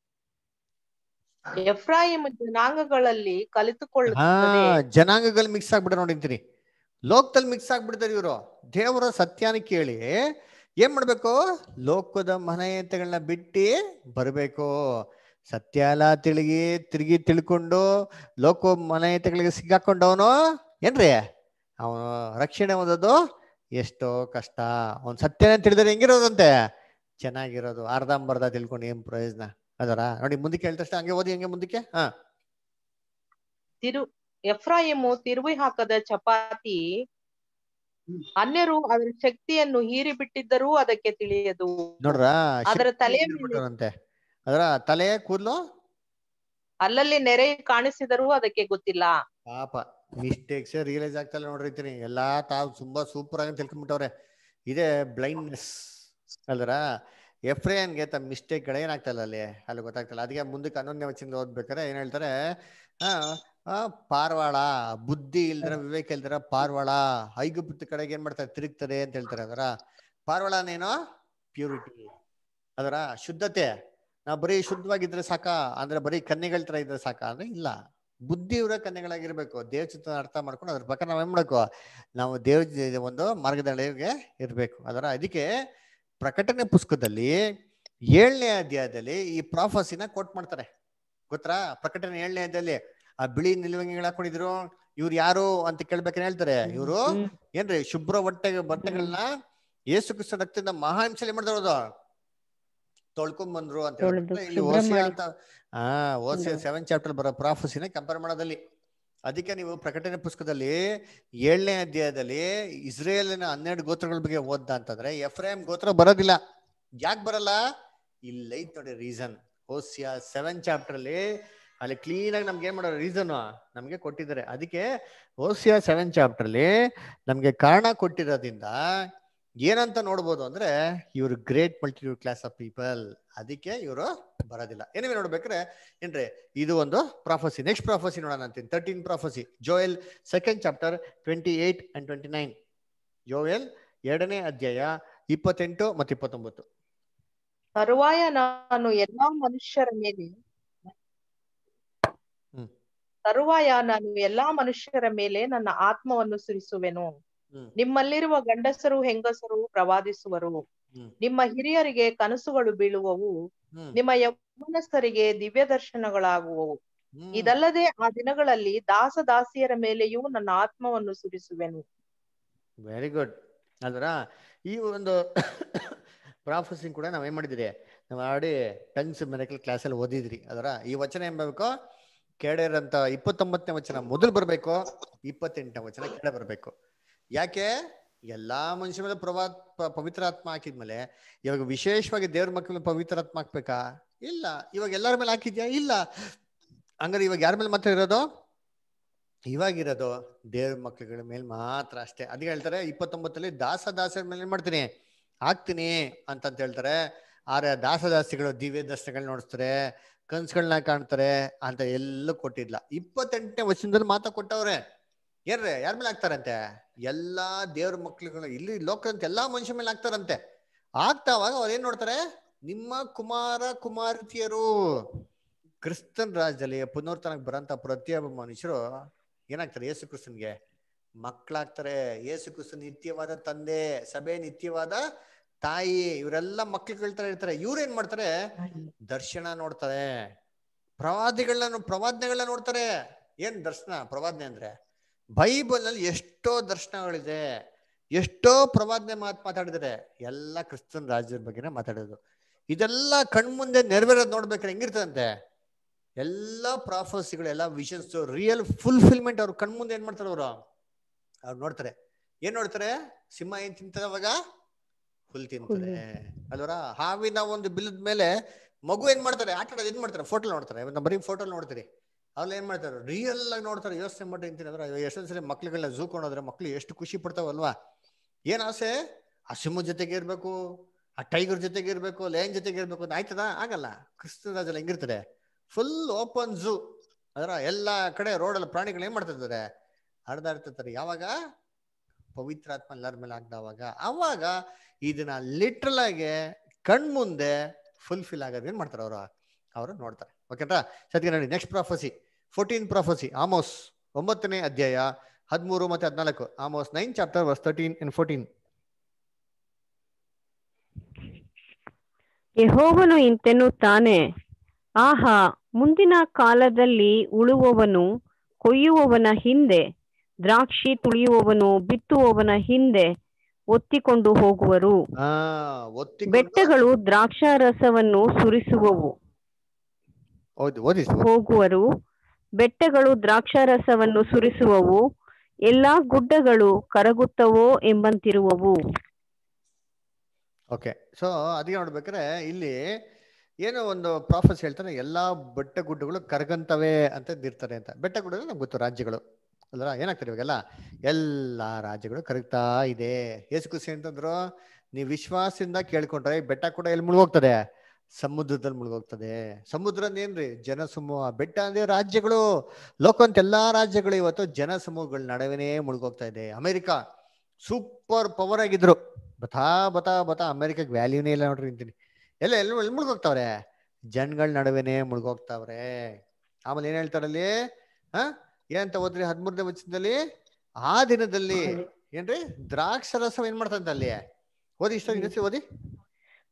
ಎಫ್ರಾಯಿಮ್ ಜನಾಂಗಗಳಲ್ಲಿ ಹಾ ಕಲಿತುಕೊಳ್ಳುತ್ತದೆ ಜನಾಂಗಗಳು ಮಿಕ್ಸ್ ಆಗ್ಬಿಟ್ರೆ ನೋಡಿರ್ತೀನಿ ಲೋಕದಲ್ಲಿ ಮಿಕ್ಸ್ ಆಗ್ಬಿಡ್ತಾರೆ ಇವರು ದೇವರ ಸತ್ಯಾನ ಕೇಳಿ ಏನ್ ಮಾಡ್ಬೇಕು ಲೋಕದ ಮನೆಯಂತೆಗಳನ್ನ ಬಿಟ್ಟು ಬರಬೇಕು ಸತ್ಯ ಎಲ್ಲ ತಿರುಗಿ ತಿರುಗಿ ತಿಳ್ಕೊಂಡು ಲೋಕ ಮನೆಯಂತೆಗಳಿಗೆ ಸಿಕ್ಕಾಕೊಂಡವನು ಏನ್ರಿ ಅವನು ರಕ್ಷಣೆ ಹೊಂದೋದು ಎಷ್ಟೋ ಕಷ್ಟ ಅವ್ನು ಸತ್ಯನ ತಿಳಿದ್ರೆ ಹೆಂಗಿರೋದಂತೆ ಚೆನ್ನಾಗಿರೋದು ಅರ್ಧಂಬರ್ಧ ತಿಳ್ಕೊಂಡು ಏನ್ ಪ್ರಯೋಜನ ಅದರ ನೋಡಿ ಮುಂದಕ್ಕೆ ಹೇಳ್ತಷ್ಟ ಹಂಗೆ ಓದಿ ಹಂಗೆ ಮುಂದಕ್ಕೆ ಹಾ ತಿರು ಎಫ್ರಾಯಿಮು ತಿರುವಿ ಹಾಕದ ಚಪಾತಿ ಅನ್ಯರು ಅದರ ಶಕ್ತಿಯನ್ನು ಹೀರಿ ಬಿಟ್ಟಿದ್ದರೂ ಅದಕ್ಕೆ ತಿಳಿಯದು ನೋಡ್ರ ಅದರ ತಲೆಯ ಮೇಲೆ ಅಂತೆ ಅದರ ತಲೆ ಕೂದಲು ಅಲ್ಲಲ್ಲಿ ನೆರೆ ಕಾಣಿಸಿದರೂ ಅದಕ್ಕೆ ಗೊತ್ತಿಲ್ಲ ಪಾಪ ಮಿಸ್ಟೇಕ್ಸ್ ರಿಯಲೈಸ್ ಆಗ್ತಲ್ಲ ನೋಡಿರ್ತೀನಿ ಎಲ್ಲಾ ತಾವು ತುಂಬಾ ಸೂಪರ್ ಆಗಿ ತಿಳ್ಕೊಂಡ್ಬಿಟ್ಟವ್ರೆ ಇದೇ ಬ್ಲೈಂಡ್ನೆಸ್ ಅಲ್ದರ ಎಫ್ರೇನ್ಗೆ ತಮ್ಮ ಮಿಸ್ಟೇಕ್ ಗಳು ಏನಾಗ್ತಲ್ಲ ಅಲ್ಲಿ ಅಲ್ಲಿ ಗೊತ್ತಾಗ್ತಲ್ಲ ಅದಕ್ಕೆ ಮುಂದಕ್ಕೆ ಹನ್ನೊಂದನೇ ವಚನದಿಂದ ಓದ್ಬೇಕಾರೆ ಏನ್ ಹೇಳ್ತಾರೆ ಆ ಆ, ಪಾರ್ವಾಳ ಬುದ್ಧಿ ಇಲ್ದಿರ ವಿವೇಕ ಇಲ್ದಿರ ಪಾರ್ವಾಳ ಐಗುಪ್ತ ಕಡೆಗೆ ಏನ್ ಮಾಡ್ತಾರೆ ತಿರುಗ್ತದೆ ಅಂತ ಹೇಳ್ತಾರೆ ಅದರ ಪಾರ್ವಾಳನೇನೋ ಪ್ಯೂರಿಟಿ ಅದರ ಶುದ್ಧತೆ ನಾವು ಬರೀ ಶುದ್ಧವಾಗಿದ್ರೆ ಸಾಕ ಅಂದ್ರೆ ಬರೀ ಕನ್ಯೆಗಳ ತರ ಇದ್ರೆ ಸಾಕ ಅಂದ್ರೆ ಇಲ್ಲ ಬುದ್ಧಿ ಇರೋ ಕನ್ಯೆಗಳಾಗಿರ್ಬೇಕು ದೇವ್ ಚಿತ್ತ ಅರ್ಥ ಮಾಡ್ಕೊಂಡು ಅದ್ರ ಪ್ರಕಾರ ನಾವ್ ಏನ್ ಮಾಡ್ಕೋ ನಾವು ದೇವ್ ಜ- ಒಂದು ಮಾರ್ಗದಳಿಗೆ ಇರ್ಬೇಕು ಅದರ ಅದಕ್ಕೆ ಪ್ರಕಟಣೆ ಪುಸ್ತಕದಲ್ಲಿ ಏಳನೇ ಅಧ್ಯಾಯದಲ್ಲಿ ಈ ಪ್ರಾಫಸಿನ ಕೋಟ್ ಮಾಡ್ತಾರೆ ಗೊತ್ತಾ ಪ್ರಕಟಣೆ ಏಳನೇ ಅಧ್ಯಾಯದಲ್ಲಿ ಆ ಬಿಳಿ ನಿಲುವಂಗಿಗಳು ಹಾಕೊಂಡಿದ್ರು ಇವ್ರು ಯಾರು ಅಂತ ಕೇಳ್ಬೇಕೇನ್ ಹೇಳ್ತಾರೆ ಇವರು ಹ್ಮ್. ಏನ್ರಿ ಶುಭ್ರ ಬಟ್ಟೆ ಬಟ್ಟೆಗಳನ್ನ ಯೇಸು ಕ್ರಿಸ್ತ ರಕ್ತದಿಂದ ಮಹಾಹಿಂಸೆ ಮಾಡ್ತಾರೋದು ತೊಳ್ಕೊಂಡ್ ಬಂದ್ರು ಅಂತ ತೊಳ್ದು ಹೇಳ್ಬಿಟ್ಟು ಇಲ್ಲಿ ಶುಭ್ರ ಓಸಿಯ ಮಾಡಿ. ಅಂತ ಹಾ ಓಸಿಯ ಹೌದು. ಸೆವೆನ್ ಚಾಪ್ಟರ್ ಬರೋ ಪ್ರಾಫಸಿನ ಕಂಪೇರ್ ಮಾಡೋದಲ್ಲಿ ಅದಕ್ಕೆ ನೀವು ಪ್ರಕಟಣೆ ಪುಸ್ತಕದಲ್ಲಿ ಏಳನೇ ಅಧ್ಯಾಯದಲ್ಲಿ ಇಸ್ರೇಲಿನ ಹನ್ನೆರಡು ಗೋತ್ರಗಳ ಬಗ್ಗೆ ಓದ್ದ ಅಂತಂದ್ರೆ ಎಫ್ರಾಯಿಂ ಗೋತ್ರ ಬರೋದಿಲ್ಲ ಯಾಕೆ ಬರಲ್ಲ ಇಲ್ಲೈತ್ ನೋಡಿ ರೀಸನ್ ಓಸಿಯ ಸೆವೆನ್ ಚಾಪ್ಟರ್ ಅಲ್ಲಿ ಅಲ್ಲಿ ಕ್ಲೀನ್ ಆಗಿ ನಮ್ಗೆ ಏನ್ ಮಾಡೋ ರೀಸನ್ ನಮ್ಗೆ ಕೊಟ್ಟಿದ್ದಾರೆ ಅದಕ್ಕೆ ಓಸಿಯ ಸೆವೆನ್ ಚಾಪ್ಟರ್ ಅಲ್ಲಿ ನಮ್ಗೆ ಕಾರಣ ಕೊಟ್ಟಿರೋದ್ರಿಂದ ಏನಂತ ನೋಡ್ಬೋದು ಅಂದ್ರೆ ಇವ್ರು great multitude class of people ಅದಕ್ಕೆ ಇವರು ಬರೋದಿಲ್ಲ ಏನೇ ನೋಡ್ಬೇಕ್ರೆ ಏನ್ರಿ ಇದು ಒಂದು ಪ್ರಾಫಸಿ ನೆಕ್ಸ್ಟ್ ಪ್ರಾಫಸಿ ನೋಡೋಣ ಅಂತೀನಿ thirteen prophecy Joel second chapter twenty eight and twenty nine Joel ಎರಡನೇ ಅಧ್ಯಾಯ ಇಪ್ಪತ್ತೆಂಟು ಮತ್ತು ಇಪ್ಪತ್ತೊಂಬತ್ತು ತರುವಾಯ ನಾನು ಎಲ್ಲಾ ಮನುಷ್ಯರ ಮೇಲೆ ಹ್ಮ್. ತರುವಾಯ ನಾನು ಎಲ್ಲಾ ಮನುಷ್ಯರ ಮೇಲೆ ನನ್ನ ಆತ್ಮವನ್ನು ಸುರಿಸುವೆನು ಹ್ಮ್ ನಿಮ್ಮಲ್ಲಿರುವ ಗಂಡಸರು ಹೆಂಗಸರು ಪ್ರವಾದಿಸುವರು ಹ್ಮ್ ನಿಮ್ಮ ಹಿರಿಯರಿಗೆ ಕನಸುಗಳು ಬೀಳುವವು ಹ್ಮ್ ನಿಮ್ಮ ಯೌವನಸ್ಥರಿಗೆ ದಿವ್ಯ ದರ್ಶನಗಳಾಗುವವು ಹ್ಮ್. ಇದಲ್ಲದೆ ಆ ದಿನಗಳಲ್ಲಿ ದಾಸ ದಾಸಿಯರ ಮೇಲೆಯೂ ನನ್ನ ಆತ್ಮವನ್ನು ಸುರಿಸುವೆನು ವೆರಿ ಗುಡ್ ಅಲ್ವರ ಈ ಒಂದು ಪ್ರಾಫಸಿಂಗ್ ಕೂಡ ನಾವೇನ್ ಮಾಡಿದಿರಿ ನಾವು ಆಲ್ರೆಡಿ ಟಂಗ್ಸ್ ಮೆರಕಲ್ ಕ್ಲಾಸಲ್ಲಿ ಓದಿದ್ರಿ ಅದರ ಈ ವಚನ ಏನ್ ಬರ್ಬೇಕು ಕೆಡೆರಂತ ಇಪ್ಪತ್ತೊಂಬತ್ತನೇ ವಚನ ಮೊದಲು ಬರಬೇಕು ಇಪ್ಪತ್ತೆಂಟನೇ ವಚನ ಕೆಳ ಬರಬೇಕು ಯಾಕೆ ಎಲ್ಲಾ ಮನುಷ್ಯ ಮೇಲೆ ಪ್ರವಾ ಪ- ಪವಿತ್ರ ಆತ್ಮ ಹಾಕಿದ್ಮೇಲೆ ಇವಾಗ ವಿಶೇಷವಾಗಿ ದೇವ್ರ ಮಕ್ಕಳ ಮೇಲೆ ಪವಿತ್ರ ಆತ್ಮ ಹಾಕ್ಬೇಕಾ ಇಲ್ಲ ಇವಾಗ ಎಲ್ಲರ ಮೇಲೆ ಹಾಕಿದ್ಯಾ ಇಲ್ಲ ಹಂಗಾರೆ ಇವಾಗ ಯಾರ ಮೇಲೆ ಮಾತ್ರ ಇರೋದು ಇವಾಗಿರೋದು ದೇವ್ರ ಮಕ್ಳುಗಳ ಮೇಲೆ ಮಾತ್ರ ಅಷ್ಟೇ ಅದಕ್ಕೆ ಹೇಳ್ತಾರೆ ಇಪ್ಪತ್ತೊಂಬತ್ತಲ್ಲಿ ದಾಸ ದಾಸರ ಮೇಲೆ ಏನ್ ಮಾಡ್ತೀನಿ ಹಾಕ್ತೀನಿ ಅಂತಂತ ಹೇಳ್ತಾರೆ ಆದ್ರೆ ದಾಸ ದಾಸಿಗಳು ದಿವ್ಯ ದರ್ಶನಗಳು ನೋಡಿಸ್ತಾರೆ ಕನ್ಸುಗಳನ್ನ ಕಾಣ್ತಾರೆ ಅಂತ ಎಲ್ಲ ಕೊಟ್ಟಿದ್ಲ ಇಪ್ಪತ್ತೆಂಟನೇ ವರ್ಷದಲ್ಲಿ ಮಾತಾ ಕೊಟ್ಟವ್ರೆ ಏನ್ರೆ ಯಾರ ಮೇಲೆ ಹಾಕ್ತಾರಂತೆ ಎಲ್ಲಾ ದೇವ್ರ ಮಕ್ಳುಗಳು ಇಲ್ಲಿ ಲೋಕದಂತ ಎಲ್ಲಾ ಮನುಷ್ಯ ಮೇಲೆ ಹಾಕ್ತಾರಂತೆ ಆಗ್ತಾವಾಗ ಅವ್ರು ಏನ್ ನೋಡ್ತಾರೆ ನಿಮ್ಮ ಕುಮಾರ ಕುಮಾರತಿಯರು ಕ್ರಿಸ್ತನ್ ರಾಜ್ಯದಲ್ಲಿ ಪುನರ್ತನಕ್ಕೆ ಬರಂತ ಪ್ರತಿಯೊಬ್ಬ ಮನುಷ್ಯರು ಏನಾಗ್ತಾರೆ ಯೇಸು ಕ್ರಿಸ್ತನ್ಗೆ ಮಕ್ಕಳಾಗ್ತಾರೆ ಯೇಸು ಕ್ರಿಸ್ತ ನಿತ್ಯವಾದ ತಂದೆ ಸಭೆ ನಿತ್ಯವಾದ ತಾಯಿ ಇವರೆಲ್ಲ ಮಕ್ಳುಗಳ ತರ ಇರ್ತಾರೆ ಇವ್ರು ಏನ್ ಮಾಡ್ತಾರೆ ದರ್ಶನ ನೋಡ್ತಾರೆ ಪ್ರವಾದಿಗಳನ್ನ ಪ್ರವಾದನೆಗಳನ್ನ ನೋಡ್ತಾರೆ ಏನ್ ದರ್ಶನ ಪ್ರವಾದನೆ ಅಂದ್ರೆ ಬೈಬಲ್ ನಲ್ಲಿ ಎಷ್ಟೋ ದರ್ಶನಗಳಿದೆ ಎಷ್ಟೋ ಪ್ರವಾದನೆ ಮಾತು ಮಾತಾಡಿದ್ದಾರೆ ಎಲ್ಲ ಕ್ರಿಸ್ತನ್ ರಾಜ್ಯದ ಬಗ್ಗೆನೇ ಮಾತಾಡೋದು ಇದೆಲ್ಲ ಕಣ್ಮುಂದೆ ನೆರವೇರೋದು ನೋಡ್ಬೇಕಾದ್ರೆ ಹೆಂಗಿರ್ತದಂತೆ ಎಲ್ಲಾ ಪ್ರಾಫಸಿಗಳು ಎಲ್ಲ ವಿಷನ್ಸ್ ರಿಯಲ್ ಫುಲ್ಫಿಲ್ಮೆಂಟ್ ಅವ್ರ ಕಣ್ಮುಂದೆ ಏನ್ ಮಾಡ್ತಾರೆ ಅವರು ಅವ್ರು ನೋಡ್ತಾರೆ ಏನ್ ನೋಡ್ತಾರೆ ಸಿಂಹ ಏನ್ ತಿಂತದೆ ಅವಾಗ ಹುಲ್ ತಿಂತದೆ ಅಲ್ವರ ಹಾವಿನ ಒಂದು ಬಿಲ್ಲದ ಮೇಲೆ ಮಗು ಏನ್ ಮಾಡ್ತಾರೆ ಆಟ ಆಡೋದು ಏನ್ ಮಾಡ್ತಾರೆ ಫೋಟೋ ನೋಡ್ತಾರೆ ನಾವು ಬರೀ ಫೋಟೋ ನೋಡ್ತೀರಿ ಅವ್ರು ಏನ್ ಮಾಡ್ತಾರೆ ರಿಯಲ್ ಆಗಿ ನೋಡ್ತಾರೆ ಯೋಚನೆ ಮಾಡಿ ಅಂತೀನಿ ಅಂದ್ರೆ ಎಷ್ಟೊಂದ್ ಸರಿ ಮಕ್ಳುಗಳನ್ನ ಝೂ ಕೊಂಡೋದ್ರೆ ಮಕ್ಳು ಎಷ್ಟು ಖುಷಿ ಪಡ್ತಾವಲ್ವಾ ಏನ್ ಆಸೆ ಆ ಸಿಂಹ ಜೊತೆಗೆ ಇರ್ಬೇಕು ಆ ಟೈಗರ್ ಜೊತೆಗೆ ಇರ್ಬೇಕು ಲಯನ್ ಜೊತೆಗೆ ಇರ್ಬೇಕು ಅಂತ ಆಯ್ತದ ಆಗಲ್ಲ ಕ್ರಿಸ್ತನ ರಾಜಲ್ಲಿ ಹೆಂಗಿರ್ತಾರೆ ಫುಲ್ ಓಪನ್ ಝೂ ಅದರ ಎಲ್ಲಾ ಕಡೆ ರೋಡಲ್ಲಿ ಪ್ರಾಣಿಗಳು ಏನ್ ಮಾಡ್ತಿರ್ತಾರೆ ಹರಿದಾಡ್ತಿರ್ತಾರೆ ಯಾವಾಗ ಪವಿತ್ರಾತ್ಮ ಎಲ್ಲರ ಮೇಲೆ ಆಗ್ದವಾಗ ಅವಾಗ ಇದನ್ನ ಲಿಟ್ರಲ್ ಆಗಿ ಕಣ್ಮುಂದೆ ಫುಲ್ಫಿಲ್ ಆಗೋದು ಏನ್ ಮಾಡ್ತಾರೆ ಅವರು ಅವರು ನೋಡ್ತಾರೆ ಓಕೆನಾ ಸದ್ಯ ನೋಡಿ next prophecy fourteen prophecy Amos ಒಂಬತ್ತನೇ ಅಧ್ಯಾಯ ಹದಿಮೂರು ಮತ್ತೆ ಹದಿನಾಲ್ಕು Amos nine chapter verse thirteen and fourteen ಯೆಹೋವನು ಇಂತೆನ್ನುತ್ತಾನೆ ಆಹಾ ಮುಂದಿನ ಕಾಲದಲ್ಲಿ ಉಳುವವನು ಕೊಯ್ಯುವವನ ಹಿಂದೆ ದ್ರಾಕ್ಷಿ ತುಳಿಯುವವನು ಬಿತ್ತುವವನ ಹಿಂದೆ ಒತ್ತಿಕೊಂಡು ಹೋಗುವರು ಆ ಒತ್ತಿ ಬೆಟ್ಟಗಳು ದ್ರಾಕ್ಷಾರಸವನ್ನು ಸುರಿಸುವವು ಹೌದು ಓದಿ ಹೋಗುವರು ಬೆಟ್ಟಗಳು ದ್ರಾಕ್ಷಾರಸವನ್ನು ಸುರಿಸುವವು ಎಲ್ಲಾ ಗುಡ್ಡಗಳು ಕರಗುತ್ತವೋ ಎಂಬಂತಿರುವವು ಓಕೆ ಸೊ ಅದಕ್ಕೆ ನೋಡ್ಬೇಕಾದ್ರೆ ಇಲ್ಲಿ ಏನೋ ಒಂದು ಪ್ರಾಫಸ್ ಹೇಳ್ತಾರೆ ಎಲ್ಲಾ ಬೆಟ್ಟ ಗುಡ್ಡಗಳು ಕರಗಂತವೆ ಅಂತ ಇರ್ತಾರೆ ಅಂತ ಬೆಟ್ಟ ಗುಡ್ಡಗಳು ನಮ್ಗೆ ಗೊತ್ತು ರಾಜ್ಯಗಳು ಅಲ್ವಾ ಏನಾಗ್ತಾರೆ ಇವಾಗೆಲ್ಲ ಎಲ್ಲಾ ರಾಜ್ಯಗಳು ಕರಗ್ತಾ ಇದೆ ಏಸು ಖುಷಿ ಅಂತಂದ್ರು ನೀವು ವಿಶ್ವಾಸದಿಂದ ಕೇಳ್ಕೊಂಡ್ರೆ ಈ ಬೆಟ್ಟ ಕೂಡ ಎಲ್ಲಿ ಮುಳುಗೋಗ್ತದೆ ಸಮುದ್ರದಲ್ಲಿ ಮುಳುಗೋಗ್ತದೆ ಸಮುದ್ರ ಏನ್ರಿ ಜನಸಮೂಹ ಬೆಟ್ಟ ಅಂದ್ರೆ ರಾಜ್ಯಗಳು ಲೋಕಂತ ಎಲ್ಲಾ ರಾಜ್ಯಗಳು ಇವತ್ತು ಜನಸಮೂಹಗಳ ನಡುವೆನೇ ಮುಳುಗೋಗ್ತಾ ಇದೆ ಅಮೆರಿಕ ಸೂಪರ್ ಪವರ್ ಆಗಿದ್ರು ಬತಾ ಬತಾ ಬತಾ ಅಮೆರಿಕಕ್ಕೆ ವ್ಯಾಲ್ಯೂನೇ ಇಲ್ಲ ನೋಡ್ರಿ ಅಂತೀನಿ ಎಲ್ಲ ಎಲ್ಲ ಎಲ್ಲಿ ಮುಳುಗೋಗ್ತಾವ್ರೆ ಜನಗಳ ನಡುವೆನೆ ಮುಳುಗೋಗ್ತಾವ್ರೆ ಆಮೇಲೆ ಏನ್ ಹೇಳ್ತಾರಲ್ಲಿ ಹ ಏನಂತ ಓದ್ರಿ ಹದಿಮೂರನೇ ವಚನದಲ್ಲಿ ಆ ದಿನದಲ್ಲಿ ಏನ್ರಿ ದ್ರಾಕ್ಷರಸ ಏನ್ ಮಾಡ್ತಂತ ಅಲ್ಲಿ ಓದಿ ಇಷ್ಟ ಇನ್ನೊಂದ್ಸರಿ ಓದಿ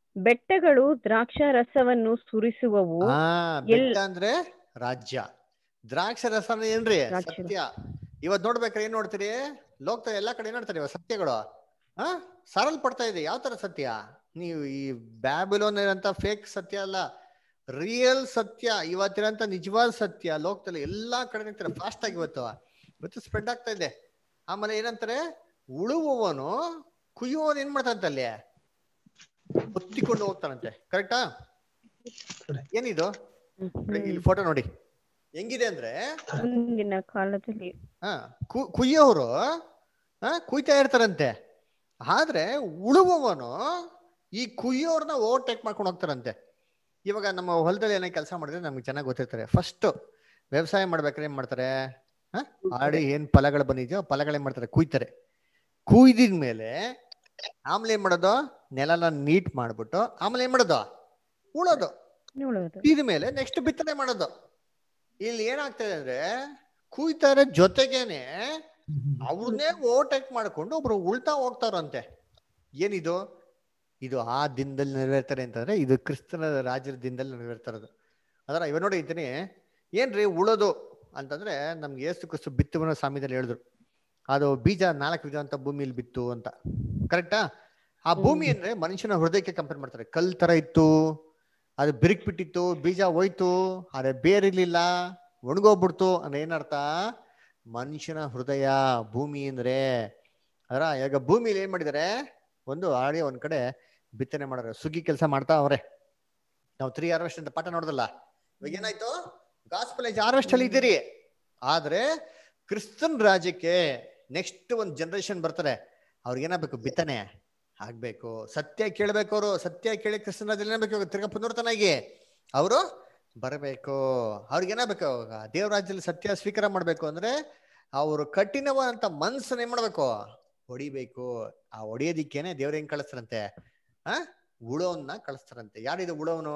ಬೆಟ್ಟಗಳು ದ್ರಾಕ್ಷಾರಸವನ್ನು ಸುರಿಸುವವು ಆ ಎಲ್- ಬೆಟ್ಟ ಅಂದ್ರೆ ರಾಜ್ಯ ದ್ರಾಕ್ಷ ರಸ ಏನ್ರಿ ದ್ರಾಕ್ಷಿ ಸತ್ಯ ಇವತ್ ನೋಡ್ಬೇಕಾದ್ರೆ ಏನ್ ನೋಡ್ತೀರಿ ಲೋಕದ ಎಲ್ಲಾ ಕಡೆ ಏನ್ ನೋಡ್ತಾರೆ ಇವಾಗ ಸತ್ಯಗಳು ಹಾ ಸಾರಲ್ಪಡ್ತಾ ಇದೆ ಯಾವ ತರ ಸತ್ಯ ನೀವು ಈ ಬ್ಯಾಬಿಲೋನ್ ಇರೋಂಥ ಫೇಕ್ ಸತ್ಯ ಅಲ್ಲ ರಿಯಲ್ ಸತ್ಯ ಇವತ್ತಿರಂತ ನಿಜವಾದ ಸತ್ಯ ಲೋಕದಲ್ಲಿ ಎಲ್ಲಾ ಕಡೆ ಫಾಸ್ಟ್ ಆಗಿ ಇವತ್ತು ಇವತ್ತು ಸ್ಪ್ರೆಡ್ ಆಗ್ತಾ ಇದೆ ಆಮೇಲೆ ಏನಂತಾರೆ ಉಳುವವನು ಕುಯ್ಯುವವನು ಏನ್ ಮಾಡ್ತಾನಂತೆ ಅಲ್ಲಿ ಹೊತ್ತಿಕೊಂಡು ಹೋಗ್ತಾನಂತೆ ಕರೆಕ್ಟಾ ಏನಿದು ನೋಡಿ, ಇಲ್ಲಿ ಫೋಟೋ ನೋಡಿ ಹೆಂಗಿದೆ ಅಂದ್ರೆ ಮುಂದಿನ ಕಾಲದಲ್ಲಿ ಹಾ ಕು- ಕುಯ್ಯೋರು ಹಾ ಕುಯ್ತಾ ಇರ್ತಾರಂತೆ ಆದ್ರೆ ಉಳುವವನು ಈ ಕುಯ್ಯೋರ್ನ ಓವರ್ಟೇಕ್ ಮಾಡ್ಕೊಂಡು ಹೋಗ್ತಾರಂತೆ ಇವಾಗ ನಮ್ಮ ಹೊಲದಲ್ಲಿ ಏನೋ ಕೆಲಸ ಮಾಡಿದ್ರೆ ನಮ್ಗೆ ಚೆನ್ನಾಗಿ ಗೊತ್ತಿರ್ತಾರೆ ಫಸ್ಟ್ ವ್ಯವಸಾಯ ಮಾಡ್ಬೇಕಾದ್ರೆ ಏನ್ ಮಾಡ್ತಾರೆ ಹಾ ಆಡಿ ಏನ್ ಫಲಗಳು ಬಂದಿದ್ಯೋ ಫಲಗಳೇನ್ ಮಾಡ್ತಾರೆ ಕುಯ್ತಾರೆ ಕುಯ್ದಿದ್ಮೇಲೆ ಆಮೇಲೆ ಏನ್ ಮಾಡೋದು ನೆಲನ ನೀಟ್ ಮಾಡ್ಬಿಟ್ಟು ಆಮೇಲೆ ಏನ್ ಮಾಡೋದು ಉಳೋದು ಉಳೋದು ಇದ ಮೇಲೆ ನೆಕ್ಸ್ಟ್ ಬಿತ್ತನೆ ಮಾಡೋದು ಇಲ್ಲಿ ಏನಾಗ್ತದೆ ಅಂದ್ರೆ ಕುಯ್ತಾರೆ ಜೊತೆಗೇನೆ ಅವ್ರನ್ನೇ ಓವರ್ಟೇಕ್ ಮಾಡ್ಕೊಂಡು ಒಬ್ರು ಉಳ್ತಾ ಹೋಗ್ತಾರಂತೆ ಏನಿದು ಇದು ಆ ದಿನದಲ್ಲಿ ನೆರವೇರ್ತಾರೆ ಅಂತಂದ್ರೆ ಇದು ಕ್ರಿಸ್ತನ ರಾಜ್ಯದ ದಿನದಲ್ಲಿ ನೆರವೇರ್ತಾರದು ಅದರ ಇವ ನೋಡಿ ಇದ್ದೀನಿ ಏನ್ರಿ ಉಳೋದು ಅಂತಂದ್ರೆ ನಮ್ಗೆ ಏಸು ಕ್ರಿಸ್ತು ಬಿತ್ತುವನ ಸಾಮ್ಯದಲ್ಲಿ ಹೇಳಿದ್ರು ಅದು ಬೀಜ ನಾಲ್ಕು ವಿಧ ಅಂತ ಭೂಮಿಯಲ್ಲಿ ಬಿತ್ತು ಅಂತ ಕರೆಕ್ಟಾ ಆ ಭೂಮಿ ಅಂದ್ರೆ ಮನುಷ್ಯನ ಹೃದಯಕ್ಕೆ ಕಂಪೇರ್ ಮಾಡ್ತಾರೆ ಕಲ್ ತರ ಇತ್ತು ಅದು ಬಿರುಕ್ ಬಿಟ್ಟಿತ್ತು ಬೀಜ ಹೋಯ್ತು ಆದ್ರೆ ಬೇರಿರ್ಲಿಲ್ಲ ಒಣಗೋಗ್ಬಿಡ್ತು ಅಂದ್ರೆ ಏನರ್ಥ ಮನುಷ್ಯನ ಹೃದಯ ಭೂಮಿ ಅಂದ್ರೆ ಅದರ ಇವಾಗ ಭೂಮಿಲಿ ಏನ್ ಮಾಡಿದಾರೆ ಒಂದು ಆಡಿ ಒಂದ್ ಕಡೆ ಬಿತ್ತನೆ ಮಾಡೋರು ಸುಗ್ಗಿ ಕೆಲಸ ಮಾಡ್ತಾ ಅವ್ರೆ ನಾವು ತ್ರೀ ಹಾರ್ವೆಸ್ಟ್ ಅಂತ ಪಾಠ ನೋಡ್ದಲ್ಲ ಇವಾಗ ಏನಾಯ್ತು ಗಾಸ್ಪಲ್ ಹಾರ್ವೆಸ್ಟ್ ಅಲ್ಲಿ ಇದ್ದೀರಿ ಆದ್ರೆ ಕ್ರಿಸ್ತನ್ ರಾಜ್ಯಕ್ಕೆ ನೆಕ್ಸ್ಟ್ ಒಂದ್ ಜನರೇಷನ್ ಬರ್ತಾರೆ ಅವ್ರಿಗೆ ಏನಾಗ್ಬೇಕು ಬಿತ್ತನೆ ಆಗ್ಬೇಕು ಸತ್ಯ ಕೇಳ್ಬೇಕು ಅವರು ಸತ್ಯ ಕೇಳಿ ಕ್ರಿಸ್ತನ ರಾಜ್ಯದಲ್ಲಿ ಏನಾಗ್ಬೇಕು ತಿರ್ಗಾ ಪುನರ್ತನಾಗಿ ಅವರು ಬರಬೇಕು ಅವ್ರಿಗೆ ಏನಾಗ್ಬೇಕು ಅವಾಗ ದೇವ್ರ ರಾಜ್ಯದಲ್ಲಿ ಸತ್ಯ ಸ್ವೀಕಾರ ಮಾಡ್ಬೇಕು ಅಂದ್ರೆ ಅವರು ಕಠಿಣವಾದಂತ ಮನ್ಸನ್ನ ಏನ್ ಮಾಡ್ಬೇಕು ಹೊಡಿಬೇಕು ಆ ಹೊಡಿಯೋದಿಕ್ಕೇನೆ ದೇವ್ರ ಹೆಂಗ್ ಕಳಿಸ್ತಾರಂತೆ ಆ ಉಳೋನ್ನ ಕಳಿಸ್ತಾರಂತೆ ಯಾರಿದು ಉಳೋನು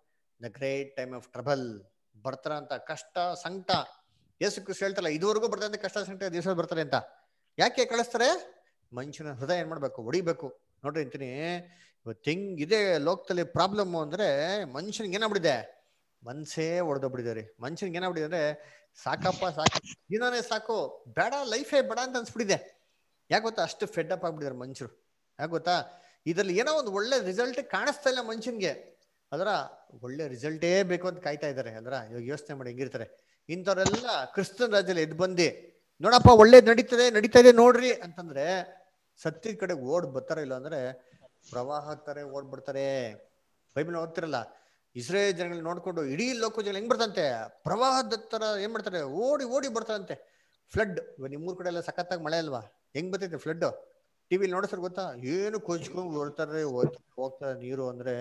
the great time of trouble ಬರ್ತಾರಂತ ಕಷ್ಟ ಸಂಕಟ ಯೇಸು ಕ್ರಿಸ್ತ ಹೇಳ್ತಾರಲ್ಲ ಇದುವರೆಗೂ ಬರ್ತಾರೆ ಕಷ್ಟ ಸಂಕಟ ದಿವಸ ಬರ್ತಾರೆ ಅಂತ ಯಾಕೆ ಕಳಿಸ್ತಾರೆ ಮನುಷ್ಯನ ಹೃದಯ ಏನ್ ಮಾಡ್ಬೇಕು ಹೊಡಿಬೇಕು ನೋಡ್ರಿ ಅಂತೀನಿ ಇವತ್ತು ಹೆಂಗಿದೆ ಲೋಕದಲ್ಲಿ ಪ್ರಾಬ್ಲಮ್ ಅಂದ್ರೆ ಮನುಷ್ಯನ್ಗೆ ಏನಾಗ್ಬಿಡಿದೆ ಮನ್ಸೇ ಹೊಡೆದೋಗ್ಬಿಟ್ಟಿದೆ ರೀ ಮನುಷ್ಯನ್ಗೆ ಏನಾಗ್ಬಿಟ್ಟಿದೆ ಅಂದ್ರೆ ಸಾಕಪ್ಪ ಸಾಕು ಜೀವನನೇ ಸಾಕು ಬೇಡ ಲೈಫೇ ಬೇಡ ಅಂತ ಅನ್ಸ್ಬಿಟ್ಟಿದೆ ಯಾಕೆ ಗೊತ್ತಾ ಅಷ್ಟು ಫೆಡ್ ಅಪ್ ಆಗ್ಬಿಟ್ಟಿದ್ದಾರೆ ಮನುಷ್ಯರು ಯಾಕೆ ಗೊತ್ತಾ ಇದ್ರಲ್ಲಿ ಏನೋ ಒಂದು ಒಳ್ಳೆ ರಿಸಲ್ಟ್ ಕಾಣಿಸ್ತಾ ಇಲ್ಲ ಮನುಷ್ಯನ್ಗೆ ಅದರ ಒಳ್ಳೆ ರಿಸಲ್ಟೇ ಬೇಕು ಅಂತ ಕಾಯ್ತಾ ಇದ್ದಾರೆ ಅದರ ಇವಾಗ ಯೋಚನೆ ಮಾಡಿ ಹೆಂಗಿರ್ತಾರೆ ಇಂಥವ್ರೆಲ್ಲ ಕ್ರಿಸ್ತನ್ ರಾಜ್ಯದಲ್ಲಿ ಎದ್ದು ಬಂದು ನೋಡಪ್ಪ ಒಳ್ಳೇದ್ ನಡೀತದೆ ನಡೀತಾ ಇದೆ ನೋಡ್ರಿ ಅಂತಂದ್ರೆ ಸತ್ಯದ ಕಡೆ ಓಡ್ ಬರ್ತಾರ ಇಲ್ಲ ಅಂದ್ರೆ ಪ್ರವಾಹ ತರ ಓಡ್ಬಿಡ್ತಾರೆ ಬೈಬಲ್ ಓದ್ತಿರಲ್ಲ ಇಸ್ರೇಲ್ ಜನಗಳು ನೋಡ್ಕೊಂಡು ಇಡೀ ಲೋಕ ಜನ ಹೆಂಗ್ ಬರ್ತಂತೆ ಪ್ರವಾಹದ ತರ ಏನ್ ಮಾಡ್ತಾರೆ ಓಡಿ ಓಡಿ ಬರ್ತಾರಂತೆ ಫ್ಲಡ್ ಇವಾಗ ನಿಮ್ಮೂರ್ ಕಡೆ ಎಲ್ಲ ಸಖತ್ತಾಗಿ ಮಳೆ ಅಲ್ವಾ ಹೆಂಗ್ ಬರ್ತೈತೆ ಫ್ಲಡ್ ಟಿವಿಲಿ ನೋಡಿಸ್ರ ಗೊತ್ತಾ ಏನು ಕೊಚ್ಕೊಂಡ್ ಬರ್ತಾರೆ ಹೋಗ್ತಾರೆ ನೀರು ಅಂದ್ರೆ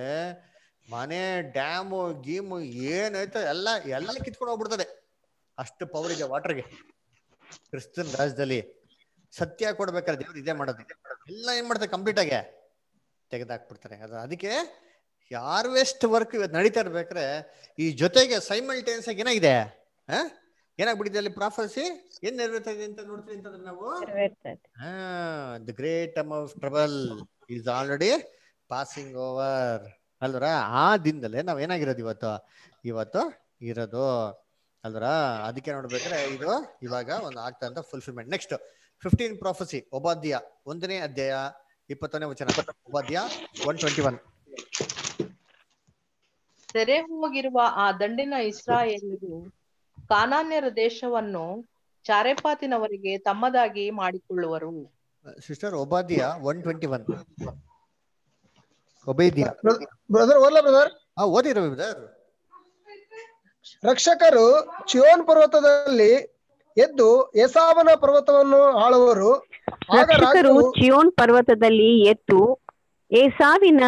ಮನೆ ಡ್ಯಾಮು ಗೀಮು ಏನಾಯ್ತು ಎಲ್ಲ ಎಲ್ಲ ಕಿತ್ಕೊಂಡು ಹೋಗ್ಬಿಡ್ತದೆ ಅಷ್ಟು ಪವರ್ ಇದೆ ವಾಟರ್ಗೆ ಕ್ರಿಸ್ತನ್ ರಾಜ್ಯದಲ್ಲಿ ಸತ್ಯ ಕೊಡ್ಬೇಕಾದ್ರೆ ದೇವ್ರು ಇದೇ ಮಾಡೋದು ಎಲ್ಲ ಏನ್ ಮಾಡ್ತಾರೆ ಕಂಪ್ಲೀಟ್ ಆಗಿ ತೆಗೆದಾಕ್ಬಿಡ್ತಾರೆ ಅದು ಅದಕ್ಕೆ ಹಾರ್ವೆಸ್ಟ್ ವರ್ಕ್ ಇವತ್ತು ನಡೀತಾ ಇರ್ಬೇಕಾದ್ರೆ ಈ ಜೊತೆಗೆ ಸೈಮಲ್ಟೇನಿಯಸ್ ಆಗಿ ಏನಾಗಿದೆ ಆ ಏನಾಗ್ಬಿಟ್ಟಿದೆ ಅಲ್ಲಿ ಪ್ರಾಫಸಿ ಏನ್ ನೆರವೇರ್ತಾ ಇದೆ ಅಂತ ನೋಡ್ತೀವಿ ಅಂತಂದ್ರೆ ನಾವು ನೆರವೇರ್ತಾ ಇದೆ the great time of trouble is already passing over ಅಲ್ವರ ಆ ದಿನದಲ್ಲೇ ನಾವ್ ಏನಾಗಿರೋದು ಇವತ್ತು ಇವತ್ತು ಇರೋದು ಅಲ್ವರ ಅದಕ್ಕೆ ನೋಡ್ಬೇಕಾದ್ರೆ ಇದು ಇವಾಗ ಒಂದು ಆಗ್ತಾ ಅಂತ fulfilment next fifteen prophecy Obadiah ಒಂದನೇ ಅಧ್ಯಾಯ ಇಪ್ಪತ್ತನೇ ವಚನ ಒಬಾದ್ಯ ಒನ್ ಟ್ವೆಂಟಿ ಒನ್ ಸೆರೆ ಹೋಗಿರುವ ಆ ದಂಡಿನ ಇಸ್ರಾಯೇಲರು ಕಾನಾನ್ಯರ ದೇಶವನ್ನು ಚಾರೆಪಾತಿನವರಿಗೆ ತಮ್ಮದಾಗಿ ಮಾಡಿಕೊಳ್ಳುವರು sister Obadiah one twenty one Obadiah brother ಓದ್ಲಾ ಬ್ರದರ್ ಹಾ ಓದಿರೋ ಬ್ರದರ್ ರಕ್ಷಕರು ಚಿಯೋನ್ ಪರ್ವತದಲ್ಲಿ ಎದ್ದು ಏಸಾವನ ಪರ್ವತವನ್ನು ಆಳುವರು ಆಗ ರಕ್ಷಕರು ರಾಜರು ಚಿಯೋನ್ ಪರ್ವತದಲ್ಲಿ ಎತ್ತು ಏಸಾವಿನ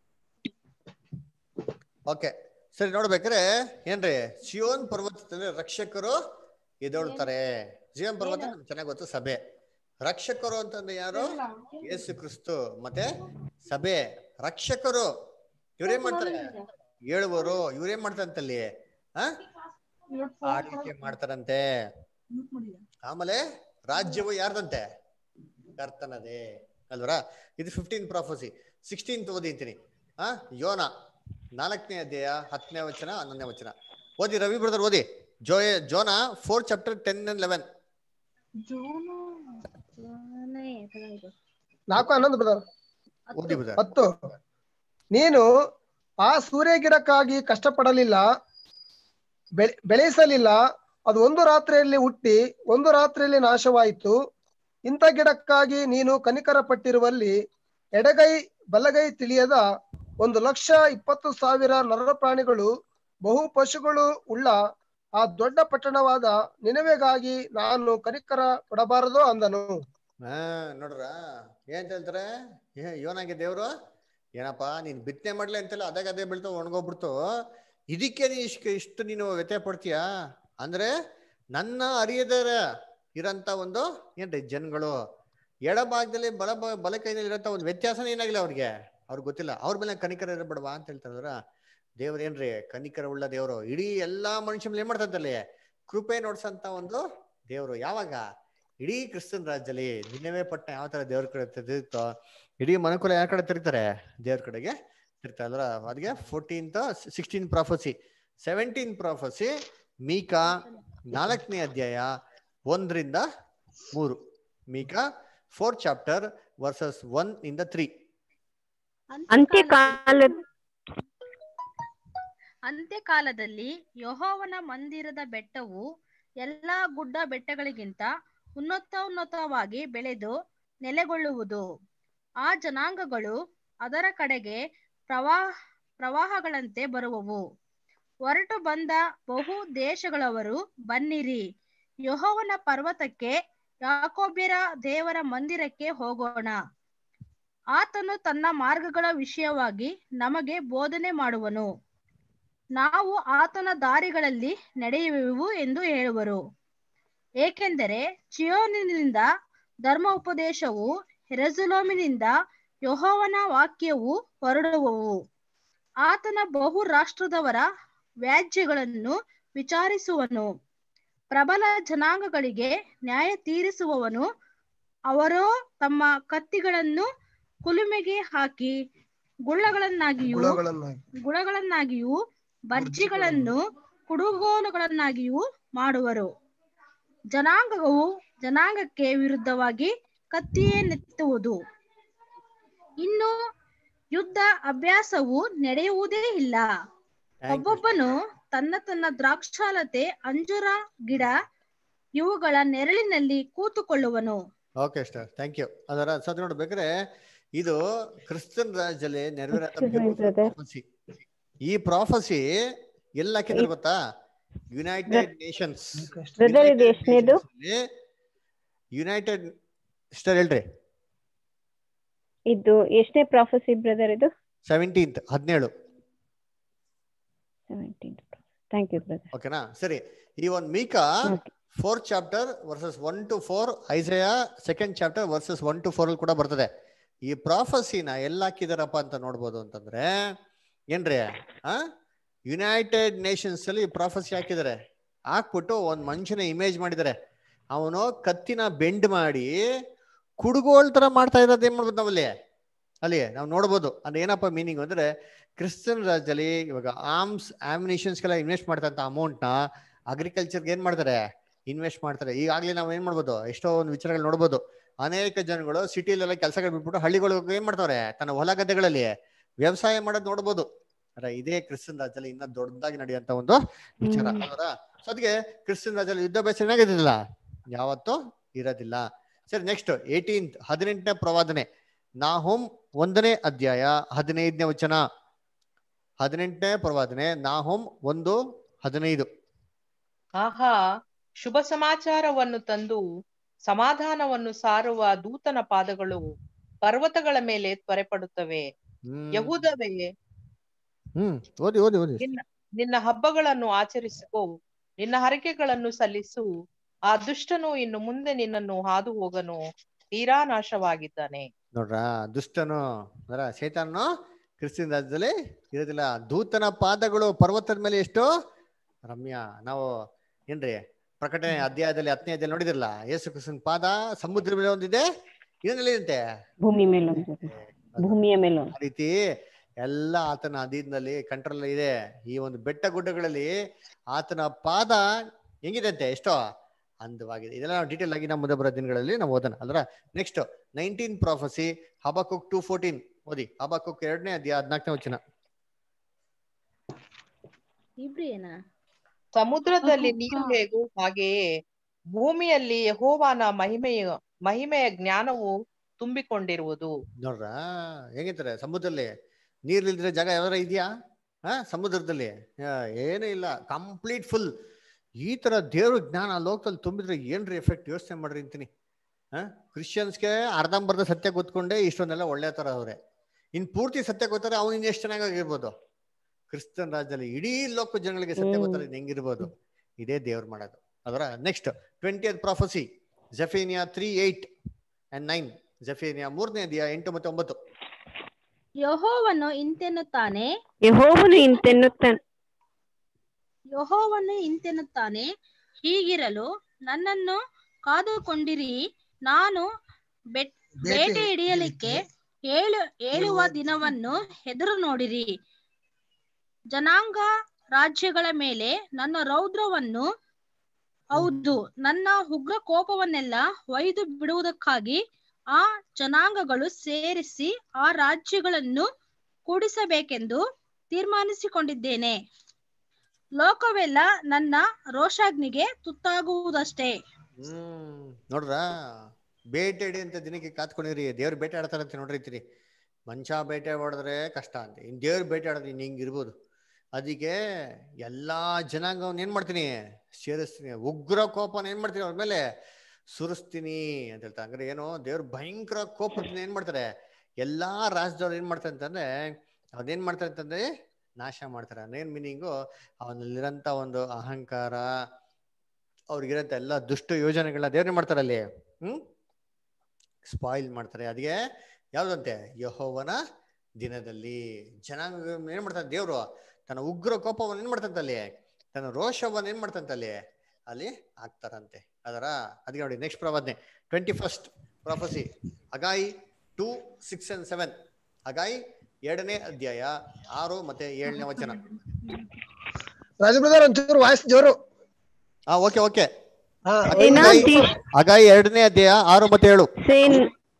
ಓಕೆ ಸರಿ ನೋಡ್ಬೇಕಾರೆ ಏನ್ರಿ ಸಿಯೋನ್ ಪರ್ವತದಲ್ಲಿ ರಕ್ಷಕರು ಎದೊಳ್ತಾರೆ ಸಿಯೋನ್ ಪರ್ವತ ನಮ್ಗೆ ಚೆನ್ನಾಗ್ ಗೊತ್ತು ಸಭೆ ರಕ್ಷಕರು ಅಂತಂದ್ರೆ ಯಾರು ಯೇಸು ಕ್ರಿಸ್ತು ಮತ್ತೆ ಸಭೆ ರಕ್ಷಕರು ಇವ್ರೇನ್ ಮಾಡ್ತಾರೆ ಹೇಳುವರು ಇವ್ರೇನ್ ಮಾಡ್ತಾರಂತಲ್ಲಿ ಆ ಆಳ್ವಿಕೆ ಮಾಡ್ತಾರಂತೆ ಆಮೇಲೆ ರಾಜ್ಯವು ಯಾರ್ದಂತೆ ಕರ್ತನದೇ ಅಲ್ವರ ಇದು ಫಿಫ್ಟೀನ್ ಪ್ರಾಫಸಿ ಸಿಕ್ಸ್ಟೀನ್ ಓದಿಂತೀನಿ ಆ ಯೋನ ನಾಲ್ಕನೇ ಅಧ್ಯಾಯ ಹತ್ತನೇ ವಚನ ಹನ್ನೊಂದನೇ ವಚನ ಓದಿ ರವಿ ಬ್ರದರ್ ಓದಿ ಜೋಯ Jonah four chapter ten and eleven ನಾಲ್ಕು ಹನ್ನೊಂದು ಬ್ರದರ್ ಓದಿ ಬ್ರದರ್ ಹತ್ತು ನೀನು ಆ ಸೂರ್ಯ ಗಿಡಕ್ಕಾಗಿ ಕಷ್ಟಪಡಲಿಲ್ಲ ಬೆಳೆ ಬೆಳೆಸಲಿಲ್ಲ ಅದು ಒಂದು ರಾತ್ರಿಯಲ್ಲಿ ಹುಟ್ಟಿ ಒಂದು ರಾತ್ರಿಯಲ್ಲಿ ನಾಶವಾಯಿತು ಇಂಥ ಗಿಡಕ್ಕಾಗಿ ನೀನು ಕನಿಕರ ಪಟ್ಟಿರುವಲ್ಲಿ ಎಡಗೈ ಬಲಗೈ ತಿಳಿಯದ ಒಂದು ಲಕ್ಷ ಇಪ್ಪತ್ತು ಸಾವಿರ ನರ ಪ್ರಾಣಿಗಳು ಬಹು ಪಶುಗಳು ಉಳ್ಳ ಆ ದೊಡ್ಡ ಪಟ್ಟಣವಾದ ನಿನವೆಗಾಗಿ ನಾನು ಕನಿಕರ ಪಡಬಾರದು ಅಂದನು ಹಾ ನೋಡ್ರ ಏನ್ ಹೇಳ್ತಾರೆ ಏ ಇವನಾಗೆ ದೇವ್ರು ಏನಪ್ಪ ನೀನ್ ಬಿತ್ತನೆ ಮಾಡ್ಲಿ ಅಂತೆಲ್ಲ ಅದಾಗ ಅದೇ ಬೀಳ್ತಾವ ಒಣಗೋಗ್ಬಿಡ್ತು ಇದಕ್ಕೆ ನೀ ಇಷ್ಟು ಇಷ್ಟು ನೀನು ವ್ಯತ್ಯಯ ಪಡ್ತೀಯಾ ಅಂದ್ರೆ ನನ್ನ ಅರಿಯದರ ಇರಂತ ಒಂದು ಏನ್ರಿ ಜನಗಳು ಎಡಭಾಗದಲ್ಲಿ ಬಲ ಬ- ಬಲ ಕೈನಲ್ಲಿ ಇರೋಂಥ ಒಂದು ವ್ಯತ್ಯಾಸನೇ ಏನಾಗಿಲ್ಲ ಅವ್ರಿಗೆ ಅವ್ರಿಗೆ ಗೊತ್ತಿಲ್ಲ ಅವ್ರ ಮೇಲೆ ಕನಿಕರ ಇರಬೇಡವಾ ಅಂತ ಹೇಳ್ತಾರ ದೇವ್ರ ಏನ್ರಿ ಕನಿಕರ ಉಳ್ಳ ದೇವ್ರು ಇಡೀ ಎಲ್ಲಾ ಮನುಷ್ಯ ಮೇಲೆ ಏನ್ ಮಾಡ್ತದಲ್ಲಿ ಕೃಪೆ ನೋಡ್ಸಂತ ಒಂದು ದೇವ್ರು ಯಾವಾಗ ಇಡೀ ಕ್ರಿಸ್ತನ್ ರಾಜ್ಯದಲ್ಲಿ ನಿನ್ನವೇ ಪಟ್ಟಣ ಯಾವ ತರ ದೇವ್ರ ಕಡೆ ತಿರುಗುತ್ತೋ ಇಡೀ ಮನುಕುಲ ಯಾವ ಕಡೆ ತಿರುಗ್ತಾರೆ ದೇವ್ರ ಕಡೆಗೆ ತಿರ್ತಾ ಅಲ್ರ ಅದಕ್ಕೆ fourteenth sixteen prophecy seventeen prophecy Micah ನಾಲ್ಕನೇ ಅಧ್ಯಾಯ ಒಂದರಿಂದ ಮೂರು Micah four chapter verses one ಇಂದ ತ್ರೀ ಅಂತ್ಯಕಾಲ ಅಂತ್ಯಕಾಲದಲ್ಲಿ ಯೆಹೋವನ ಮಂದಿರದ ಬೆಟ್ಟವು ಎಲ್ಲಾ ಗುಡ್ಡ ಬೆಟ್ಟಗಳಿಗಿಂತ ಉನ್ನತೋನ್ನತವಾಗಿ ಬೆಳೆದು ನೆಲೆಗೊಳ್ಳುವುದು ಆ ಜನಾಂಗಗಳು ಅದರ ಕಡೆಗೆ ಪ್ರವಾಹ ಪ್ರವಾಹಗಳಂತೆ ಬರುವವು ಹೊರಟು ಬಂದ ಬಹು ದೇಶಗಳವರು ಬನ್ನಿರಿ ಯೆಹೋವನ ಪರ್ವತಕ್ಕೆ ಯಾಕೋಬ್ಯರ ದೇವರ ಮಂದಿರಕ್ಕೆ ಹೋಗೋಣ ಆತನು ತನ್ನ ಮಾರ್ಗಗಳ ವಿಷಯವಾಗಿ ನಮಗೆ ಬೋಧನೆ ಮಾಡುವನು ನಾವು ಆತನ ದಾರಿಗಳಲ್ಲಿ ನಡೆಯುವೆವು ಎಂದು ಹೇಳುವರು ಏಕೆಂದರೆ ಚಿಯೋನಿನಿಂದ ಧರ್ಮ ಉಪದೇಶವು ಹೆರಜುಲೋಮಿನಿಂದ ಯೆಹೋವನ ವಾಕ್ಯವು ಹೊರಡುವವು ಆತನ ಬಹು ರಾಷ್ಟ್ರದವರ ವ್ಯಾಜ್ಯಗಳನ್ನು ವಿಚಾರಿಸುವನು ಪ್ರಬಲ ಜನಾಂಗಗಳಿಗೆ ನ್ಯಾಯ ತೀರಿಸುವವನು ಅವರೋ ತಮ್ಮ ಕತ್ತಿಗಳನ್ನು ಕುಲುಮೆಗೆ ಹಾಕಿ ಗುಳ್ಳಗಳನ್ನಾಗಿಯೂ ಗುಳಗಳನ್ನಾಗಿ ಗುಳಗಳನ್ನಾಗಿಯೂ ಬರ್ಜಿಗಳನ್ನು ಕುಡುಗೋಲುಗಳನ್ನಾಗಿಯೂ ಮಾಡುವರು ಜನಾಂಗವು ಜನಾಂಗಕ್ಕೆ ವಿರುದ್ಧವಾಗಿ ಕತ್ತಿಯೇ ನೆತ್ತುವುದು ಇನ್ನು ಯುದ್ಧ ಅಭ್ಯಾಸವು ನಡೆಯುವುದೇ ಇಲ್ಲ ಒಬ್ಬೊಬ್ಬನು ತನ್ನ ತನ್ನ ದ್ರಾಕ್ಷಾಲತೆ ಅಂಜೂರ ಗಿಡ ಇವುಗಳ ನೆರಳಿನಲ್ಲಿ ಕೂತುಕೊಳ್ಳುವನು ಓಕೆ ಸ್ಟಾರ್ ಥ್ಯಾಂಕ್ ಯು ಅದರ ಸದ್ ನೋಡ್ಬೇಕಾದ್ರೆ ಇದು ಕ್ರಿಸ್ತನ್ ರಾಜ್ಯದಲ್ಲಿ Excuse me, brother. ನೆರವೇರ ಈ ಪ್ರಾಫಸಿ ಎಲ್ಲ ಹಾಕಿದ್ರೆ ಗೊತ್ತಾ ಯುನೈಟೆಡ್ ನೇಷನ್ಸ್ ಬ್ರದರ್ ಇದು ಎಷ್ಟನೇದು ಯುನೈಟೆಡ್ ಸ್ಟಾರ್ ಹೇಳ್ರಿ ಇದು ಎಷ್ಟನೇ ಪ್ರಾಫಸಿ ಬ್ರದರ್ ಇದು ಸೆವೆಂಟೀನ್ತ್ ಹದಿನೇಳು ಸೆವೆಂಟೀನ್ ಥ್ಯಾಂಕ್ ಯು ಬ್ರದರ್ ಓಕೆನಾ ಸರಿ ಈ ಒಂದು Micah Okay. Fourth chapter verses one two four Isaiah second chapter verses one two four ಅಲ್ಲಿ ಕೂಡ ಬರ್ತದೆ ಈ ಪ್ರಾಫಸಿನ ಎಲ್ಲ ಹಾಕಿದಾರಪ್ಪ ಅಂತ ನೋಡ್ಬೋದು ಅಂತಂದ್ರೆ ಏನ್ರಿ ಆ ಯುನೈಟೆಡ್ ನೇಷನ್ಸ್ ಅಲ್ಲಿ ಪ್ರಾಫಸಿ ಹಾಕಿದ್ದಾರೆ ಹಾಕ್ಬಿಟ್ಟು ಒಂದ್ ಮನುಷ್ಯನ ಇಮೇಜ್ ಮಾಡಿದ್ದಾರೆ ಅವನು ಕತ್ತಿನ ಬೆಂಡ್ ಮಾಡಿ ಕುಡುಗೋಳ್ ತರ ಮಾಡ್ತಾ ಇರೋದು ಏನ್ ಮಾಡ್ಬೋದು ನಾವಲ್ಲಿ ಅಲ್ಲಿ ನಾವು ನೋಡ್ಬೋದು ಅಂದ್ರೆ ಏನಪ್ಪ ಮೀನಿಂಗ್ ಅಂದ್ರೆ ಕ್ರಿಶ್ಚಿಯನ್ ರಾಜ್ಯದಲ್ಲಿ ಇವಾಗ ಆರ್ಮ್ಸ್ ಆಮಿನೇಷನ್ಸ್ಗೆಲ್ಲ ಇನ್ವೆಸ್ಟ್ ಮಾಡ್ತಂತ ಅಮೌಂಟ್ನ ಅಗ್ರಿಕಲ್ಚರ್ಗೆ ಏನ್ ಮಾಡ್ತಾರೆ ಇನ್ವೆಸ್ಟ್ ಮಾಡ್ತಾರೆ ಈಗಾಗಲೇ ನಾವು ಏನ್ ಮಾಡ್ಬೋದು ಎಷ್ಟೋ ಒಂದು ವಿಚಾರಗಳು ನೋಡ್ಬೋದು ಅನೇಕ ಜನಗಳು ಸಿಟಿಲೆಲ್ಲ ಕೆಲಸಗಳು ಬಿಟ್ಬಿಟ್ಟು ಹಳ್ಳಿಗಳು ಏನ್ ಮಾಡ್ತಾವ್ರೆ ತನ್ನ ಹೊಲ ಗದ್ದೆಗಳಲ್ಲಿ ವ್ಯವಸಾಯ ಮಾಡೋದು ನೋಡ್ಬೋದು ಅರೆ ಇದೇ ಕ್ರಿಶ್ಚಿಯನ್ ರಾಜ್ಯದಲ್ಲಿ ಇನ್ನ ದೊಡ್ಡದಾಗಿ ನಡೆಯುವಂತ ಒಂದು ವಿಚಾರ ಹ್ಮ್. ಅದರ ಅದಕ್ಕೆ ಕ್ರಿಶ್ಚಿಯನ್ ರಾಜ್ಯದಲ್ಲಿ ಯುದ್ಧಾಭ್ಯಾಸ ಏನಾಗಿದ್ದಿಲ್ಲ ಯಾವತ್ತೂ ಇರೋದಿಲ್ಲ ಸರಿ ನೆಕ್ಸ್ಟ್ ಏಟೀನ್ತ್ ಹದಿನೆಂಟನೇ ಪ್ರವಾದನೆ ನಾಹುಮ್ ಒಂದನೇ ಅಧ್ಯಾಯ ಹದಿನೈದನೇ ವಚನ ಹದಿನೆಂಟನೇ ಪ್ರವಾದನೆ ನಾಹುಮ್ ಒಂದು ಹದಿನೈದು ಆಹಾ ಶುಭ ಸಮಾಚಾರವನ್ನು ತಂದು ಸಮಾಧಾನವನ್ನು ಸಾರುವ ದೂತನ ಪಾದಗಳು ಪರ್ವತಗಳ ಮೇಲೆ ತ್ವರೆಪಡುತ್ತವೆ ಹ್ಮ್ ಯಹೂದವೇ ಹ್ಮ್ ಓದಿ ಓದಿ ಓದಿ ನಿನ್ನ ಹಬ್ಬಗಳನ್ನು ಆಚರಿಸಿಕೋ ನಿನ್ನ ಹರಕೆಗಳನ್ನು ಸಲ್ಲಿಸು ಆ ದುಷ್ಟನು ಇನ್ನು ಮುಂದೆ ನಿನ್ನನ್ನು ಹಾದು ಹೋಗನು ತೀರಾ ನಾಶವಾಗಿದ್ದಾನೆ ನೋಡ್ರ ದುಷ್ಟನು ಅದರ ಶೇತಾನು ಕ್ರಿಶ್ಚಿಯನ್ ರಾಜ್ಯದಲ್ಲಿ ಇರೋದಿಲ್ಲ ದೂತನ ಪಾದಗಳು ಪರ್ವತದ ಮೇಲೆ ಎಷ್ಟು ರಮ್ಯ ನಾವು ಏನ್ರಿ ಪ್ರಕಟಣೆ ಅಧ್ಯಾಯದಲ್ಲಿ ಹತ್ತನೇ ಅಧ್ಯಾಯ ನೋಡಿದಿರಲ್ಲ ಯೇಸು ಕ್ರಿಸ್ತನ ಪಾದ ಸಮುದ್ರ ಮೇಲೆ ಒಂದಿದೆ ಇನ್ನೊಂದಲ್ಲಿ ಇದಂತೆ ಭೂಮಿ ಮೇಲೆ ಒಂದು ಭೂಮಿಯ ಮೇಲೆ ಒಂದು ಆ ರೀತಿ ಎಲ್ಲ ಆತನ ಅಧೀನದಲ್ಲಿ ಕಂಟ್ರೋಲ್ ಇದೆ ಈ ಒಂದು ಬೆಟ್ಟ ಗುಡ್ಡಗಳಲ್ಲಿ ಆತನ ಪಾದ ಹೆಂಗಿದೆ ಅಂತೆ ಎಷ್ಟೋ ಅಂದವಾಗಿದೆ ಇದೆಲ್ಲ ನಾವು ಡೀಟೇಲ್ ಆಗಿ ನಮ್ಮ ಮುಂದೆ ಬರೋ ದಿನಗಳಲ್ಲಿ ನಾವು ಓದೋಣ ಅಲ್ರ next nineteen prophecy Habakkuk two fourteen ಓದಿ ಹಬಾಕುಕ್ ಎರಡನೇ ಅಧ್ಯಾಯ ಹದಿನಾಲ್ಕನೇ ವಚನ ಇಬ್ರಿಯೇನಾ ಸಮುದ್ರದಲ್ಲಿ ನೀರು ಹೇಗೂ ಹಾಗೆಯೇ ಭೂಮಿಯಲ್ಲಿ ಯೆಹೋವನ ಮಹಿಮೆಯ ಮಹಿಮೆಯ ಜ್ಞಾನವು ತುಂಬಿಕೊಂಡಿರುವುದು ನೋಡ್ರ ಹೆಂಗಿರ್ತಾರೆ ಸಮುದ್ರದಲ್ಲಿ ನೀರ್ಲಿಲ್ದಿರೋ ಜಾಗ ಯಾವ್ದಾರ ಇದೆಯಾ ಹಾ ಸಮುದ್ರದಲ್ಲಿ ಆ, ಏನೂ ಇಲ್ಲ ಕಂಪ್ಲೀಟ್ ಫುಲ್ ಈ ತರ ದೇವ್ರ ಜ್ಞಾನ ಲೋಕದಲ್ಲಿ ತುಂಬಿದ್ರೆ ಏನ್ರಿ ಎಫೆಕ್ಟ್ ಯೋಚನೆ ಮಾಡ್ರಿ ಅಂತೀನಿ ಹಾ ಕ್ರಿಶ್ಚಿಯನ್ಸ್ಗೆ ಅರ್ಧಂಬರ್ಧ ಸತ್ಯ ಗೊತ್ಕೊಂಡೆ ಇಷ್ಟೊಂದೆಲ್ಲ ಒಳ್ಳೆ ತರ ಅವ್ರೆ ಇನ್ ಪೂರ್ತಿ ಸತ್ಯ ಗೊತ್ತಾರೆ ಅವ್ನು ಇನ್ನು ಎಷ್ಟು ಚೆನ್ನಾಗಿರ್ಬೋದು ಕ್ರಿಸ್ತನ್ ರಾಜ್ಯದಲ್ಲಿ ಇಡೀ ಲೋಕ ಜನಗಳಿಗೆ ಸತ್ಯ ಹ್ಮ್. ಗೊತ್ತಾರೆ ಇದ್ ಹೆಂಗಿರ್ಬೋದು ಇದೇ ದೇವ್ರು ಮಾಡೋದು ಅದರ next twenty prophecy Zephaniah three eight and nine Zephaniah ಮೂರನೇ ಅಧ್ಯಾಯ ಎಂಟು ಮತ್ತೆ ಒಂಬತ್ತು ಯಹೋವನು ಇಂತೆನ್ನುತ್ತಾನೆ ಯೆಹೋವನು ಇಂತೆನ್ನುತ್ತ ಯಹೋವನು ಇಂತೆನ್ನುತ್ತಾನೆ ಹೀಗಿರಲು ನನ್ನನ್ನು ಕಾದುಕೊಂಡಿರಿ ನಾನು ಬೆಟ್ ಬೇಟೆ ಹಿಡಿಯಲಿಕ್ಕೆ ಏಳು ಏಳುವ ದಿನವನ್ನು ಎದುರು ನೋಡಿರಿ ಜನಾಂಗ ರಾಜ್ಯಗಳ ಮೇಲೆ ನನ್ನ ರೌದ್ರವನ್ನು ಹೌದು ನನ್ನ ಉಗ್ರ ಕೋಪವನ್ನೆಲ್ಲ ಒಯ್ದು ಬಿಡುವುದಕ್ಕಾಗಿ ಆ ಜನಾಂಗಗಳು ಸೇರಿಸಿ ಆ ರಾಜ್ಯಗಳನ್ನು ಕೂಡಿಸಬೇಕೆಂದು ತೀರ್ಮಾನಿಸಿಕೊಂಡಿದ್ದೇನೆ ಲೋಕವೆಲ್ಲ ನನ್ನ ರೋಷಾಗ್ನಿಗೆ ತುತ್ತಾಗುವುದಷ್ಟೇ ಹ್ಮ್ ನೋಡ್ರ ಬೇಟೆ ಹಿಡಿಯಂತ ದಿನಕ್ಕೆ ಕಾತ್ಕೊಂಡಿರಿ ದೇವ್ರು ಬೇಟೆ ಆಡ್ತಾರಂತೆ ನೋಡ್ರಿತೀರಿ ಮನುಷ್ಯ ಬೇಟೆ ಹೊಡೆದ್ರೆ ಕಷ್ಟ ಅಂತ ಇನ್ ದೇವ್ರು ಬೇಟೆ ಆಡೋದು ಇನ್ ಹಿಂಗಿರ್ಬೋದು ಅದಕ್ಕೆ ಎಲ್ಲಾ ಜನಾಂಗವನ್ನ ಏನ್ ಮಾಡ್ತೀನಿ ಸೇರಿಸ್ತೀನಿ ಉಗ್ರ ಕೋಪನ ಏನ್ ಮಾಡ್ತೀನಿ ಅವ್ರ ಮೇಲೆ ಸುರಿಸ್ತೀನಿ ಅಂತ ಹೇಳ್ತಾರೆ ಅಂದ್ರೆ ಏನು ದೇವ್ರು ಭಯಂಕರ ಕೋಪದಿಂದ ಏನ್ ಮಾಡ್ತಾರೆ ಎಲ್ಲಾ ರಾಜ್ಯದವ್ರು ಏನ್ ಮಾಡ್ತಾರೆ ಅಂತಂದ್ರೆ ಅದೇನ್ ಮಾಡ್ತಾರೆ ಅಂತಂದ್ರೆ ನಾಶ ಮಾಡ್ತಾರೆ ಅದೇನ್ ಮೀನಿಂಗು ಅವನಲ್ಲಿರಂತ ಒಂದು ಅಹಂಕಾರ ಅವ್ರಿಗಿರಂತ ಎಲ್ಲ ದುಷ್ಟ ಯೋಜನೆಗಳನ್ನ ದೇವ್ರೇ ಮಾಡ್ತಾರೆ ಅಲ್ಲಿ ಹ್ಮ್ ಸ್ಪಾಯಿಲ್ ಮಾಡ್ತಾರೆ ಅದಕ್ಕೆ ಯಾವ್ದಂತೆ ಯಹೋವನ ದಿನದಲ್ಲಿ ಜನಾಂಗ ಏನ್ ಮಾಡ್ತಾರೆ ದೇವ್ರು ತನ್ನ ಉಗ್ರ ಕೋಪವನ್ನು ಏನ್ ಮಾಡ್ತಂತೆ ಅಲ್ಲಿ ತನ್ನ ರೋಷವನ್ನು ಏನ್ ಮಾಡ್ತಂತೆ ಅಲ್ಲಿ ಅಲ್ಲಿ ಹಾಕ್ತಾರಂತೆ ಅದರ ಅದಕ್ಕೆ ನೋಡಿ ನೆಕ್ಸ್ಟ್ ಪ್ರವಾದನೆ twenty first prophecy Haggai two six and seven Haggai ಎರಡನೇ ಅಧ್ಯಾಯ ಆರು ಮತ್ತೆ ಏಳನೇ ವಚನ ರಾಜ ಬ್ರದರ್ ಒಂಚೂರು ವಾಯ್ಸ್ ಜೋರು ಹಾ ಓಕೆ ಓಕೆ ಹಾ ಸೇನಾಧೀಶ್ ಅಗಾಯಿ ಎರಡನೇ ಅಧ್ಯಾಯ ಆರು ಮತ್ತೆ ಏಳು ಸೇನ್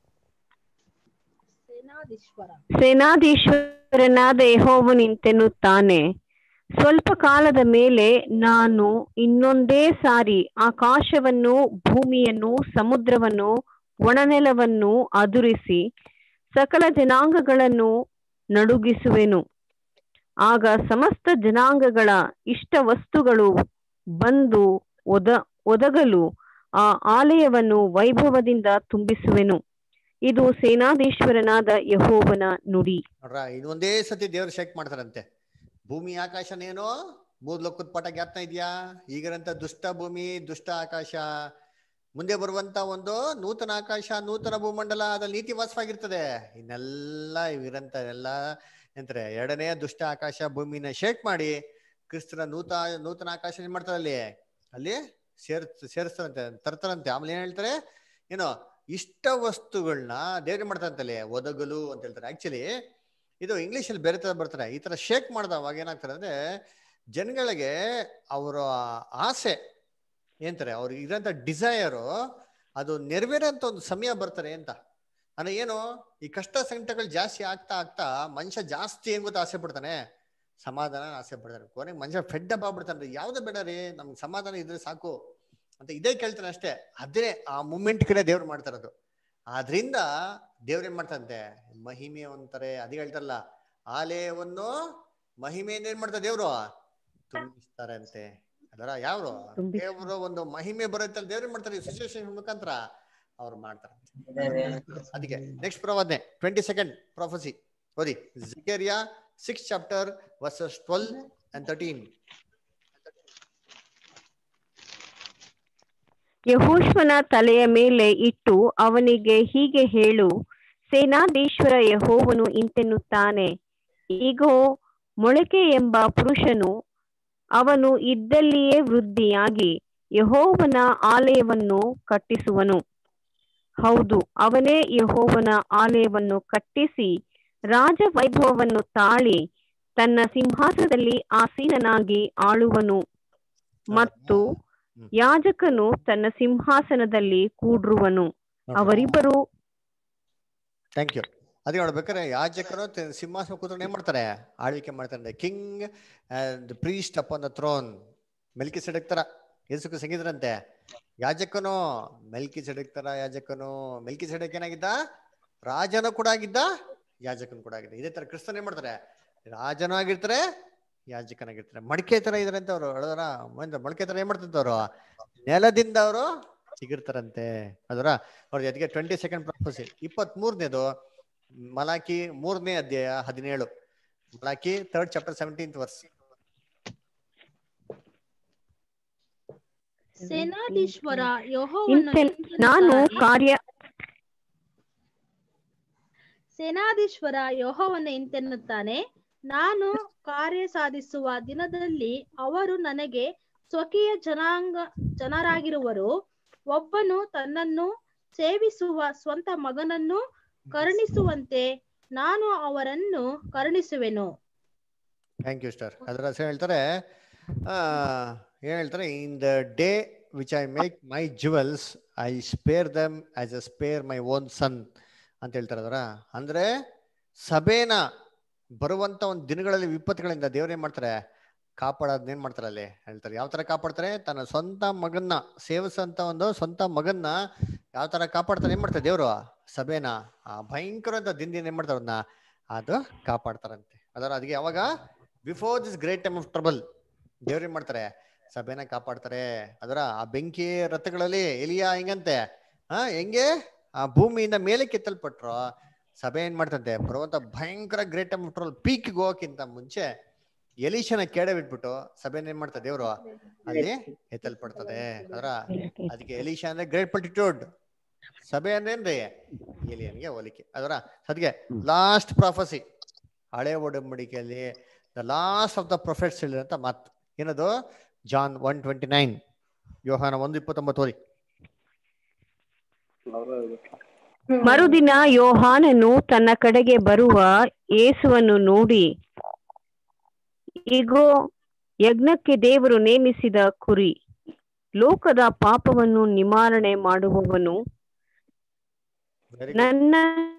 ಸೇನಾಧೀಶ್ವರ ಸೇನಾಧೀಶ್ವರನಾದ ಯೆಹೋವನು ಇಂತೆನ್ನುತ್ತಾನೆ ಸ್ವಲ್ಪ ಕಾಲದ ಮೇಲೆ ನಾನು ಇನ್ನೊಂದೇ ಸಾರಿ ಆಕಾಶವನ್ನು ಭೂಮಿಯನ್ನು ಸಮುದ್ರವನ್ನು ಒಣನೆಲವನ್ನು ಅದುರಿಸಿ ಸಕಲ ಜನಾಂಗಗಳನ್ನು ನಡುಗಿಸುವೆನು ಆಗ ಸಮಸ್ತ ಜನಾಂಗಗಳ ಇಷ್ಟ ವಸ್ತುಗಳು ಬಂದು ಒದ ಒದಗಲು ಆ ಆಲಯವನ್ನು ವೈಭವದಿಂದ ತುಂಬಿಸುವೆನು ಇದು ಸೇನಾಧೀಶ್ವರನಾದ ಯಹೋವನ ನುಡಿ ನೋಡ್ರ ಇದೊಂದೇ ಸತಿ ದೇವ್ರು ಶೇಕ್ ಮಾಡ್ತಾರಂತೆ ಭೂಮಿ ಆಕಾಶನೇನೋ ಮೂರ್ ಲೋಕದ ಪಟ ಜ್ಞಾಪನ ಇದೆಯಾ ಈಗಿರಂತ ದುಷ್ಟ ಭೂಮಿ ದುಷ್ಟ ಆಕಾಶ ಮುಂದೆ ಬರುವಂತ ಒಂದು ನೂತನ ಆಕಾಶ ನೂತನ ಭೂಮಂಡಲ ಅದ್ರಲ್ಲಿ ನೀತಿ ವಾಸವಾಗಿರ್ತದೆ ಇನ್ನೆಲ್ಲ ಇವಿರಂತ ಎಲ್ಲ ಎಂತಾರೆ ಎರಡನೇ ದುಷ್ಟ ಆಕಾಶ ಭೂಮಿನ ಶೇಕ್ ಮಾಡಿ ಕ್ರಿಸ್ತರ ನೂತ ನೂತನ ಆಕಾಶ ಏನ್ ಮಾಡ್ತಾರೆ ಅಲ್ಲಿ ಅಲ್ಲಿ ಸೇರ್ ಸೇರಿಸ್ತಾರಂತೆ ತರ್ತಾರಂತೆ ಆಮೇಲೆ ಏನ್ ಹೇಳ್ತಾರೆ ಏನೋ ಇಷ್ಟ ವಸ್ತುಗಳನ್ನ ದೇವ್ರೆ ಮಾಡ್ತಾರಂತಲ್ಲಿ ಒದಗಲು ಅಂತ ಹೇಳ್ತಾರೆ ಆಕ್ಚುಲಿ ಇದು ಇಂಗ್ಲಿಷ್ ಅಲ್ಲಿ ಬೇರೆ ತರ ಬರ್ತಾರೆ ಈ ತರ ಶೇಕ್ ಮಾಡಿದವಾಗ ಏನಾಗ್ತಾರೆ ಅಂದ್ರೆ ಜನಗಳಿಗೆ ಅವರ ಆಸೆ ಏನಂತಾರೆ ಅವ್ರಿಗೆ ಇರೋಂಥ ಡಿಸೈರು ಅದು ನೆರವೇರೋಂಥ ಒಂದು ಸಮಯ ಬರ್ತಾರೆ ಅಂತ ಅಂದ್ರೆ ಏನು ಈ ಕಷ್ಟ ಸಂಕಟಗಳು ಜಾಸ್ತಿ ಆಗ್ತಾ ಆಗ್ತಾ ಮನುಷ್ಯ ಜಾಸ್ತಿ ಏನ್ ಗೊತ್ತಾ ಆಸೆ ಪಡ್ತಾನೆ ಸಮಾಧಾನ ಆಸೆ ಪಡ್ತಾನೆ ಕೊನೆಗೆ ಮನುಷ್ಯ ಫೆಡ್ ಅಪ್ ಆಗ್ಬಿಡ್ತಾನೆ ಯಾವ್ದು ಬೇಡ ರೀ ನಮ್ಗೆ ಸಮಾಧಾನ ಇದ್ರೆ ಸಾಕು ಅಂತ ಇದೇ ಕೇಳ್ತಾನೆ ಅಷ್ಟೇ ಅದೇ ಆ ಮೂಮೆಂಟ್ ಕಡೆ ದೇವ್ರು ಮಾಡ್ತಾರದು ಆದ್ರಿಂದ ದೇವ್ರ ಏನ್ ಮಾಡ್ತಂತೆ ಮಹಿಮೆ ಅಂತಾರೆ ಅದೇ ಹೇಳ್ತಾರಲ್ಲ ಆಲಯವನ್ನು ಮಹಿಮೆಯಿಂದ ಏನ್ ಮಾಡ್ತಾರೆ ದೇವ್ರು ತುಂಬಿಸ್ತಾರೆ ಅಂತೆ ಅದರ ಯಾವ್ರು ತುಂಬಿಸ್ತಾರೆ. ದೇವ್ರ ಒಂದು ಮಹಿಮೆ ಬರುತ್ತೆ ದೇವ್ರ ಏನ್ ಮಾಡ್ತಾರೆ ಸಿಚುವೇಶನ್ ಮುಖಾಂತರ ಅವ್ರು ಮಾಡ್ತಾರೆ ಅದಕ್ಕೆ ನೆಕ್ಸ್ಟ್ ಪ್ರವಾದನೆ ಟ್ವೆಂಟಿ ಸೆಕೆಂಡ್ ಪ್ರೊಫೆಸಿ ಓದಿ Zechariah six chapter verses twelve and thirteen ಯಹೋಶ್ವನ ತಲೆಯ ಮೇಲೆ ಇಟ್ಟು ಅವನಿಗೆ ಹೀಗೆ ಹೇಳು ಸೇನಾಧೀಶ್ವರ ಯಹೋವನು ಇಂತೆನ್ನುತ್ತಾನೆ ಈಗೋ ಮೊಳಕೆ ಎಂಬ ಪುರುಷನು ಅವನು ಇದ್ದಲ್ಲಿಯೇ ವೃದ್ಧಿಯಾಗಿ ಯಹೋವನ ಆಲಯವನ್ನು ಕಟ್ಟಿಸುವನು ಹೌದು ಅವನೇ ಯಹೋವನ ಆಲಯವನ್ನು ಕಟ್ಟಿಸಿ ರಾಜ ವೈಭವವನ್ನು ತಾಳಿ ತನ್ನ ಸಿಂಹಾಸನದಲ್ಲಿ ಆಸೀನನಾಗಿ ಆಳುವನು ಮತ್ತು ಯಾಜಕನು ತನ್ನ ಸಿಂಹಾಸನದಲ್ಲಿ ಕೂಡ್ರುವನು ಅವರಿಬ್ಬರು ಥ್ಯಾಂಕ್ ಯು ಅದೇ ನೋಡ್ಬೇಕಾದ್ರೆ ಯಾಜಕರು ತ- ಸಿಂಹಾಸನ ಕೂತ್ಕೊಂಡು ಏನ್ ಮಾಡ್ತಾರೆ ಆಳ್ವಿಕೆ ಮಾಡ್ತಾರೆ king and priest upon the throne Melchizedek ತರ ಯೇಸುಕು ಸಂಗೀತರಂತೆ ಯಾಜಕನು ಮೆಲ್ಕಿ ಸೆಡಕ್ ತರ ಯಾಜಕನು ಮೆಲ್ಕಿ ಸೆಡಕ್ ಏನಾಗಿದ್ದ ರಾಜನು ಕೂಡ ಆಗಿದ್ದ ಯಾಜಕನು ಕೂಡ ಆಗಿದ್ದ ಇದೇ ತರ ಕ್ರಿಸ್ತನ್ ಏನ್ ಮಾಡ್ತಾರೆ ರಾಜನೂ ಆಗಿರ್ತಾರೆ ಯಾಜಕನಾಗಿರ್ತಾರೆ ಮಡಿಕೆ ತರ ಇದಾರೆ ಅಂತ ಅವರು ಹೇಳೋದ್ರ ಮಡಿಕೆ ತರ ಏನ್ ಮಾಡ್ತಿದ್ದ ಅವರು ನೆಲದಿಂದ ಅವರು ಸಿಗಿರ್ತಾರಂತೆ ಅದರ ಅವ್ರ ಅದಕ್ಕೆ ಟ್ವೆಂಟಿ ಸೆಕೆಂಡ್ ಪ್ರೊಫೆಸಿ ಇಪ್ಪತ್ತ್ ಮೂರನೇದು ಮಲಾಕಿ ಮೂರನೇ ಅಧ್ಯಾಯ ಹದಿನೇಳು Malachi third chapter seventeenth verse ಸೇನಾಧೀಶ್ವರ ಯೆಹೋವನು ಇಂತೆ ನಾನು ಇಂತೆನ್ನುತ್ತಾನೆ, ಕಾರ್ಯ ಸೇನಾಧೀಶ್ವರ ಯೆಹೋವನು ಇಂತೆನ್ನುತ್ತಾನೆ ನಾನು ಕಾರ್ಯ ಸಾಧಿಸುವ ದಿನದಲ್ಲಿ ಅವರು ನನಗೆ ಸ್ವಕೀಯ ಜನಾಂಗ ಜನರಾಗಿರುವರು ಒಬ್ಬನು ತನ್ನನ್ನು ಸೇವಿಸುವ ಸ್ವಂತ ಮಗನನ್ನು ಕರುಣಿಸುವಂತೆ ನಾನು ಅವರನ್ನು ಕರುಣಿಸುವೆನು ಥ್ಯಾಂಕ್ ಯು ಸ್ಟಾರ್ ಅದರ ಹೆಸರು ಹೇಳ್ತಾರೆ ಆ, ಏನ್ ಹೇಳ್ತಾರೆ in the day which I make my jewels I spare them as a spare my own son ಅಂತ ಹೇಳ್ತಾರೆ ಅದರ ಅಂದ್ರೆ ಸಭೆನ ಬರುವಂತ ಒಂದು ದಿನಗಳಲ್ಲಿ ವಿಪತ್ತುಗಳಿಂದ ದೇವ್ರು ಏನ್ ಮಾಡ್ತಾರೆ ಕಾಪಾಡೋದನ್ನ ಏನ್ ಮಾಡ್ತಾರೆ ಅಲ್ಲಿ ಹೇಳ್ತಾರೆ ಯಾವ ತರ ಕಾಪಾಡ್ತಾರೆ ತನ್ನ ಸ್ವಂತ ಮಗನ್ನ ಸೇವಿಸಂತ ಒಂದು ಸ್ವಂತ ಮಗನ್ನ ಯಾವ ತರ ಕಾಪಾಡ್ತಾರೆ ಏನ್ ಮಾಡ್ತಾರೆ ದೇವ್ರು ಸಭೆನ ಆ ಭಯಂಕರವಾದ ದಿನ ಏನ್ ಮಾಡ್ತಾರೆ ಅದನ್ನ ಅದು ಕಾಪಾಡ್ತಾರಂತೆ ಅದರ ಅದಕ್ಕೆ ಯಾವಾಗ before this great time of trouble ದೇವ್ರು ಏನ್ ಮಾಡ್ತಾರೆ ಸಭೆನ ಕಾಪಾಡ್ತಾರೆ ಅದರ ಆ ಬೆಂಕಿ ರಥಗಳಲ್ಲಿ ಎಲಿಯಾ ಹೆಂಗಂತೆ ಆ ಹೆಂಗೆ ಆ ಭೂಮಿಯಿಂದ ಮೇಲೆ ಕೆತ್ತಲ್ಪಟ್ರು ಸಭೆ ಏನ್ ಮಾಡ್ತಂತೆ ಬರುವಂತ ಭಯಂಕರ ಗ್ರೇಟ್ ಟೈಮ್ ಆಫ್ ಟ್ರಬಲ್ ಪೀಕ್ಗೆ ಹೋಗಕ್ಕಿಂತ ಮುಂಚೆ ಎಲೀಶನ ಕೆಡೆ ಬಿಟ್ಬಿಟ್ಟು ಸಭೆನ ಏನ್ ಮಾಡ್ತಾರೆ ದೇವ್ರು ಅಲ್ಲಿ ಎತ್ತಲ್ಪಡ್ತದೆ ಅದರ ಅದಕ್ಕೆ ಎಲೀಶಾ ಅಂದ್ರೆ ಗ್ರೇಟ್ ಪಲ್ಟಿಟ್ಯೂಡ್ ಸಭೆ ಅಂದ್ರೆ ಏನ್ರಿ ಎಲಿಯನ್ಗೆ ಹೋಲಿಕೆ ಅದರ ಅದಕ್ಕೆ ಲಾಸ್ಟ್ ಪ್ರಾಫಸಿ ಹಳೆ ಒಡಂಬಡಿಕೆಯಲ್ಲಿ the last of the prophets ಹೇಳಿದಂತ ಮಾತು ಏನದು ಜಾನ್ ಒನ್ ಟ್ವೆಂಟಿ ನೈನ್ ಯೋಹಾನ ಒಂದು ಇಪ್ಪತ್ತೊಂಬತ್ತು ಓದಿ ಮರುದಿನ ಯೋಹಾನನು ತನ್ನ ಕಡೆಗೆ ಬರುವ ಯೇಸುವನ್ನು ನೋಡಿ ಇಗೋ ಯಜ್ಞಕ್ಕೆ ದೇವರು ನೇಮಿಸಿದ ಕುರಿ ಲೋಕದ ಪಾಪವನ್ನು ನಿವಾರಣೆ ಮಾಡುವವನು ವೆರಿ ಗುಡ್ ನನ್ನ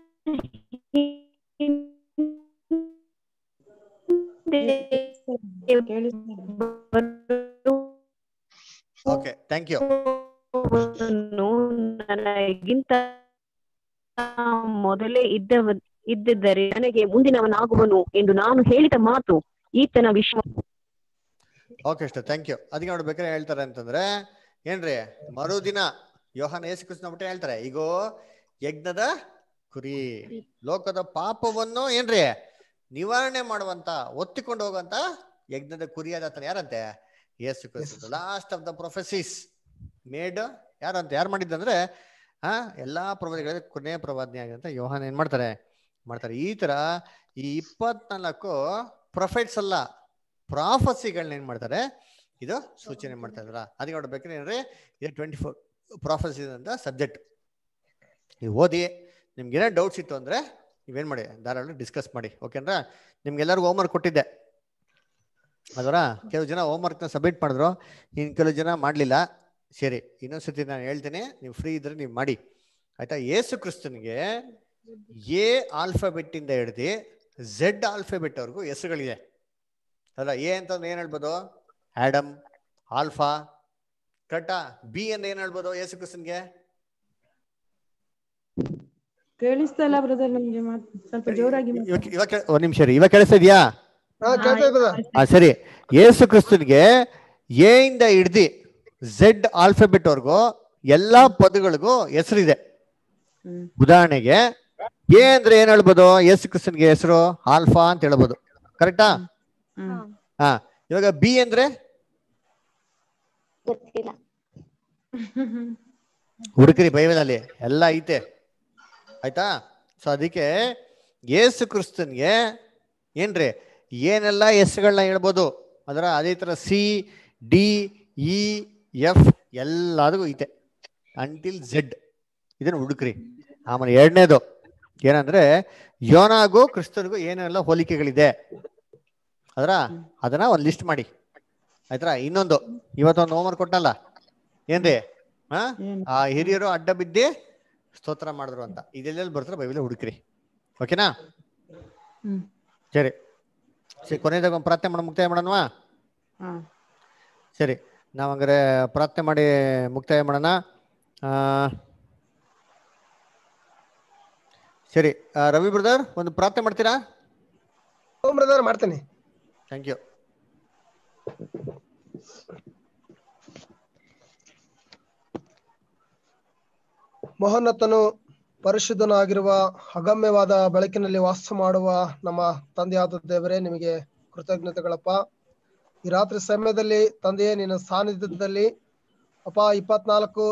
ಓಕೆ ಥ್ಯಾಂಕ್ ಯು ಬರುವವನು ನನಗಿಂತ ಮೊದಲೇ ಇದ್ದವ ಇದ್ದಿದ್ದರೆ ನನಗೆ ಮುಂದಿನವನಾಗುವನು ಎಂದು ನಾನು ಹೇಳಿದ ಮಾತು ಈತನ ವಿಶ್ವ ಓಕೆ ಅಷ್ಟೇ ಥ್ಯಾಂಕ್ ಯು ಅದಕ್ಕೆ ನೋಡ್ಬೇಕಾದ್ರೆ ಹೇಳ್ತಾರೆ ಅಂತಂದ್ರೆ ಏನ್ರಿ ಮರುದಿನ ಯೋಹಾನ ಯೇಸು ಕೃಷ್ಣ ಬಿಟ್ಟು ಹೇಳ್ತಾರೆ ಈಗೋ ಯಜ್ಞದ ಕುರಿ ಲೋಕದ ಪಾಪವನ್ನು ಏನ್ರಿ ನಿವಾರಣೆ ಮಾಡುವಂತ ಒತ್ತಿಕೊಂಡು ಹೋಗುವಂತ ಯಜ್ಞದ ಕುರಿಯಾದ ಆತನ ಯಾರಂತೆ ಯೇಸು ಕ್ರಿಸ್ತ last of the prophecies made ಯಾರಂತ ಯಾರು ಮಾಡಿದ್ದಂದ್ರೆ ಆ ಎಲ್ಲಾ ಪ್ರವಾದಿಗಳಲ್ಲಿ ಕೊನೆಯ ಪ್ರವಾದನೆ ಆಗಿದಂತ ಯೋಹಾನ ಏನ್ ಮಾಡ್ತಾರೆ ಮಾಡ್ತಾರೆ ಈ ತರ ಈ ಇಪ್ಪತ್ನಾಲ್ಕು ಪ್ರೊಫೆಟ್ಸ್ ಅಲ್ಲ ಪ್ರಾಫಸಿಗಳನ್ನ ಏನ್ ಮಾಡ್ತಾರೆ ಇದು ಸೂಚನೆ ಮಾಡ್ತಾ ಇದ್ರ ಅದಕ್ಕೆ ನೋಡ್ಬೇಕ್ರೆ ಏನ್ರಿ ಇದು ಟ್ವೆಂಟಿ ಫೋರ್ ಪ್ರಾಫಸಿಸ್ ಅಂತ ಸಬ್ಜೆಕ್ಟ್ ನೀವು ಓದಿ ನಿಮ್ಗೆ ಏನೋ ಡೌಟ್ಸ್ ಇತ್ತು ಅಂದ್ರೆ ನೀವೇನ್ ಮಾಡಿ ಧಾರಾಳ ಡಿಸ್ಕಸ್ ಮಾಡಿ ಓಕೆನಾ ನಿಮ್ಗೆಲ್ಲರಿಗೂ ಹೋಮ್ವರ್ಕ್ ಕೊಟ್ಟಿದ್ದೆ ಅದರ ಕೆಲವು ಜನ ಹೋಮ್ವರ್ಕ್ನ ಸಬ್ಮಿಟ್ ಮಾಡಿದ್ರು ಇನ್ನು ಕೆಲವು ಜನ ಮಾಡಲಿಲ್ಲ ಸರಿ ಇನ್ನೊಂದ್ಸತಿ ನಾನು ಹೇಳ್ತೇನೆ ನೀವು ಫ್ರೀ ಇದ್ರೆ ನೀವು ಮಾಡಿ ಆಯ್ತಾ ಏಸು ಕ್ರಿಸ್ತನ್ಗೆ ಎ ಆಲ್ಫಾಬೆಟ್ ಇಂದ ಹಿಡ್ದು ಝೆಡ್ ಆಲ್ಫಾಬೆಟ್ ವರೆಗೂ ಹೆಸರುಗಳಿದೆ ಅಲ್ಲ ಎ ಅಂತಂದ್ರೆ ಏನ್ ಹೇಳ್ಬೋದು ಆಡಮ್ ಆಲ್ಫಾ ಕರೆಕ್ಟಾ ಬಿ ಅಂದ್ರೆ ಏನ್ ಹೇಳ್ಬೋದು ಯೇಸು ಕ್ರಿಸ್ತನ್ಗೆ ಕೇಳಿಸ್ತಾ ಇಲ್ಲ ಬ್ರದರ್ ನಮ್ಗೆ ಮಾತ್ ಸ್ವಲ್ಪ ಜೋರಾಗಿ ಮಾತಾಡಿ. ಇವಾಗ ಇವಾಗ ಕೇ- ಒಂದ್ ನಿಮಿಷ ರೀ ಇವಾಗ ಕೇಳಿಸ್ತಾ ಇದೆಯಾ ಹಾ ಕೇಳ್ತಾ ಇದ್ದದ ಆ ಸರಿ ಯೇಸು ಕ್ರಿಸ್ತನ್ಗೆ ಎ ಇಂದ ಹಿಡ್ದು ಝೆಡ್ ಆಲ್ಫಾಬೆಟ್ ವರ್ಗು ಎಲ್ಲಾ ಪದಗಳಿಗೂ ಹೆಸರಿದೆ ಹ್ಮ್. ಉದಾಹರಣೆಗೆ ಎ ಅಂದ್ರೆ ಏನ್ ಹೇಳ್ಬೋದು ಯೇಸು ಕ್ರಿಸ್ತನ್ಗೆ ಹೆಸರು ಆಲ್ಫಾ ಅಂತ ಹೇಳ್ಬೋದು ಕರೆಕ್ಟಾ ಹ್ಮ್. ಹಾ ಇವಾಗ ಬಿ ಅಂದ್ರೆ ಗೊತ್ತಿಲ್ಲ ಹುಡುಕರಿ ಬೈಬಲಲ್ಲಿ ಎಲ್ಲ ಐತೆ ಆಯ್ತಾ ಸೊ ಅದಕ್ಕೆ ಯೇಸು ಕ್ರಿಸ್ತನ್ಗೆ ಏನ್ರಿ ಏನೆಲ್ಲ ಹೆಸರುಗಳನ್ನ ಹೇಳ್ಬೋದು ಅದರ ಅದೇ ತರ ಸಿ ಡಿ ಇ ಎಫ್ ಎಲ್ಲದಕ್ಕೂ ಐತೆ ಅಂಟಿಲ್ ಝೆಡ್ ಇದನ್ನ ಹುಡುಕ್ರಿ ಆಮೇಲೆ ಎರಡನೇದು ಏನಂದ್ರೆ ಯೋನಾಗೂ ಕ್ರಿಸ್ತನಿಗೂ ಏನೆಲ್ಲ ಹೋಲಿಕೆಗಳಿದೆ ಅದರ ಅದನ್ನ ಒಂದು ಲಿಸ್ಟ್ ಮಾಡಿ ಆಯ್ತಾ ಇನ್ನೊಂದು ಇವತ್ತೊಂದು ಹೋಮ್ವರ್ಕ್ ಕೊಟ್ಟನಲ್ಲ ಏನ್ರಿ ಹಾ ಆ ಹಿರಿಯರು ಅಡ್ಡ ಬಿದ್ದಿ ಸ್ತೋತ್ರ ಮಾಡಿದ್ರು ಅಂತ ಇದೆಲ್ಲೆಲ್ಲಿ ಬರ್ತಾರೆ ಬೈಬಲ್ ಹುಡುಕ್ರಿ ಓಕೆನಾ ಹ್ಮ್ ಸರಿ ಸರಿ ಕೊನೆಯದಾಗ ಒಂದು ಪ್ರಾರ್ಥನೆ ಮಾಡಿ ಮುಕ್ತಾಯ ಮಾಡೋಣವಾ ಹಾ ಸರಿ ನಾವು ಹಂಗಾರೆ ಪ್ರಾರ್ಥನೆ ಮಾಡಿ ಮುಕ್ತಾಯ ಮಾಡೋಣ ಆ, ಸರಿ ಆ, ರವಿ ಬ್ರದರ್ ಒಂದು ಪ್ರಾರ್ಥನೆ ಮಾಡ್ತೀರಾ ಓಂ ಬ್ರದರ್ ಮಾಡ್ತೇನೆ ಥ್ಯಾಂಕ್ ಯು ಮಹೋನ್ನತನು ಪರಿಶುದ್ಧನೂ ಆಗಿರುವ ಅಗಮ್ಯವಾದ ಬೆಳಕಿನಲ್ಲಿ ವಾಸ ಮಾಡುವ ನಮ್ಮ ತಂದೆಯಾದ ದೇವರೇ ನಿಮಗೆ ಕೃತಜ್ಞತೆಗಳಪ್ಪ ಈ ರಾತ್ರಿ ಸಮಯದಲ್ಲಿ ತಂದೆಯೇ ನಿನ್ನ ಸಾನ್ನಿಧ್ಯದಲ್ಲಿ ಅಪ್ಪ ಇಪ್ಪತ್ನಾಲ್ಕು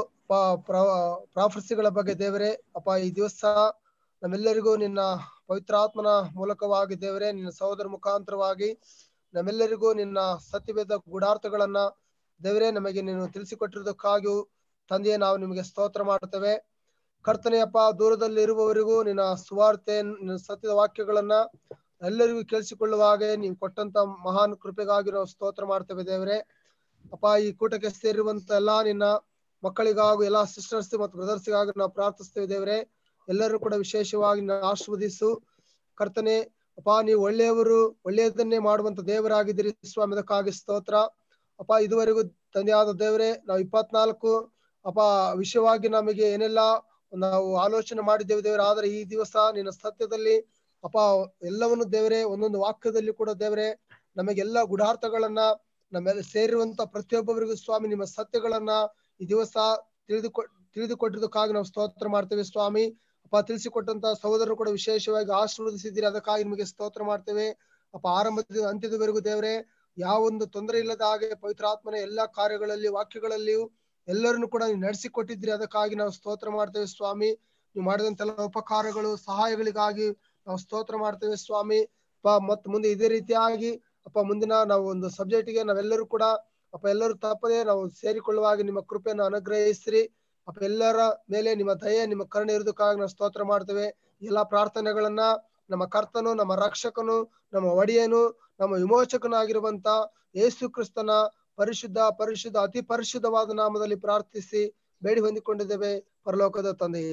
ಪ್ರಾಫರ್ಸಿಗಳ ಬಗ್ಗೆ ದೇವರೇ ಅಪ್ಪ ಈ ದಿವಸ ನಮ್ಮೆಲ್ಲರಿಗೂ ನಿನ್ನ ಪವಿತ್ರಾತ್ಮನ ಮೂಲಕವಾಗಿ ದೇವರೇ ನಿನ್ನ ಸಹೋದರ ಮುಖಾಂತರವಾಗಿ ನಮ್ಮೆಲ್ಲರಿಗೂ ನಿನ್ನ ಸತ್ಯವೇದ ಗುಡಾರ್ಥಗಳನ್ನ ದೇವರೇ ನಮಗೆ ನೀನು ತಿಳಿಸಿಕೊಟ್ಟಿರೋದಕ್ಕಾಗಿಯೂ ತಂದೆಯೇ ನಾವು ನಿಮಗೆ ಸ್ತೋತ್ರ ಮಾಡುತ್ತೇವೆ ಕರ್ತನೆಯಪ್ಪ ದೂರದಲ್ಲಿ ಇರುವವರಿಗೂ ನಿನ್ನ ಸುವಾರ್ತೆ ನಿನ್ನ ಸತ್ಯದ ವಾಕ್ಯಗಳನ್ನ ಎಲ್ಲರಿಗೂ ಕೇಳಿಸಿಕೊಳ್ಳುವ ಹಾಗೆ ನೀವು ಕೊಟ್ಟಂತ ಮಹಾನ್ ಕೃಪೆಗಾಗಿ ನಾವು ಸ್ತೋತ್ರ ಮಾಡ್ತೇವೆ ದೇವರೇ ಅಪ್ಪ ಈ ಕೂಟಕ್ಕೆ ಸೇರಿರುವಂತ ಎಲ್ಲಾ ನಿನ್ನ ಮಕ್ಕಳಿಗಾಗೂ ಎಲ್ಲಾ ಸಿಸ್ಟರ್ಸ್ ಮತ್ತು ಬ್ರದರ್ಸ್ಗಾಗಿ ನಾವು ಪ್ರಾರ್ಥಿಸ್ತೇವೆ ದೇವರೇ ಎಲ್ಲರೂ ಕೂಡ ವಿಶೇಷವಾಗಿ ನಿನ್ನ ಆಶೀರ್ವದಿಸು ಕರ್ತನೆ ಅಪ್ಪ ನೀವು ಒಳ್ಳೆಯವರು ಒಳ್ಳೆಯದನ್ನೇ ಮಾಡುವಂತ ದೇವರಾಗಿದ್ದೀರಿ ಸ್ವಾಮಿ ಅದಕ್ಕಾಗಿ ಸ್ತೋತ್ರ ಅಪ್ಪ ಇದುವರೆಗೂ ತಂದೆಯಾದ ದೇವರೇ ನಾವು ಇಪ್ಪತ್ನಾಲ್ಕು ಅಪ್ಪ ವಿಷಯವಾಗಿ ನಮಗೆ ಏನೆಲ್ಲ ನಾವು ಆಲೋಚನೆ ಮಾಡಿದ್ದೇವೆ ದೇವರೇ ಆದರೆ ಈ ದಿವಸ ನಿನ್ನ ಸತ್ಯದಲ್ಲಿ ಅಪ್ಪ ಎಲ್ಲವನ್ನು ದೇವರೇ ಒಂದೊಂದು ವಾಕ್ಯದಲ್ಲಿ ಕೂಡ ದೇವರೇ ನಮಗೆಲ್ಲ ಗುಡಾರ್ಥಗಳನ್ನ ನಮ್ಮೆಲ್ಲ ಸೇರಿರುವಂತ ಪ್ರತಿಯೊಬ್ಬರಿಗೂ ಸ್ವಾಮಿ ನಿಮ್ಮ ಸತ್ಯಗಳನ್ನ ಈ ದಿವಸ ತಿಳಿದುಕೊ ತಿಳಿದುಕೊಟ್ಟಿದ್ದಕ್ಕಾಗಿ ನಾವು ಸ್ತೋತ್ರ ಮಾಡ್ತೇವೆ ಸ್ವಾಮಿ ಅಪ್ಪ ತಿಳಿಸಿಕೊಟ್ಟಂತ ಸಹೋದರರು ಕೂಡ ವಿಶೇಷವಾಗಿ ಆಶೀರ್ವದಿಸಿದ್ದೀರಿ ಅದಕ್ಕಾಗಿ ನಿಮಗೆ ಸ್ತೋತ್ರ ಮಾಡ್ತೇವೆ ಅಪ್ಪ ಆರಂಭದಿಂದ ಅಂತ್ಯದವರೆಗೂ ದೇವರೇ ಯಾವ ಒಂದು ತೊಂದರೆ ಇಲ್ಲದ ಹಾಗೆ ಪವಿತ್ರಾತ್ಮನ ಎಲ್ಲಾ ಕಾರ್ಯಗಳಲ್ಲಿ ವಾಕ್ಯಗಳಲ್ಲಿಯೂ ಎಲ್ಲರನ್ನು ಕೂಡ ನೀವು ನಡೆಸಿಕೊಟ್ಟಿದ್ರಿ ಅದಕ್ಕಾಗಿ ನಾವು ಸ್ತೋತ್ರ ಮಾಡ್ತೇವೆ ಸ್ವಾಮಿ ನೀವು ಮಾಡಿದಂತೆಲ್ಲ ಉಪಕಾರಗಳು ಸಹಾಯಗಳಿಗಾಗಿ ನಾವು ಸ್ತೋತ್ರ ಮಾಡ್ತೇವೆ ಸ್ವಾಮಿ ಅಪ್ಪ ಮತ್ ಮುಂದೆ ಇದೇ ರೀತಿಯಾಗಿ ಅಪ್ಪ ಮುಂದಿನ ನಾವು ಒಂದು ಸಬ್ಜೆಕ್ಟ್ಗೆ ನಾವೆಲ್ಲರೂ ಕೂಡ ಅಪ್ಪ ಎಲ್ಲರೂ ತಪ್ಪದೆ ನಾವು ಸೇರಿಕೊಳ್ಳುವಾಗ ನಿಮ್ಮ ಕೃಪೆಯನ್ನು ಅನುಗ್ರಹಿಸ್ರಿ ಅಪ್ಪ ಎಲ್ಲರ ಮೇಲೆ ನಿಮ್ಮ ದಯೆ ನಿಮ್ಮ ಕರುಣೆ ಇರೋದಕ್ಕಾಗಿ ನಾವು ಸ್ತೋತ್ರ ಮಾಡ್ತೇವೆ ಎಲ್ಲಾ ಪ್ರಾರ್ಥನೆಗಳನ್ನ ನಮ್ಮ ಕರ್ತನು ನಮ್ಮ ರಕ್ಷಕನು ನಮ್ಮ ಒಡೆಯನು ನಮ್ಮ ವಿಮೋಚಕನಾಗಿರುವಂತ ಯೇಸು ಕ್ರಿಸ್ತನ ಪರಿಶುದ್ಧ ಪರಿಶುದ್ಧ ಅತಿ ಪರಿಶುದ್ಧವಾದ ನಾಮದಲ್ಲಿ ಪ್ರಾರ್ಥಿಸಿ ಬೇಡಿ ಹೊಂದಿಕೊಂಡಿದ್ದೇವೆ ಪರಲೋಕದ ತಂದೆಯೇ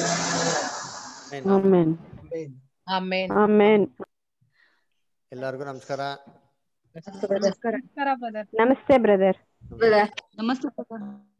ಆಮೆನ್ ಆಮೆನ್. ಆಮೇನ್ ಆಮೆನ್ ಎಲ್ಲರಿಗೂ ನಮಸ್ಕಾರ ನಮಸ್ತೆ ಬ್ರದರ್ ನಮಸ್ತೆ